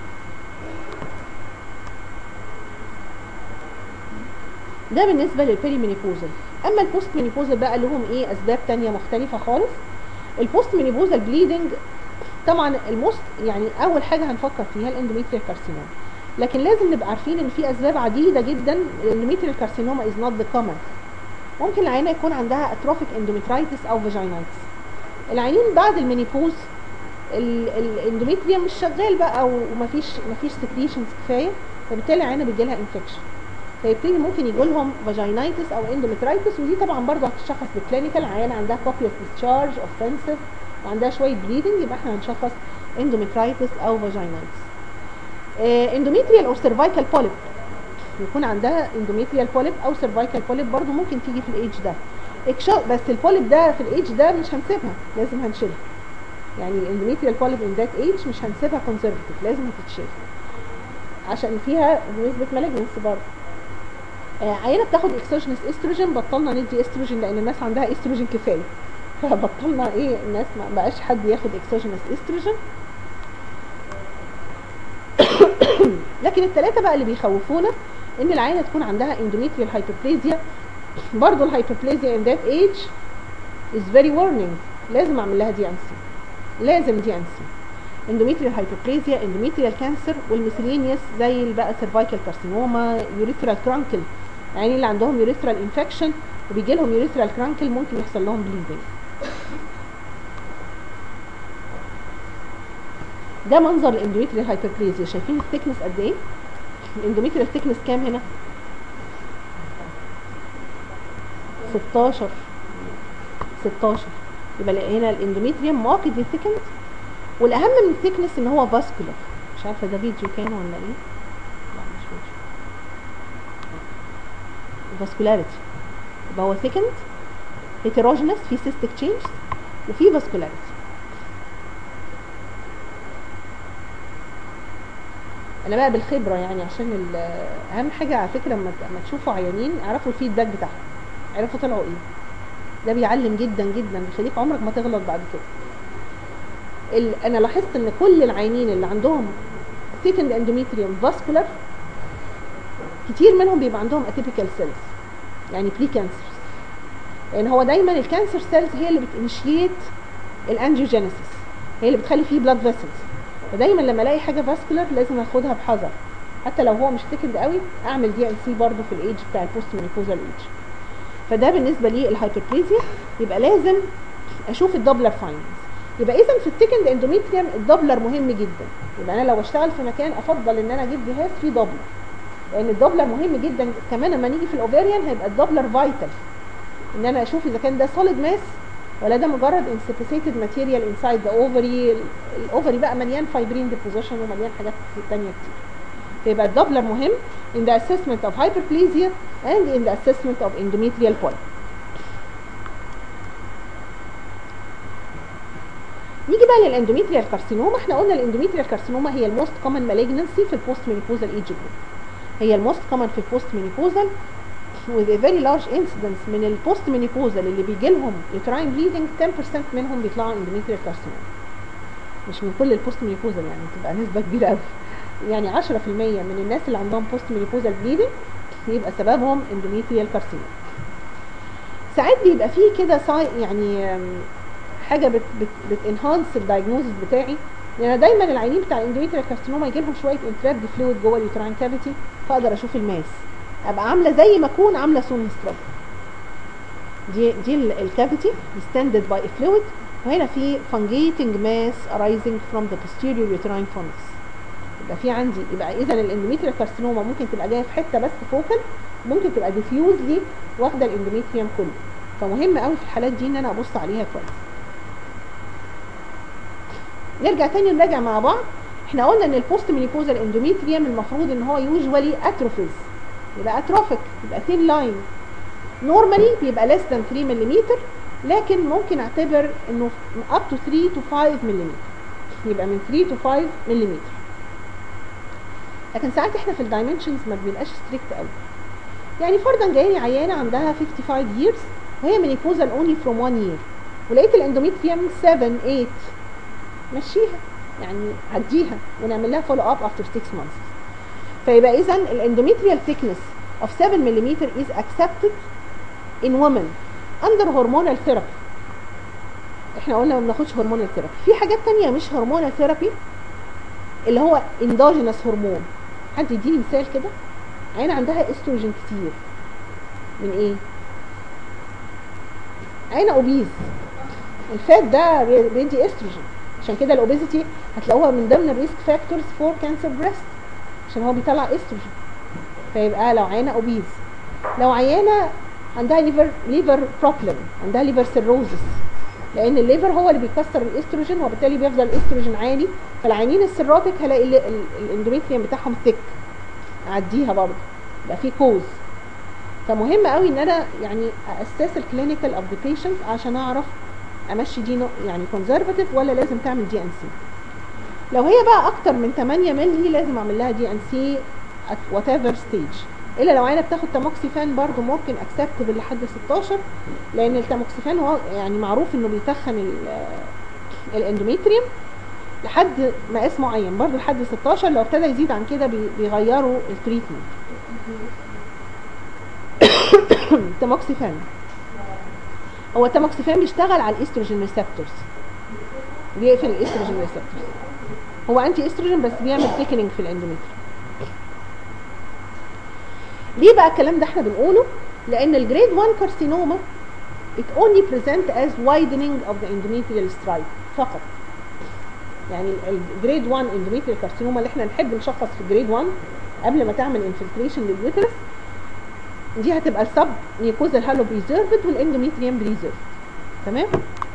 ده بالنسبه للبيريمينيبوزل اما البوست مينيبوزل بقى لهم ايه اسباب تانية مختلفه خالص البوست مينيبوزل بليدنج طبعا الموست يعني اول حاجه هنفكر فيها الاندوميتريال كارسينوما لكن لازم نبقى عارفين ان في اسباب عديده جدا الاندوميتريال كارسينوما از نوت ذا كومن ممكن العينه يكون عندها اتروفيك اندوميترايتس او فاجينايتس العينين بعد المينيبوز ال- الاندوميتريوم مش شغال بقى ومفيش مفيش سكريشنز كفايه فبالتالي العينه بيجي لها انفكشن فيبتدي ممكن يجي لهم فاجينايتس او اندوميترايتس ودي طبعا برضه هتشخص بالكلينيكال عيانه عندها كوبيوس ديسشارج اوفنسيف وعندها شويه بليدنج يبقى احنا هنشخص اندوميترايتس او فاجينايتس اندوميتريال او سيرفايكال بوليب يكون عندها اندوميتريال بوليب او سيرفايكال بوليب برضه ممكن تيجي في الايدج ده إكشا- بس البوليب ده في الايدج ده مش هنسيبها لازم هنشيلها يعني الاندوميتريال بوليب ان ذات ايدج مش هنسيبها كونسرفتيف لازم هتتشيل عشان فيها نسبه مالجنس برضه آه، عينه بتاخد اكسوجينس استروجين بطلنا ندي استروجين لان الناس عندها استروجين كفايه فبطلنا ايه الناس ما بقاش حد ياخد اكسوجينس استروجين لكن الثلاثه بقى اللي بيخوفونا ان العينه تكون عندها اندوميتريال هايبربليزيا برضه الهايبربليزيا ان ذات ايج از فيري warning لازم اعمل لها دي ان سي لازم دي ان سي اندوميتريال هايبربليزيا اندوميتريال كانسر والميثيلينيوس زي اللي بقى سيرفايكال كارسينوما يوريثرال كرانكل يعني اللي عندهم يوريثرال انفكشن وبيجي لهم يوريثرال كرانكل ممكن يحصل لهم بليدنج ده منظر الاندوميتريال هايبربليزيا شايفين الثيكنس قد ايه الاندوميتريال ثيكنس كام هنا 16 16 يبقى هنا الاندوميتريوم ماركتلي ثيكند والاهم من الثيكنس ان هو فاسكولار مش عارفه ده فيديو كان ولا ايه لا مش فيديو فاسكولاريتي يبقى هو ثيكند هيتروجينس في سيستيك تشينج وفي فاسكولاريتي انا بقى بالخبره يعني عشان ال- اهم حاجه على فكره لما لما تشوفوا عيانين اعرفوا الفيدباك بتاعهم عرفوا طلعوا ايه ده بيعلم جدا جدا بيخليك عمرك ما تغلط بعد كده ال... انا لاحظت ان كل العيانين اللي عندهم thickened endometrium vascular كتير منهم بيبقى عندهم atypical cells يعني بري كانسرز لان هو دايما الكانسر سيلز هي اللي بتنشيت الانجيوجينيسيس هي اللي بتخلي فيه بلاد فيسلز فدايما لما الاقي حاجه فاسكولار لازم اخدها بحذر حتى لو هو مش ثيكند قوي اعمل دي ان سي برضه في الايدج بتاع البوست مينيبوزال ايدج فده بالنسبه لي الهايبربليزيا يبقى لازم اشوف الدبلر فايندز يبقى اذا في السكند اندوميتريوم الدوبلر مهم جدا يبقى انا لو اشتغل في مكان افضل ان انا اجيب جهاز فيه دوبلر لان الدوبلر مهم جدا كمان لما نيجي في الاوفيريان هيبقى الدوبلر فايتال ان انا اشوف اذا كان ده سوليد ماس ولا ده مجرد انسبيسيتد ماتيريال انسايد ذا اوفري الاوفري بقى مليان فايبرين ديبوزيشن ومليان حاجات تانية كتير فيبقى الدوبلر مهم in the assessment of hyperplasia and in the assessment of endometrial polyp نيجي بقى للاندوميتريال كارسينوما احنا قلنا الاندوميتريال كارسينوما هي الموست كومن مالجنسي في البوست مينيبوزال ايج جروب هي الموست كومن في البوست مينيبوزال with a very large incidence من البوست مينيبوزال اللي بيجي لهم uterine bleeding 10% منهم بيطلعوا اندوميتريال كارسينوما مش من كل البوست مينيبوزال يعني تبقى نسبه كبيره قوي يعني 10% من الناس اللي عندهم بوست مينيبوزال بليدنج يبقى سببهم اندوميتريال كارسينوما ساعات بيبقى فيه كده ساي يعني أم، حاجه بت بت بتنهانس الدايجنوزس بتاعي لان يعني دايما العينين بتاع الاندوميتريال كارسينوما يجي لهم شويه انترابد فلويد جوه اليوتراين كافيتي فاقدر اشوف الماس ابقى عامله زي ما اكون عامله سون هيستروب دي دي الكافيتي ستاندد باي فلويد وهنا في fungating mass arising from the posterior uterine fundus يبقى في عندي يبقى اذا الاندوميتريال كارسينوما ممكن تبقى جايه في حته بس فوكال ممكن تبقى ديفيوزلي واخده الاندوميتريوم كله فمهم قوي في الحالات دي ان انا ابص عليها كويس نرجع تاني نراجع مع بعض احنا قلنا ان البوست مينيبوزال اندوميتريوم المفروض ان هو يوجوالي اتروفيز يبقى اتروفيك يبقى ثين لاين نورمالي بيبقى less than 3 ملم لكن ممكن اعتبر انه up to 3 to 5 ملم يبقى من 3 to 5 ملم لكن ساعات احنا في الدايمنشنز ما بنبقاش ستريكت قوي يعني فرضا جايه عيانه عندها 55 years وهي مينيبوزال اونلي فروم 1 year ولقيت الاندوميتريوم 7 8 مشيها يعني عديها ونعمل لها فولو اب افتر 6 months فيبقى اذا الاندوميتريال thickness of 7 ملم is accepted in women under hormonal therapy احنا قلنا ما بناخدش هرمونال ثيرابي في حاجات تانية مش هرمونال ثيرابي اللي هو اندوجينس هرمون حد يديني مثال كده عين عندها استروجين كتير من ايه عين اوبيز الفات ده بي- بيدي استروجين عشان كده الاوبيزيتي هتلاقوها من ضمن الريسك فاكتورز فور كانسر بريست عشان هو بيطلع استروجين فيبقى لو عينه اوبيز لو عيانه عندها ليفر ليفر بروبلم عندها ليفر سيروزس لان الليفر هو اللي بيكسر الاستروجين وبالتالي بيفضل الاستروجين عالي فالعيانين السيروتك هلاقي ال- ال- الاندوميتريوم بتاعهم ثيك اعديها برضه يبقى في كوز فمهم قوي ان انا يعني اساس الكلينيكال اوف ذا بيشنت عشان اعرف امشي دي نوع- يعني كونزرفاتيف ولا لازم تعمل دي ان سي لو هي بقى اكتر من 8 مللي لازم اعمل لها دي ان سي at whatever stage الا لو عينه بتاخد تاموكسيفان برضو ممكن اكسبتبل لحد 16 لان التاموكسيفان هو يعني معروف انه بيتخن ال- الاندوميتريوم لحد مقاس معين برضو لحد 16 لو ابتدى يزيد عن كده بي- بيغيروا التريتمنت تاموكسيفان هو التاموكسيفان بيشتغل على الاستروجين ريسبتورز بيقفل الاستروجين ريسبتورز هو انتي استروجين بس بيعمل ثيكنينج في الاندوميتريوم ليه بقى الكلام ده احنا بنقوله لان الجريد 1 كارسينوما it only present as widening of the endometrial stripe فقط يعني الجريد 1 endometrial كارسينوما اللي احنا نحب نشخص في جريد 1 قبل ما تعمل انفلتريشن لليوترس دي هتبقى السب ميوكوزال هالو بريزيرفد والاندوميتريوم بريزيرفد تمام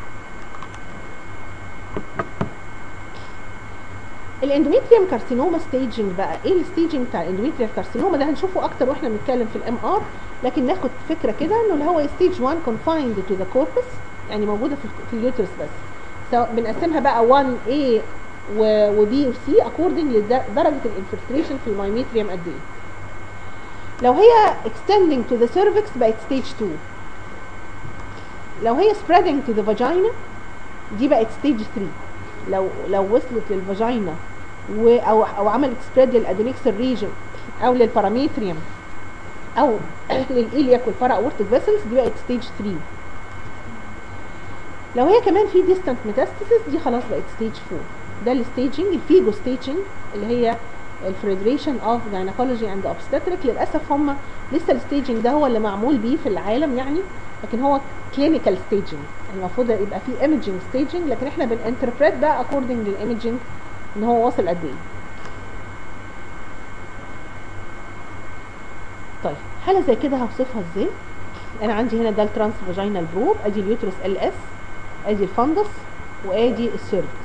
الاندوميتريوم كارسينوما ستيجنج بقى ايه الستيجنج بتاع الاندوميتريال كارسينوما ده هنشوفه اكتر واحنا بنتكلم في الام ار لكن ناخد فكره كده انه اللي هو ستيج 1 confined to the corpus يعني موجوده في, في اليوترس بس سواء بنقسمها بقى 1 A و B و C according لدرجه الانفلتريشن في المايميتريوم قد ايه لو هي extending to the cervix بقت stage 2 لو هي spreading to the vagina دي بقت stage 3 لو لو وصلت للفاجينا و او او عملت سبريد للادينكسال ريجن او للباراميتريوم او للإلياك والبارا اورتيك فيسلز دي بقت ستيج 3 لو هي كمان في ديستانت ميتاستاسيس دي خلاص بقت ستيج 4 ده الستيجنج الفيجو ستيجنج اللي هي الفريدريشن اوف جاينكولوجي اند اوبستاتريك للاسف هم لسه الستيجنج ده هو اللي معمول بيه في العالم يعني لكن هو كلينيكال ستيجنج المفروض يبقى في ايمجنج ستيجنج لكن احنا بنانتربريت بقى اكوردنج للايمجنج ان هو واصل قد ايه طيب حاله زي كده هوصفها ازاي انا عندي هنا ده الترانس فاجينال بروب ادي اليوترس ال اس ادي الفندس وادي السيرفكس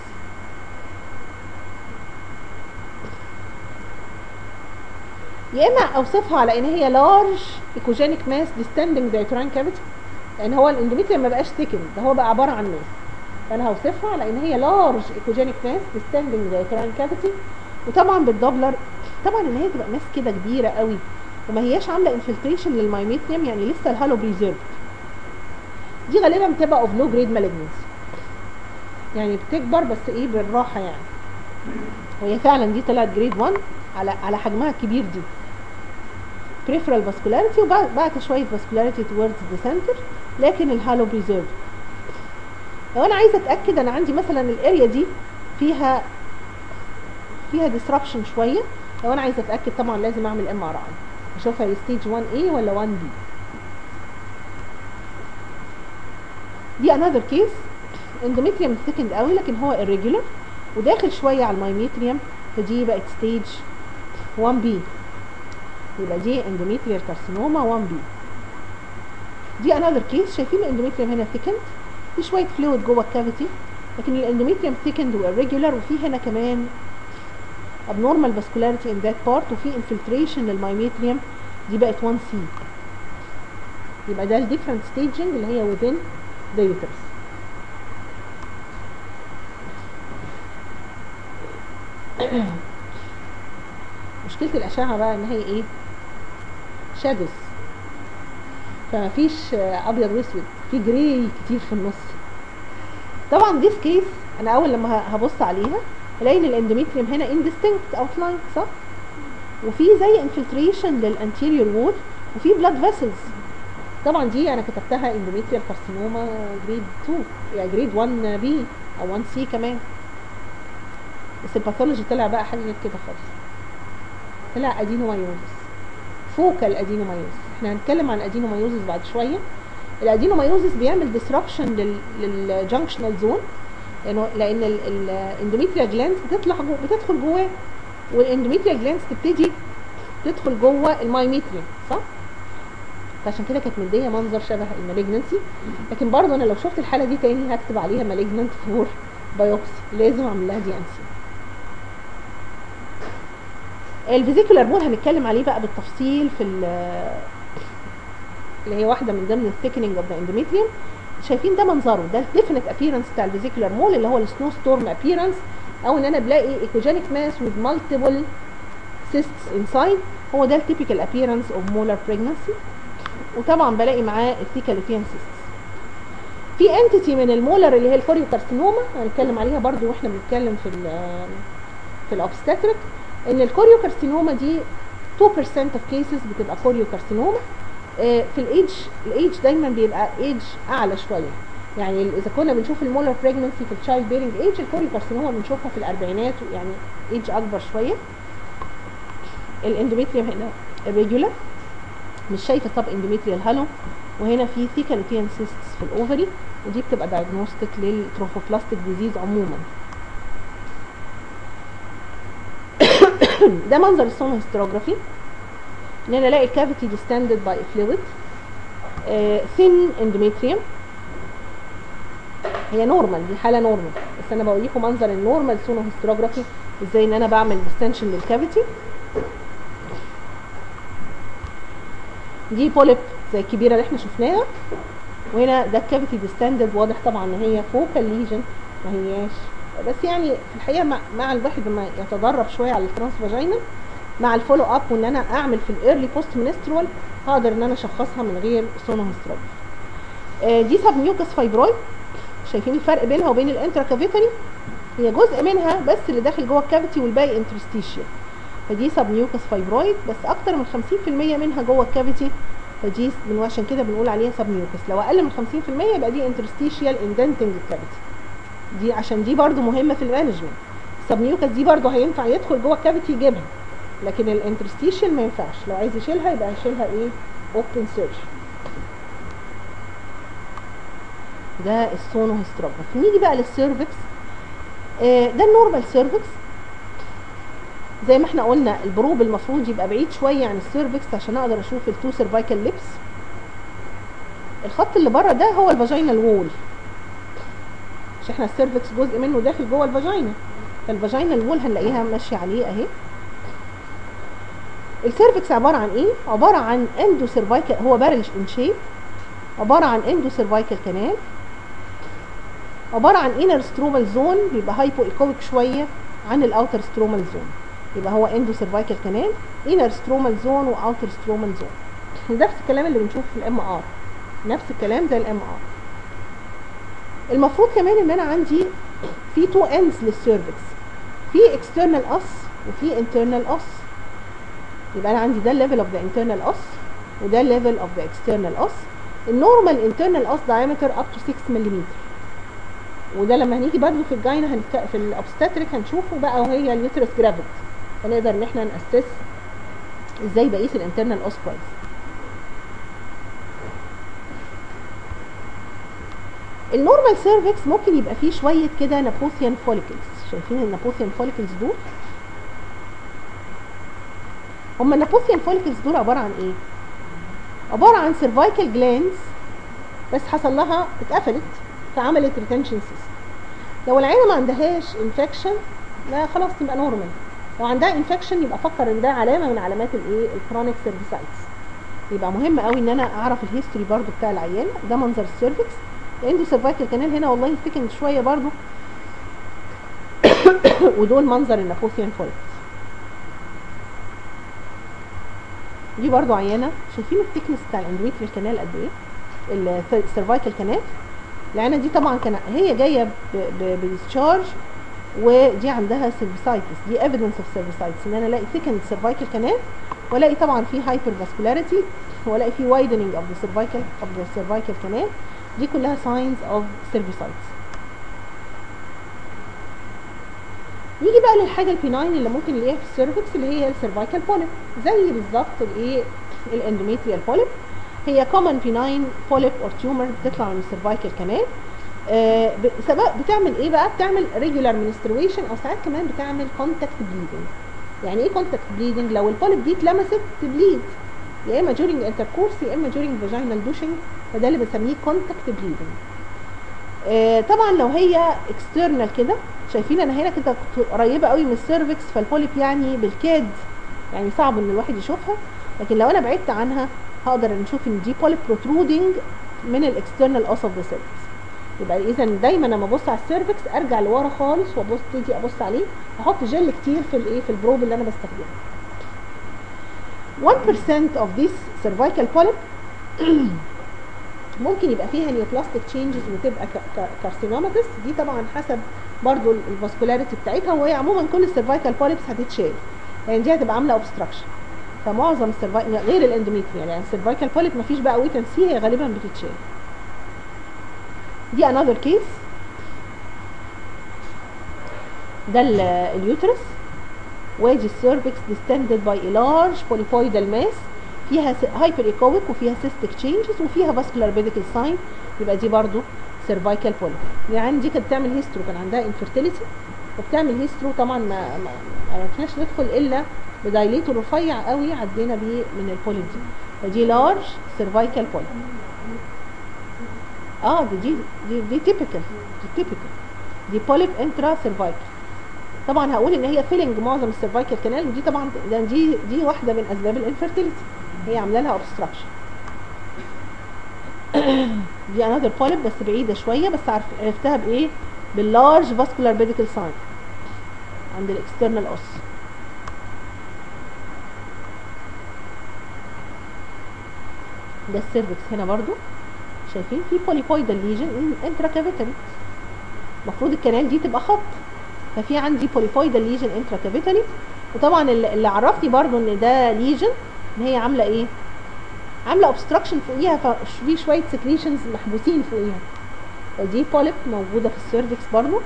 يا اما اوصفها على ان هي لارج ايكوجينيك ماس ديستندنج ذا يوتراين كافيتي لان هو الاندوميتريوم ما بقاش ثيكن ده هو بقى عباره عن ماس فانا هوصفها على ان هي لارج ايكوجينيك ماس ديستندنج ذا يوتراين كافيتي وطبعا بالدبلر طبعا ان هي تبقى ماس كده كبيره قوي وما هياش عامله انفلتريشن للمايميتريوم يعني لسه الهالو بريزيرف دي غالبا بتبقى اوف لو جريد مالجنسي يعني بتكبر بس ايه بالراحه يعني وهي فعلا دي طلعت جريد 1 على على حجمها الكبير دي peripheral vascularity وبعد شويه vascularity towards the center لكن الهالو بريزيرف لو انا عايزه اتاكد انا عندي مثلا الاريا دي فيها فيها disruption شويه لو انا عايزه اتاكد طبعا لازم اعمل ام ار اي اشوفها هي ستيج 1A ولا 1B دي another case اندوميتريوم ثيكند قوي لكن هو irregular وداخل شويه على المايميتريوم فدي بقت ستيج 1B يبقى دي اندوميتريال كارسينوما 1B دي another case شايفين الاندوميتريوم هنا ثيكند في شويه فلويد جوه الكافيتي لكن الاندوميتريوم ثيكند وirregular وفي هنا كمان abnormal vascularity in that part وفي infiltration للمايميتريوم دي بقت 1C يبقى ده الديفرنت staging اللي هي within the uterus مشكلة الأشعة بقى إن هي إيه؟ شادوز فمفيش أبيض وأسود في جراي كتير في النص طبعا ديس كيس أنا أول لما هبص عليها الاقي ان الاندوميتريوم هنا indistinct outline صح وفي زي انفلتريشن للانتيريور وول وفي بلاد فيسلز طبعا دي انا كتبتها اندوميتريال كارسينوما جريد 2 يعني جريد 1 بي او 1 سي كمان بس الباثولوجي طلع بقى حاجه غير كده خالص طلع ادينومايوزس فوكال ادينومايوزس احنا هنتكلم عن ادينومايوزس بعد شويه الادينومايوزس بيعمل ديسربشن للجنكشنال زون لانه لان الاندوميتريال جلاندز بتطلع جو بتدخل جواه والاندوميتريال جلاندز تبتدي تدخل جوه المايميتريوم صح؟ فعشان كده كانت مديه منظر شبه المالجنسي لكن برضه انا لو شفت الحاله دي تاني هكتب عليها مالجننت فور بايوبسي لازم اعمل لها دي ان سي الفيزيكولار مول هنتكلم عليه بقى بالتفصيل في اللي هي واحده من ضمن الثيكنينج اوف ذا اندوميتريوم شايفين ده منظره ده الديفينيت ابييرنس بتاع الفيزيكولار مول اللي هو السنو ستورم ابييرنس او ان انا بلاقي ايكوجينيك ماس with multiple cysts inside هو ده التيبيكال ابييرنس اوف مولار بريجنسي وطبعا بلاقي معاه الثيكالوتيان سيستس في انتيتي من المولر اللي هي الكوريوكارسينوما هنتكلم عليها برضو واحنا بنتكلم في ال في الاوبستاتريك ان الكوريوكارسينوما دي 2% of cases بتبقى كوريوكارسينوما في الايدج الايدج دايما بيبقى ايدج اعلى شويه يعني اذا كنا بنشوف المولر بريجنسي في التشايلد بيرنج ايدج الكوريوكارسينوما بنشوفها في الاربعينات يعني ايدج اكبر شويه الاندوميتريوم هنا الريجولار مش شايفه طب اندوميتريال هالو وهنا في ثيكالوتيان سيستس في الاوفري ودي بتبقى دايجنوستيك للتروفوبلاستيك ديزيز عموما ده منظر السونوهيستروجرافي ان انا الاقي الكافيتي ديستندد باي فلويد ثين اندوميتريوم هي نورمال دي حاله نورمال بس انا بوريكم منظر النورمال سونوهيستروجرافي ازاي ان انا بعمل ديستنشن للكافيتي دي بوليب زي الكبيره اللي احنا شفناها وهنا ده الكافيتي ديستندد واضح طبعا ان هي فوكال ليجن ما هياش بس يعني في الحقيقه مع, مع الواحد لما يتدرب شويه على الترانس فاجينال مع الفولو اب وان انا اعمل في الايرلي بوست منسترول هقدر ان انا اشخصها من غير سونوهيستروجرافي آه دي سب ميوكس فايبرويد شايفين الفرق بينها وبين الانترا كافيتري هي جزء منها بس اللي داخل جوه الكافيتي والباقي انترستيشيال فدي سب ميوكس فايبرويد بس اكتر من 50% منها جوه الكافيتي فدي من عشان كده بنقول عليها سب ميوكس لو اقل من 50% يبقى دي انترستيشيال اندنتنج الكافيتي دي عشان دي برده مهمه في المانجمنت السب ميوكس دي برده هينفع يدخل جوه الكافيتي يجيبها لكن الانترستيشيال ما ينفعش لو عايز يشيلها يبقى يشيلها ايه اوبن سيرش ده السونو هيستروجراف نيجي بقى للسيرفكس آه، ده النورمال سيرفكس زي ما احنا قلنا البروب المفروض يبقى بعيد شويه عن السيرفكس عشان اقدر اشوف التو سيرفايكال ليبس الخط اللي بره ده هو الفاجينال وول مش احنا السيرفكس جزء منه داخل جوه الفاجينا فالفاجينال وول هنلاقيها ماشيه عليه اهي السيرفكس عباره عن ايه عباره عن اندو سيرفايكال هو بارل ان شيب عباره عن اندو سيرفايكال كانال عباره عن انر سترومال زون بيبقى هايبو ايكويك شويه عن الاوتر سترومال زون يبقى هو اندو سيرفايكال كانال انر سترومال زون واوتر سترومال زون نفس الكلام اللي بنشوفه في الام ار نفس الكلام زي الام ار المفروض كمان ان انا عندي في تو اندز للسيرفكس في اكسترنال اس وفي انترنال اس يبقى انا عندي ده الليفل اوف ذا انترنال اس وده الليفل اوف ذا اكسترنال اس النورمال انترنال اس diameter اب تو 6 ملم وده لما هنيجي برضه في الجاينا هنك... في الابستاتريك هنشوفه بقى وهي اليوترس جرافيت فنقدر ان احنا ناسس ازاي بقيس الانترنال اس كويس النورمال سيرفكس ممكن يبقى فيه شويه كده نابوثيان فوليكلز شايفين النابوثيان فوليكلز دول هما النابوثيان فوليكلز دول عباره عن ايه عباره عن سيرفايكال جلاندز بس حصل لها اتقفلت فعملت ريتنشن سيستم لو العينه ما عندهاش انفكشن لا خلاص تبقى نورمال لو عندها انفكشن يبقى فكر ان ده علامه من علامات الايه الكرونيك سيرفيسايتس يبقى مهم قوي ان انا اعرف الهيستوري برضو بتاع العيان ده منظر السيرفكس الاندو سيرفايكال كانال هنا والله ثيكن شويه برضو ودول منظر النافوثيان فولكس دي برضو عيانه شايفين الثيكنس بتاع الاندوميتريال كانال قد ايه السيرفايكال كانال العينه دي طبعا كان هي جايه بديسشارج ودي عندها سيرفيسايتس دي ايفيدنس اوف سيرفيسايتس ان انا الاقي ثيكند سيرفايكال كانال والاقي طبعا في هايبر فاسكولاريتي والاقي في وايدنينج اوف ذا سيرفايكال اوف ذا سيرفايكال كانال دي كلها ساينز اوف سيرفيسايتس نيجي بقى للحاجه البيناين اللي ممكن نلاقيها في السيرفكس اللي هي السيرفايكال بوليب زي بالظبط الايه الاندوميتريال بوليب هي كومن بيناين بوليب اور تيومر بتطلع من السيرفايكال كانال آه سواء بتعمل ايه بقى بتعمل ريجولار منسترويشن او ساعات كمان بتعمل كونتاكت بليدنج يعني ايه كونتاكت بليدنج لو البوليب دي اتلمست تبليد يا اما during intercourse يا اما during vaginal douching فده اللي بنسميه كونتاكت بليدنج آه طبعا لو هي اكسترنال كده شايفين انا هنا كده قريبه قوي من السيرفكس فالبوليب يعني بالكاد يعني صعب ان الواحد يشوفها لكن لو انا بعدت عنها هقدر نشوف ان دي بوليب بروترودنج من الاكسترنال اس اوف ذا سيرفكس يبقى اذا دايما لما ابص على السيرفكس ارجع لورا خالص وابص تيجي ابص عليه احط جل كتير في الايه في البروب اللي انا بستخدمه 1% of this cervical polyp ممكن يبقى فيها نيوبلاستيك تشينجز وتبقى كارسينوماتس دي طبعا حسب برضو الفاسكولاريتي بتاعتها وهي عموما كل السيرفايكال بوليبس هتتشال يعني دي هتبقى عامله اوبستراكشن فمعظم السيرفايكال غير الاندوميتريال يعني السيرفايكال بوليب مفيش بقى ويت اند سي هي غالبا بتتشال دي another case ده اليوترس وادي السيرفكس distended by a large polypoidal mass فيها هايبر ايكويك وفيها سيستيك تشينجز وفيها فاسكولار بيديكال ساين يبقى دي برضو سيرفايكال بوليب يعني دي كانت بتعمل هيسترو كان عندها انفيرتيليتي وبتعمل هيسترو طبعا ما ما عرفناش ندخل الا بدايليتور رفيع قوي عدينا بيه من البوليب دي فدي لارج سيرفايكال بوليب اه دي دي دي, دي تيبيكال دي تيبيكال دي بوليب انترا سيرفايكال طبعا هقول ان هي فيلنج معظم السيرفايكال كانال ودي طبعا دي دي واحده من اسباب الانفيرتيليتي هي عامله لها اوبستراكشن دي انذر بوليب بس بعيده شويه بس عرف عرفتها بايه باللارج فاسكولار بيديكال ساين عند الاكسترنال اوس ده السيرفكس هنا برضو شايفين في بوليبويدال ليجن انترا كافيتري المفروض الكنال دي تبقى خط ففي عندي بوليبويدال ليجن انترا كافيتري وطبعا اللي عرفني برضو ان ده ليجن ان هي عامله ايه عامله اوبستراكشن فوقيها ففي شويه سكريشنز محبوسين فوقيها ودي بوليب موجوده في السيرفكس برضو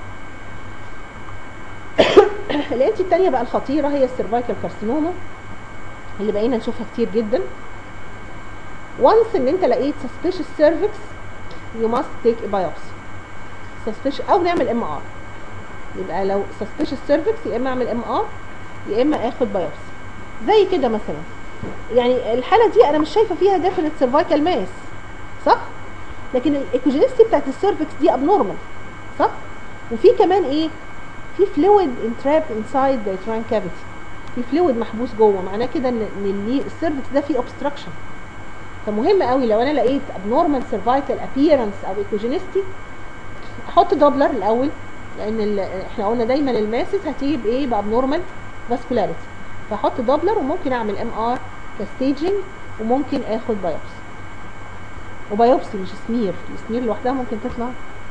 الانت التانية بقى الخطيره هي السيرفايكال كارسينوما اللي بقينا نشوفها كتير جدا وانس ان انت لقيت سسبيشس سيرفكس you must take a biopsy suspicious او نعمل ام ار يبقى لو suspicious cervix يا اما اعمل ام ار يا اما اخد biopsy زي كده مثلا يعني الحاله دي انا مش شايفه فيها definite cervical mass صح لكن الايكوجينيستي بتاعت السيرفكس دي abnormal صح وفي كمان ايه في فلويد entrapped inside the uterine cavity في فلويد محبوس جوه معناه كده ان ان اللي- السيرفكس ده فيه obstruction فمهم قوي لو انا لقيت abnormal cervical appearance او ايكوجينيستي احط دوبلر الاول لان ال- احنا قلنا دايما الماسس هتيجي بايه بابنورمال فاسكولاريتي فاحط دوبلر وممكن اعمل ام ار كستيجنج وممكن اخد بايوبسي وبايوبسي مش سمير السمير لوحدها ممكن تطلع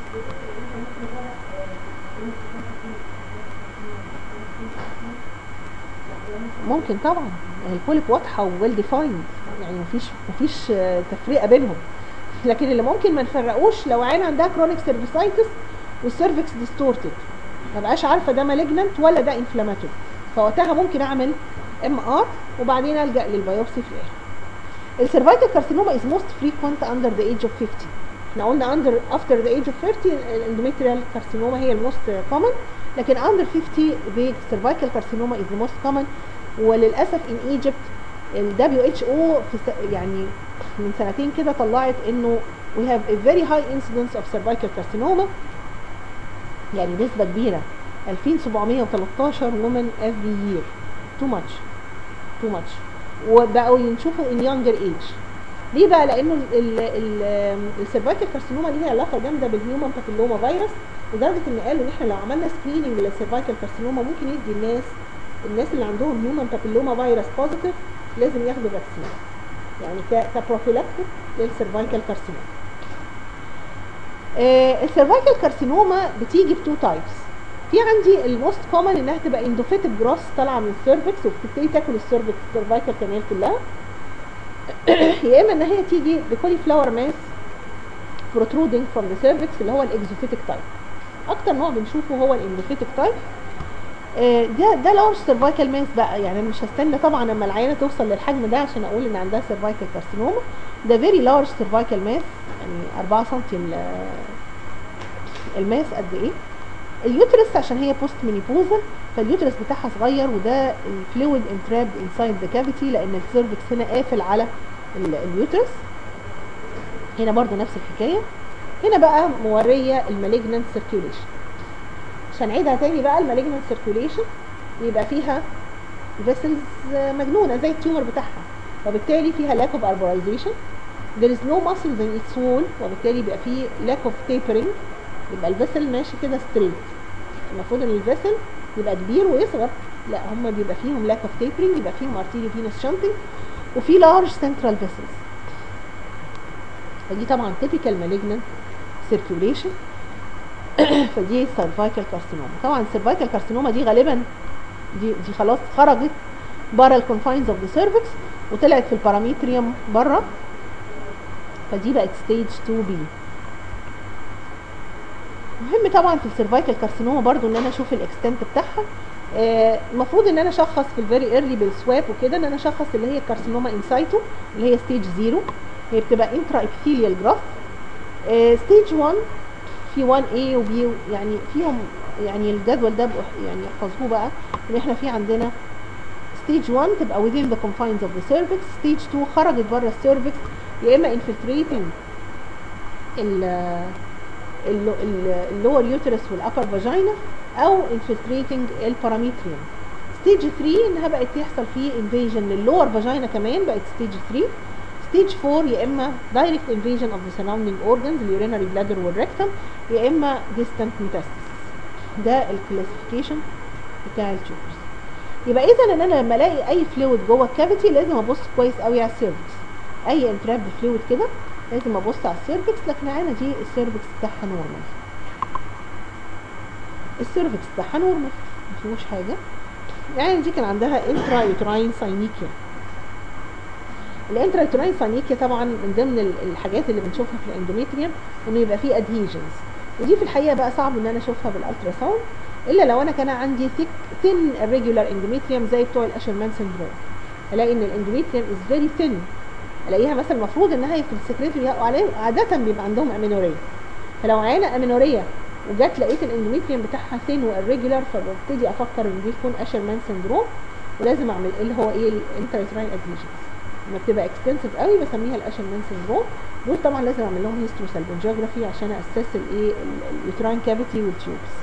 ممكن طبعا يعني البوليب واضحه ويل ديفايند يعني مفيش مفيش آه، تفرقه بينهم لكن اللي ممكن ما نفرقوش لو عين عندها كرونيك سيرفيسايتس والسيرفكس ديستورتد ما بقاش عارفه ده مالجننت ولا ده انفلاماتوري فوقتها ممكن اعمل ام ار وبعدين الجا للبيوبسي في الاخر السيرفايكال كارسينوما از موست فريكوينت اندر ذا ايج اوف 50 احنا قلنا اندر افتر ذا ايج اوف 30 الاندوميتريال كارسينوما هي الموست كومن لكن اندر 50 the cervical carcinoma is the most common وللاسف in Egypt ال WHO في س- يعني من سنتين كده طلعت انه we have a very high incidence of cervical carcinoma يعني نسبة كبيرة 2713 women every year too much too much وبقوا ينشوفوا in younger age ليه بقى لانه السيرفايكال كارسينوما ليها علاقه جامده بالهيومن بابيلوما فيروس لدرجه ان قالوا ان احنا لو عملنا سكريننج للسيرفايكال كارسينوما ممكن يدي الناس الناس اللي عندهم هيومن بابيلوما فيروس بوزيتيف لازم ياخدوا فاكسين يعني كبروفيلاكتيك للسيرفايكال كارسينوما آه السيرفايكال كارسينوما بتيجي بتو تايبس في عندي الموست كومن انها تبقى اندوفيتك جروس طالعه من السيرفكس وبتبتدي تاكل السيرفكس السيرفايكال كانال كلها يا اما ان هي تيجي بكولي فلاور ماس protruding from the cervix اللي هو الاكزوفيتك تايب اكتر نوع بنشوفه هو الاندوفيتك تايب آه، ده ده لارج سيرفايكال ماس بقى يعني انا مش هستنى طبعا لما العينه توصل للحجم ده عشان اقول ان عندها سيرفايكال كارسينوما ده فيري لارج سيرفايكال ماس يعني 4 سم الماس قد ايه اليوترس عشان هي بوست مينيبوزال فاليوترس بتاعها صغير وده الفلويد انترابد انسايد ذا كافيتي لان السيرفكس هنا قافل على ال- اليوترس هنا برضو نفس الحكايه هنا بقى موريه المالجنانت سيركيوليشن عشان نعيدها تاني بقى المالجنانت سيركيوليشن يبقى فيها فيسلز مجنونه زي التيومر بتاعها وبالتالي فيها lack of arborization there is no muscles in its wall وبالتالي بيبقى فيه lack of tapering يبقى الفيسل ماشي كده ستريت المفروض ان الفيسل يبقى كبير ويصغر لا هم بيبقى فيهم lack of tapering يبقى فيهم arterial venous shunting وفي large central vessels فدي طبعا typical malignant circulation فدي cervical carcinoma طبعا cervical carcinoma دي غالبا دي دي خلاص خرجت بره الكونفاينز اوف ذا سيرفكس وطلعت في الباراميتريوم بره فدي بقت ستيج 2 بي مهم طبعا في السيرفايكال كارسينوما برضو ان انا اشوف الاكستنت بتاعها آه، المفروض ان انا اشخص في الفيري ايرلي بالسواب وكده ان انا اشخص اللي هي الكارسينوما انسايتو اللي هي ستيج 0 هي بتبقى انترا ابيثيليال جراف ستيج 1 في 1 A و B يعني فيهم يعني الجدول ده بقى- يعني احفظوه بقى ان احنا في عندنا ستيج 1 تبقى within the confines of the cervix ستيج 2 خرجت بره السيرفكس يا اما infiltrating ال اللور يوترس والابر فاجينا او infiltrating الباراميتريوم ستيج 3 انها بقت يحصل فيه انفيجن للور فاجينا كمان بقت ستيج 3 ستيج 4 يا اما دايركت انفيجن اوف ذا سراوندينج اورجانز اليورينري بلادر والريكتم يا اما ديستانت ميتاستاسيس ده الكلاسيفيكيشن بتاع التيوبرز يبقى اذا ان انا لما الاقي اي فلويد جوه الكافيتي لازم ابص كويس قوي على السيرفكس اي انترابد فلويد كده لازم ابص على السيرفكس لكن العينه دي السيرفكس بتاعها نورمال السيرفكس بتاعها نورمال ما فيهوش حاجه العينه دي كان عندها انترا يوتراين ساينيكيا الانترا يوتراين ساينيكيا طبعا من ضمن ال- الحاجات اللي بنشوفها في الاندوميتريوم انه يبقى فيه ادهيجنز ودي في الحقيقه بقى صعب ان انا اشوفها بالالترا ساوند الا لو انا كان عندي ثيك ثين irregular اندوميتريوم زي بتوع الاشرمان سندروم الاقي ان الاندوميتريوم از فيري ثين الاقيها مثلا المفروض انها في السكرتري عاده بيبقى عندهم امينوريه فلو عينه امينوريه وجت لقيت الاندوميتريوم بتاعها ثين والريجولار فببتدي افكر ان دي تكون اشرمان سندروم ولازم اعمل اللي هو ايه الانتريتراين ادهيجنز لما بتبقى اكستنسيف قوي بسميها الاشرمان سندروم دول طبعا لازم اعمل لهم هيستروسالبنجيوجرافي عشان اسس الايه اليوتراين كافيتي والتيوبس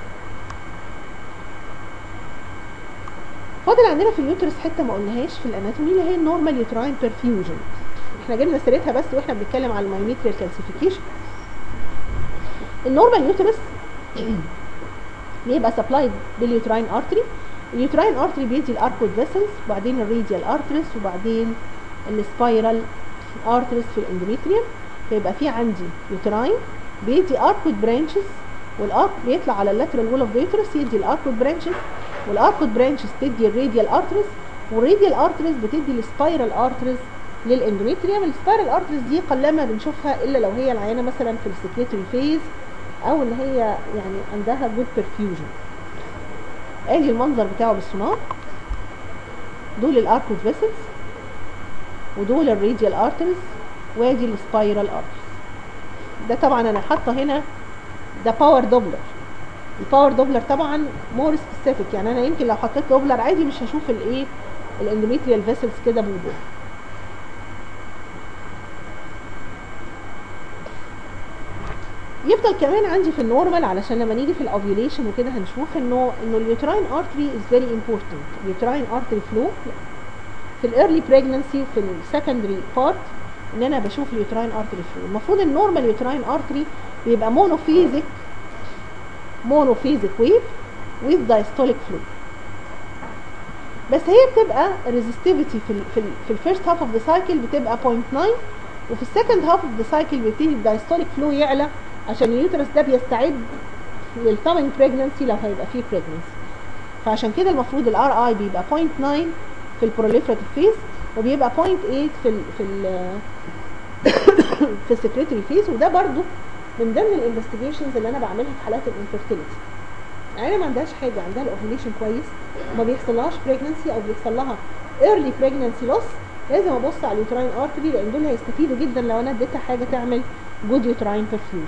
فاضل عندنا في اليوترس حته ما قلناهاش في الاناتومي اللي هي النورمال يوتراين برفيوجن احنا جبنا سيرتها بس واحنا بنتكلم على المايميتريال كالسيفيكيشن النورمال يوترس بيبقى سبلايد باليوتراين ارتري اليوتراين ارتري بيدي الاركود فيسلز وبعدين الريديال ارتريس وبعدين السبايرال ارتريس في الاندوميتريوم فيبقى في عندي يوتراين بيدي اركود برانشز والارك بيطلع على اللاترال وول اوف يوترس يدي الاركود برانشز والاركود برانشز تدي الراديال ارتريس والراديال ارتريس بتدي السبايرال ارتريس للاندوميتريوم السبايرال ارتريس دي قلما بنشوفها الا لو هي العيانه مثلا في السكريتوري فيز او ان هي يعني عندها جود برفيوجن ادي المنظر بتاعه بالسونار دول الاركود فيسلز ودول الراديال ارتريس وادي السبايرال ارتريس ده طبعا انا حاطه هنا ده باور دوبلر الباور دوبلر طبعا مور سبيسيفيك يعني انا يمكن لو حطيت دوبلر عادي مش هشوف الايه الاندوميتريال فيسلز كده بوضوح يفضل كمان عندي في النورمال علشان لما نيجي في الاوفيوليشن وكده هنشوف انه انه اليوتراين ارتري از فيري امبورتنت اليوتراين ارتري فلو في الايرلي بريجننسي في السكندري بارت ان انا بشوف اليوتراين ارتري فلو المفروض النورمال يوتراين ارتري بيبقى مونوفيزيك مونوفيزيك ويف with diastolic flow بس هي بتبقى resistivity في ال في ال في الفيرست هاف اوف ذا سايكل بتبقى 0.9 وفي السكند هاف اوف ذا سايكل بيبتدي الدايستوليك فلو يعلى عشان اليوترس ده بيستعد للكامينج بريجننسي لو هيبقى فيه بريجننسي فعشان كده المفروض الار اي بيبقى 0.9 في البروليفراتيف فيز وبيبقى 0.8 في ال في ال في السكريتري فيز وده برضو من ضمن الانفستيجيشنز اللي انا بعملها في حالات الانفيرتيليتي يعني ما عندهاش حاجه عندها الاوفيليشن كويس وما بيحصلهاش بريجننسي او بيحصل لها ايرلي بريجننسي لوس لازم ابص على اليوتراين ارتري لان دول هيستفيدوا جدا لو انا اديتها حاجه تعمل جود يوتراين برفيوجن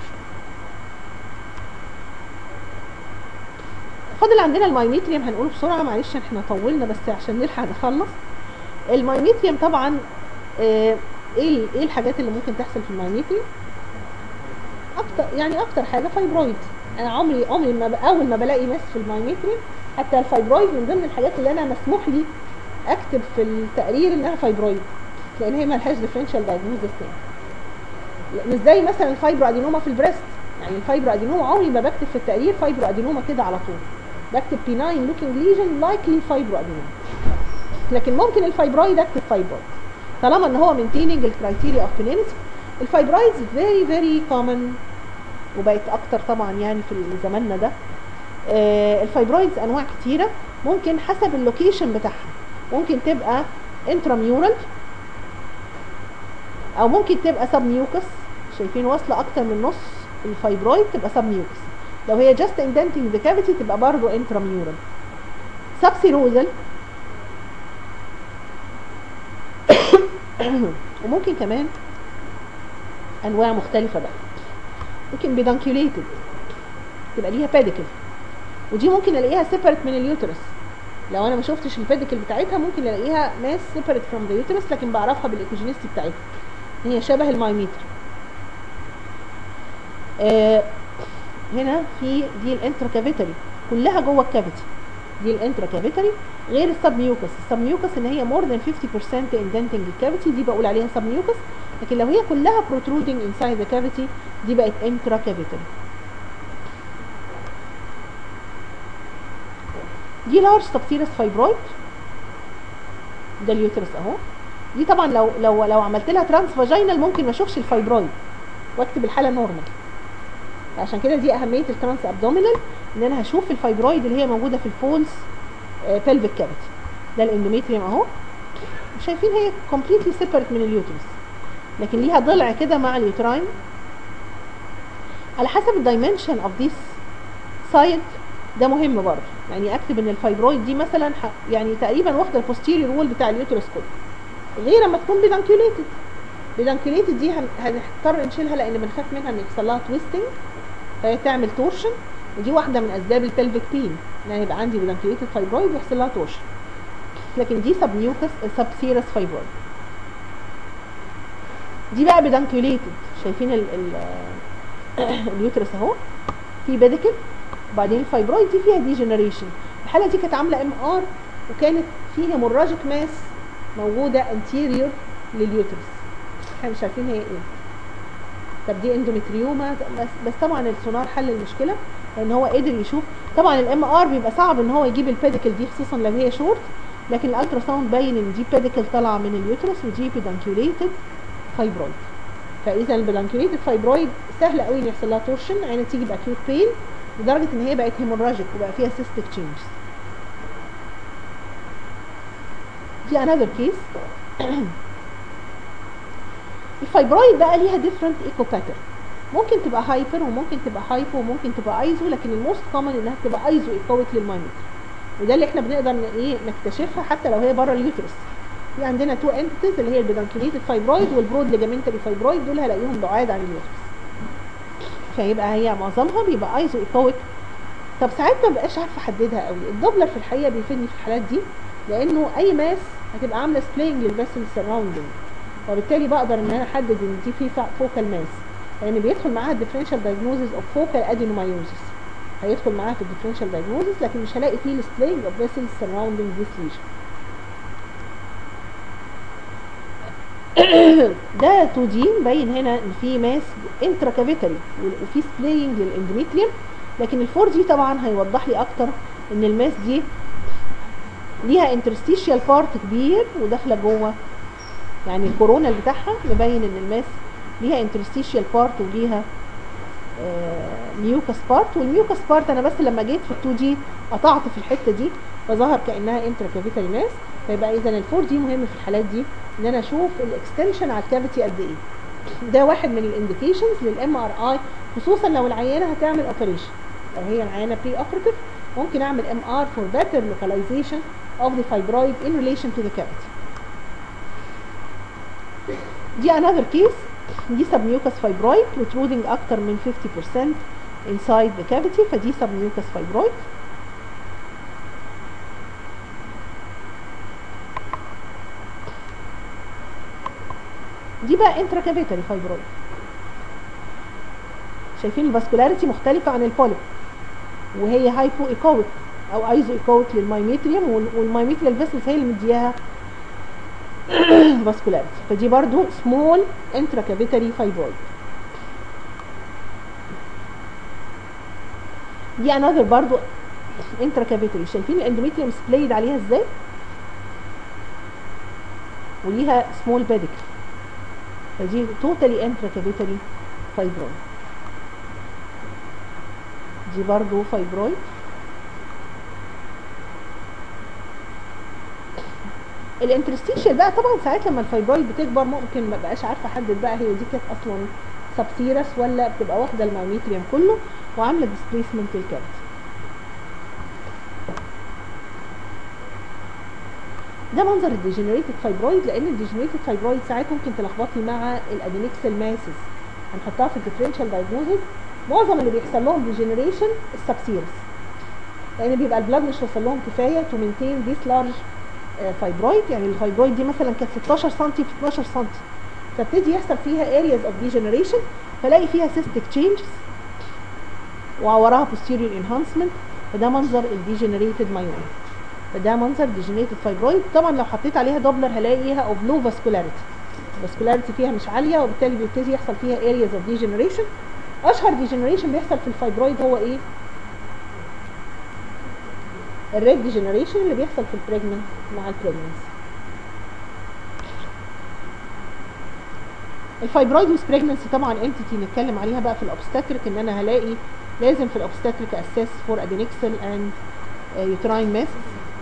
فاضل عندنا المايميتريوم هنقوله بسرعه معلش احنا طولنا بس عشان نلحق نخلص المايميتريوم طبعا آه ايه ايه الحاجات اللي ممكن تحصل في المايميتريوم اكتر يعني اكتر حاجه فايبرويد انا عمري عمري ما اول ما بلاقي مس في المايميتريوم حتى الفايبرويد من ضمن الحاجات اللي انا مسموح لي اكتب في التقرير انها فايبرويد لان هي مالهاش ديفرنشال دايجنوزس مش زي مثلا الفايبرو ادينوما في البريست يعني الفايبرو ادينوما عمري ما بكتب في التقرير فايبرو ادينوما كده على طول بكتب بيناين لوكينج ليجن لايكلي فايبرو ادينوما لكن ممكن الفايبرويد اكتب فايبرويد طالما ان هو مينتيننج الكرايتيريا اوف بينينس الفايبرويدز فيري فيري كومن وبقت اكتر طبعا يعني في زماننا ده آه الفايبرويدز انواع كتيره ممكن حسب اللوكيشن بتاعها ممكن تبقى انتراميورال او ممكن تبقى سب ميوكس شايفين واصله اكتر من نص الفايبرويد تبقى سب ميوكس لو هي جاست اندنتنج ذا كافيتي تبقى برضه انتراميورال سب سيروزال وممكن كمان انواع مختلفه بقى ممكن بيدانكيوليتد تبقى ليها باديكل ودي ممكن الاقيها سيبريت من اليوترس لو انا ما شفتش الباديكل بتاعتها ممكن الاقيها ماس سيبريت فروم ذا يوترس لكن بعرفها بالايكوجينيستي بتاعتها هي شبه المايميتر آه هنا في دي الانترا كافيتري كلها جوه الكافيتي دي الانترا كافيتري غير السب ميوكس السب ميوكس ان هي مور ذان 50% اندنتنج الكافيتي دي بقول عليها سب ميوكس لكن لو هي كلها protruding inside the cavity دي بقت intra cavitary دي large subserous fibroid ده اليوترس اهو دي طبعا لو لو لو عملت لها ترانس فاجينال ممكن ما اشوفش الفايبرويد واكتب الحاله نورمال عشان كده دي اهميه الترانس ابدومينال ان انا هشوف الفايبرويد اللي هي موجوده في الفولز بلفيك كافيتي ده الاندوميتريوم اهو شايفين هي كومبليتلي سيبريت من اليوترس لكن ليها ضلع كده مع اليوتراين على حسب الدايمنشن اوف ذيس سايد ده مهم برضه يعني اكتب ان الفايبرويد دي مثلا يعني تقريبا واخده البوستيريور وول بتاع اليوترس كله غير لما تكون بيدانكيوليتد بدانكيوليتد دي هن- هنضطر نشيلها لان بنخاف منها ان يحصل لها تويستنج فهي تعمل تورشن ودي واحده من اسباب البلفيك بين ان انا يبقى عندي بدانكيوليتد فايبرويد ويحصل لها تورشن لكن دي سب ميوكس سب سيرس فايبرويد دي بقى بدانكيوليتد شايفين ال ال اليوترس اهو في بيديكل وبعدين الفايبرويد دي فيها ديجنريشن الحاله دي كانت عامله ام ار وكانت في هيموراجيك ماس موجوده انتيريور لليوترس احنا مش عارفين هي ايه طب دي اندومتريوما بس بس طبعا السونار حل المشكله لان هو قدر يشوف طبعا الام ار بيبقى صعب ان هو يجيب البيديكل دي خصوصا لو هي شورت لكن الالترا ساوند باين ان دي بيديكل طالعه من اليوترس ودي بيدانكيوليتد فايبرويد فاذا البلانكيوليتد فايبرويد سهل قوي ان يحصل لها تورشن عينها تيجي باكيوت بين لدرجه ان هي بقت هيموراجيك وبقى فيها سيستيك تشينجز دي another case الفايبرويد بقى ليها different ايكو باترن ممكن تبقى هايبر وممكن تبقى هايبو وممكن تبقى ايزو لكن الموست كومن انها تبقى ايزو ايكويك للمايمتر وده اللي احنا بنقدر ن- ايه نكتشفها حتى لو هي بره اليوترس في عندنا تو انتيتيز اللي هي البيدانكيوليتد فايبرويد والبرود ليجامنتري فايبرويد دول هلاقيهم بعاد عن اليوترس فيبقى هي معظمها بيبقى ايزو ايكويك طب ساعات ما بقاش عارفه احددها قوي الدوبلر في الحقيقه بيفيدني في الحالات دي لانه اي ماس هتبقى عامله سبلينج للفيسل سراوندنج وبالتالي بقدر ان انا احدد ان دي في فوكال ماس لان بيدخل معاها الديفرنشال دايجنوزز اوف فوكال ادينومايوزس هيدخل معاها في الديفرنشال دايجنوزس لكن مش هلاقي فيه السبلينج اوف فيسل سراوندنج ذيس ليجن ده 2 دي مبين هنا ان في ماس انترا كافيتري وفي سبلاينج للاندوميتريوم لكن الفور دي طبعا هيوضح لي اكتر ان الماس دي ليها انترستيشيال بارت كبير وداخله جوه يعني الكورونال بتاعها مبين ان الماس ليها انترستيشيال بارت وليها ميوكس بارت والميوكس بارت انا بس لما جيت في ال 2 دي قطعت في الحته دي فظهر كانها انترا كافيتري ماس فيبقى اذا الفور دي مهم في الحالات دي ان انا اشوف الاكستنشن على الكافيتي قد ايه ده واحد من الانديكيشنز للام ار اي خصوصا لو العيانه هتعمل اوبريشن لو هي العيانه بري اوبريتيف ممكن اعمل ام ار فور better localization of the fibroid in relation to the cavity دي another case دي submucous fibroid protruding اكتر من 50% inside the cavity فدي submucous fibroid دي بقى intracavitary fibroid شايفين الفاسكولاريتي مختلفة عن البوليب وهي هايبو ايكويك او ايزو ايكويك للمايميتريوم والمايميتريال فيسلز هي اللي مدياها فاسكولاريتي فدي برضو سمول انتراكافيتري فايبرويد دي انذر برضو انتراكافيتري شايفين الاندوميتريوم سبلايد عليها ازاي وليها سمول بيديكل فدي توتالي انتراكافيتري فايبرويد دي برضو فايبرويد الانترستيشيال بقى طبعا ساعات لما الفايبرويد بتكبر ممكن ما بقاش عارفه احدد بقى هي دي كانت اصلا سبسيرس ولا بتبقى واخده المايميتريوم كله وعامله ديسبيسمنت للكابت ده منظر الديجنريتد فايبرويد لان الديجنريتد فايبرويد ساعات ممكن تلخبطني مع الادينكسل ماسز هنحطها في الديفرنشال دايجنوزز معظم اللي بيحصل لهم ديجنريشن السبسيرس لان بيبقى البلاد مش واصل لهم كفايه تو مينتين ذيس لارج فايبرويد يعني الفايبرويد دي مثلا كانت 16 سم في 12 سم فابتدي يحصل فيها areas of degeneration فلاقي فيها cystic changes ووراها posterior enhancement فده منظر الديجنريتد مايوم فده منظر degenerated فايبرويد طبعا لو حطيت عليها دوبلر هلاقيها of low vascularity vascularity فيها مش عاليه وبالتالي بيبتدي يحصل فيها areas of degeneration اشهر degeneration بيحصل في الفايبرويد هو ايه الريد ديجنريشن اللي بيحصل في البريجننت مع البريجننسي الفايبرويد والبريجننسي طبعا انتيتي نتكلم عليها بقى في الاوبستاتريك ان انا هلاقي لازم في الاوبستاتريك اساس فور ادينكسل اند يوتراين ماس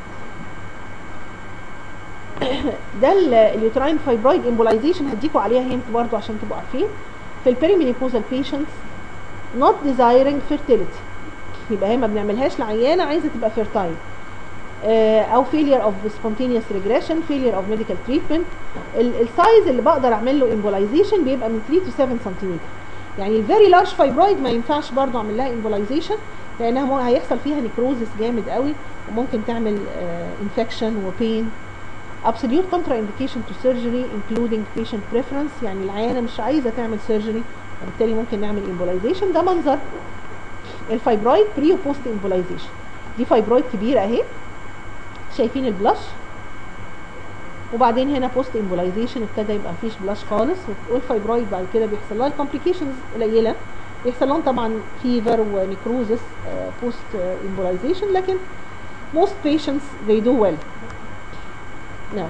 ده اليوتراين فايبرويد امبولايزيشن هديكوا عليها هنت برضو عشان تبقوا عارفين في البيريمينيبوزال patients not desiring fertility يبقى هي ما بنعملهاش لعيانه عايزه تبقى فيرتايل آه، او failure of spontaneous regression failure of medical treatment ال- السايز اللي بقدر اعمل له embolization بيبقى من 3 to 7 سنتيمتر يعني الفيري لارج فايبرويد ما ينفعش برضو اعمل لها embolization لانها مو- هيحصل فيها نيكروزس جامد قوي وممكن تعمل انفكشن وبين absolute contraindication to surgery including patient preference يعني العيانه مش عايزه تعمل surgery وبالتالي ممكن نعمل embolization ده منظر الفايبرويد بري وبوست embolization دي فايبرويد كبيره اهي شايفين البلاش وبعدين هنا بوست امبولايزيشن ابتدى يبقى مفيش بلاش خالص والفايبرويد بعد كده بيحصل لها الكومبليكيشنز قليله بيحصل لهم طبعا فيفر ونيكروزس بوست امبولايزيشن لكن most patients they do well no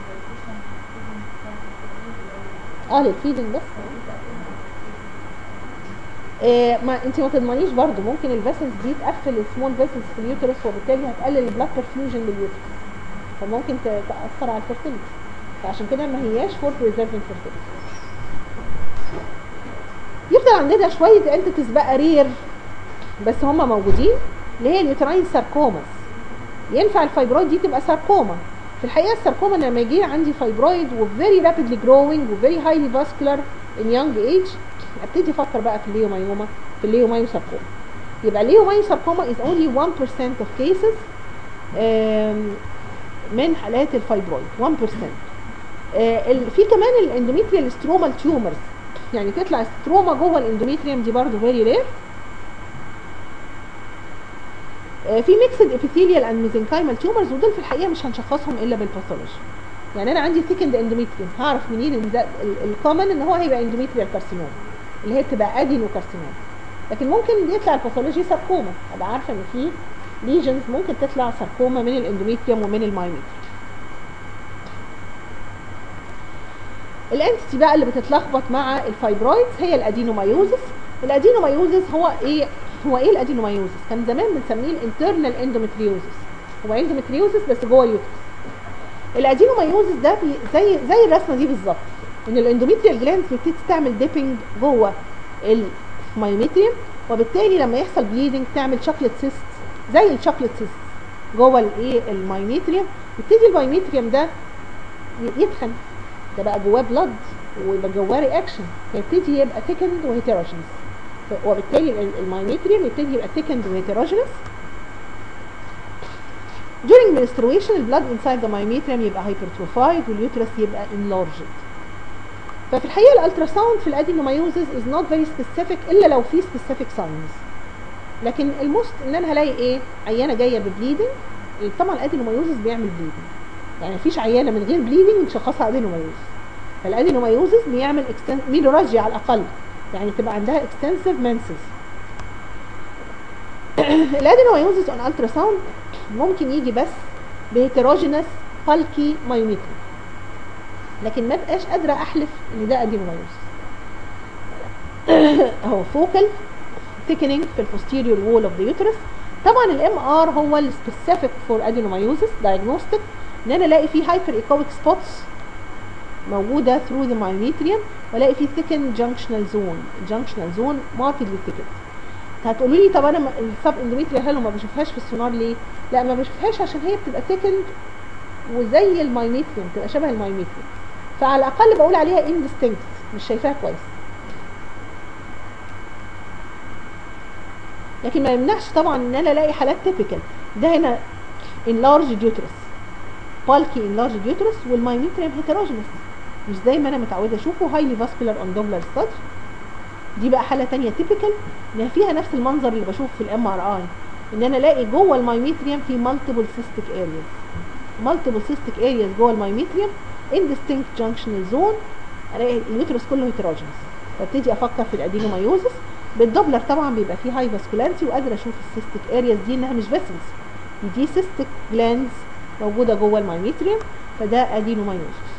اه للفيدنج بس آه ما انت ما تضمنيش برضو ممكن الفيسلز دي تقفل السمول فيسلز في اليوترس وبالتالي هتقلل البلاد برفيوجن لليوترس فممكن ت- تاثر على الفيرتيليتي فعشان كده ما هياش فور بريزرفنج فيرتيليتي يفضل عندنا شويه انتيتيز بقى رير بس هم موجودين اللي هي اليوتراين ساركوماس ينفع الفايبرويد دي تبقى ساركوما في الحقيقه الساركوما لما يجي عندي فايبرويد وفيري رابيدلي جروينج وفيري هايلي فاسكولار ان يونج ايج ابتدي افكر بقى في الليومايوما في الليومايوساركوما يبقى الليومايوساركوما is only 1% of cases آم، من حالات الفايبرويد 1% آه، ال- في كمان الاندوميتريال سترومال تيومرز يعني تطلع ستروما جوه الاندوميتريوم دي برضو فيري رير في ميكسد ابيثيليال اند ميزنكايمال تيومرز ودول في الحقيقه مش هنشخصهم الا بالباثولوجي يعني انا عندي ثيكند اندوميتريوم هعرف منين ان ده الكومن ان هو هيبقى اندوميتريال كارسينوم اللي هي بتبقى ادينو كارسينوم لكن ممكن يطلع الباثولوجي ساركوما ابقى عارفه ان في ليجنز ممكن تطلع ساركوما من الاندوميتريوم ومن المايوميتريوم الانتيتي بقى اللي بتتلخبط مع الفايبرويدز هي الادينومايوزس الادينومايوزس هو ايه هو ايه الادينومايوزس كان زمان بنسميه الانترنال اندومتريوزس هو اندومتريوزس بس جوه اليوترس الادينومايوزس ده بي زي زي الرسمه دي بالظبط ان الاندوميتريال جلاندز بتبتدي تعمل ديبنج جوه المايوميتريوم وبالتالي لما يحصل بليدنج تعمل شوكليت سيست زي الشوكليت سيست جوه الايه المايوميتريوم يبتدي المايوميتريوم ده ي- يتخن ده بقى جواه بلد ويبقى جواه رياكشن فيبتدي يبقى ثيكند وهيتروجينس وبالتالي ال- المايوميتريوم يبتدي يبقى ثيكند وهيتروجينس during menstruation البلد inside the myometrium يبقى hypertrophied واليوترس يبقى enlarged ففي الحقيقه الالتراساوند في الادينومايوزز is not very specific الا لو في specific signs لكن الموست ان انا هلاقي ايه عيانه جايه ببليدنج طبعا الادينومايوزز بيعمل بليدنج يعني مفيش عيانه من غير بليدنج نشخصها ادينومايوزز فالادينومايوزز بيعمل exten- ميلوراجيا على الاقل يعني تبقى عندها extensive menses الادينومايوزز اون التراساوند ممكن يجي بس بهيتروجينس بالكي مايوميتري لكن ما بقاش قادره احلف ان ده ادينومايوزز اهو فوكال thickening في البوستيريور وول اوف ذا يوترس طبعا الام ار هو السبيسيفيك فور ادينومايوزس دايجنوستيك ان انا الاقي فيه هايبر ايكويك سبوتس موجوده ثرو ذا مايوميتريوم والاقي فيه thickened junctional زون الجنكشنال زون ماركتلي thickened هتقولوا لي طب انا السب اندوميتريال هالو ما بشوفهاش في السونار ليه؟ لا ما بشوفهاش عشان هي بتبقى thickened وزي المايوميتريوم بتبقى شبه المايوميتريوم فعلى الاقل بقول عليها indistinct مش شايفاها كويس لكن ما يمنعش طبعا ان انا الاقي حالات تيبيكال ده هنا enlarged uterus bulky enlarged uterus والمايوميتريوم heterogeneous مش زي ما انا متعوده اشوفه highly vascular on doubler study دي بقى حاله تانية تيبيكال ان فيها نفس المنظر اللي بشوفه في الام ار اي ان انا الاقي جوه المايوميتريوم في multiple cystic areas multiple cystic areas جوه المايوميتريوم indistinct junctional zone الاقي اليوترس كله heterogeneous فابتدي افكر في الادينومايوزس بالدوبلر طبعا بيبقى فيه هاي فاسكولاريتي وقادره اشوف السيستيك ارياز دي انها مش فيسلز دي سيستيك جلاندز موجوده جوه المايوميتريوم فده ادينومايوزس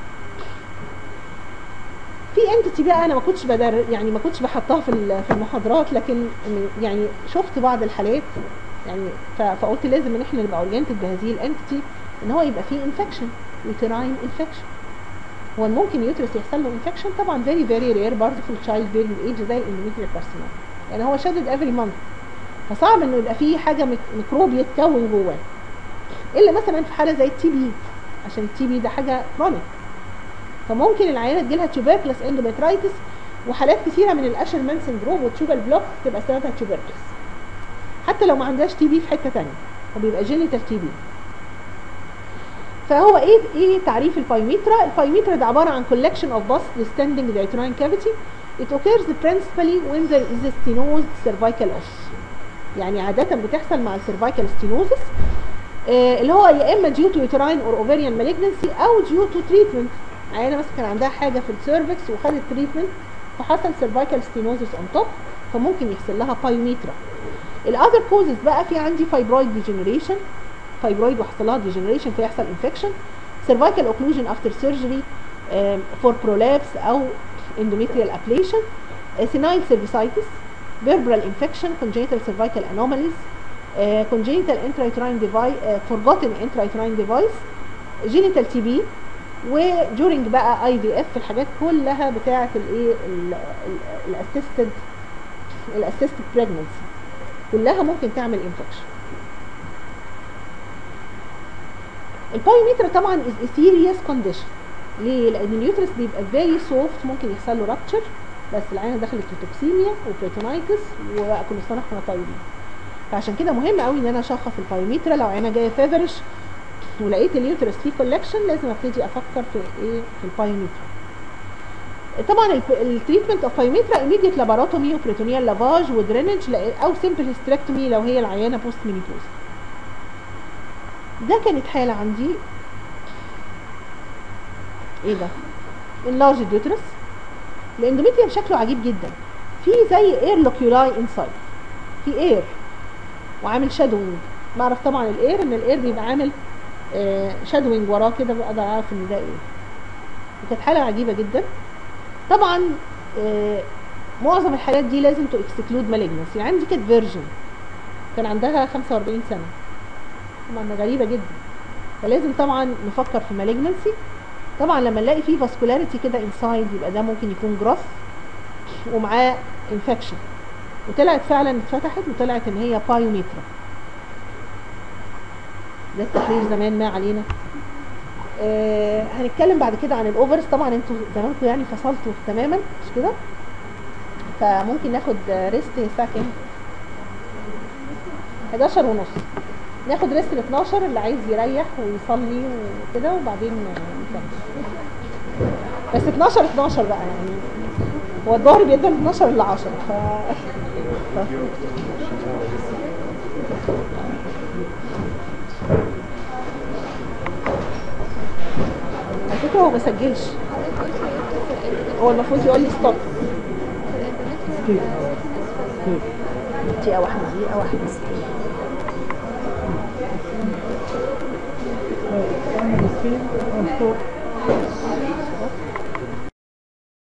في انتيتي بقى انا ما كنتش بدر يعني ما كنتش بحطها في ال- في المحاضرات لكن يعني شفت بعض الحالات يعني ف- فقلت لازم ان احنا نبقى اورينتد بهذه الانتيتي ان هو يبقى فيه انفكشن يوتراين انفكشن هو ممكن يوترس يحصل له انفكشن طبعا فيري فيري رير برضه في التشايلد بيرنج ايج زي الاندوميتريال كارسينوم يعني هو شادد افري مانث فصعب انه يبقى فيه حاجه ميك- ميكروب يتكون جواه الا مثلا في حاله زي التي بي عشان التي بي ده حاجه كرونيك فممكن العيانه تجيلها تيوبركلس اندوميترايتس وحالات كثيره من الاشرمان سندروم والتوبال بلوك تبقى سببها تيوبركلس حتى لو ما عندهاش تي بي في حته ثانيه وبيبقى جينيتال تي بي فهو ايه ايه تعريف البايوميترا البايوميترا ده عباره عن collection of pus descending the uterine cavity it occurs principally when there is a stenosed cervical os يعني عادة بتحصل مع السيرفايكال ستينوزس آه اللي هو يا اما due to uterine or ovarian malignancy او due to treatment عيانة مثلا كان عندها حاجة في السيرفكس وخدت تريتمنت فحصل سيرفايكال ستينوزس اون توب فممكن يحصل لها بايوميترا الاذر كوزز بقى في عندي فايبرويد ديجنريشن فايبرويد وحصل لها ديجنريشن فيحصل انفكشن cervical occlusion after surgery um, for prolapse او endometrial ablation uh, senile cervicitis verbal infection congenital cervical anomalies uh, congenital intrauterine device uh, forgotten intrauterine device genital TB وduring بقى اي في اف الحاجات كلها بتاعه الايه الاسيستد الاسيستد pregnancy كلها ممكن تعمل انفكشن البايوميتر طبعا is a serious condition ليه؟ لان اليوترس بيبقى فيري سوفت ممكن يحصل له رابتشر بس العينه دخلت في توكسيميا وبريتونايتس وكل سنه احنا طيبين فعشان كده مهم قوي ان انا اشخص البايوميترا لو عينه جايه فيفرش ولقيت اليوترس فيه كولكشن لازم ابتدي افكر في ايه في البايوميترا طبعا التريتمنت اوف بايوميترا immediate لاباروتومي وبريتونيال لافاج ودرينج او سمبل هيستريكتومي لو هي العيانه بوست مينيبوز ده كانت حاله عندي ايه ده enlarged uterus الاندوميتريوم شكله عجيب جدا في زي اير لوكيولاي انسايد في اير وعامل شادوينج بعرف طبعا الاير ان الاير بيبقى عامل آه شادوينج وراه كده بقدر اعرف ان ده ايه وكانت حاله عجيبه جدا طبعا آه معظم الحالات دي لازم تو اكسكلود مالجنسي عندي كانت فيرجن كان عندها 45 سنه طبعا غريبه جدا فلازم طبعا نفكر في مالجنسي طبعا لما نلاقي فيه فاسكولاريتي كده انسايد يبقى ده ممكن يكون جروث ومعاه انفكشن وطلعت فعلا اتفتحت وطلعت ان هي بايوميترا ده التحليل زمان ما علينا آه هنتكلم بعد كده عن الاوفرز طبعا انتوا زمانكم يعني فصلتوا تماما مش كده فممكن ناخد ريست الساعه كام 11 ونص ناخد ريست ال 12 اللي عايز يريح ويصلي وكده وبعدين نكمل بس 12 12 بقى يعني هو الظهر بيبدا من 12 ل 10 ف... ف... على فكره هو ما سجلش هو المفروض يقول لي ستوب دقيقه واحده دقيقه واحده One is filled on top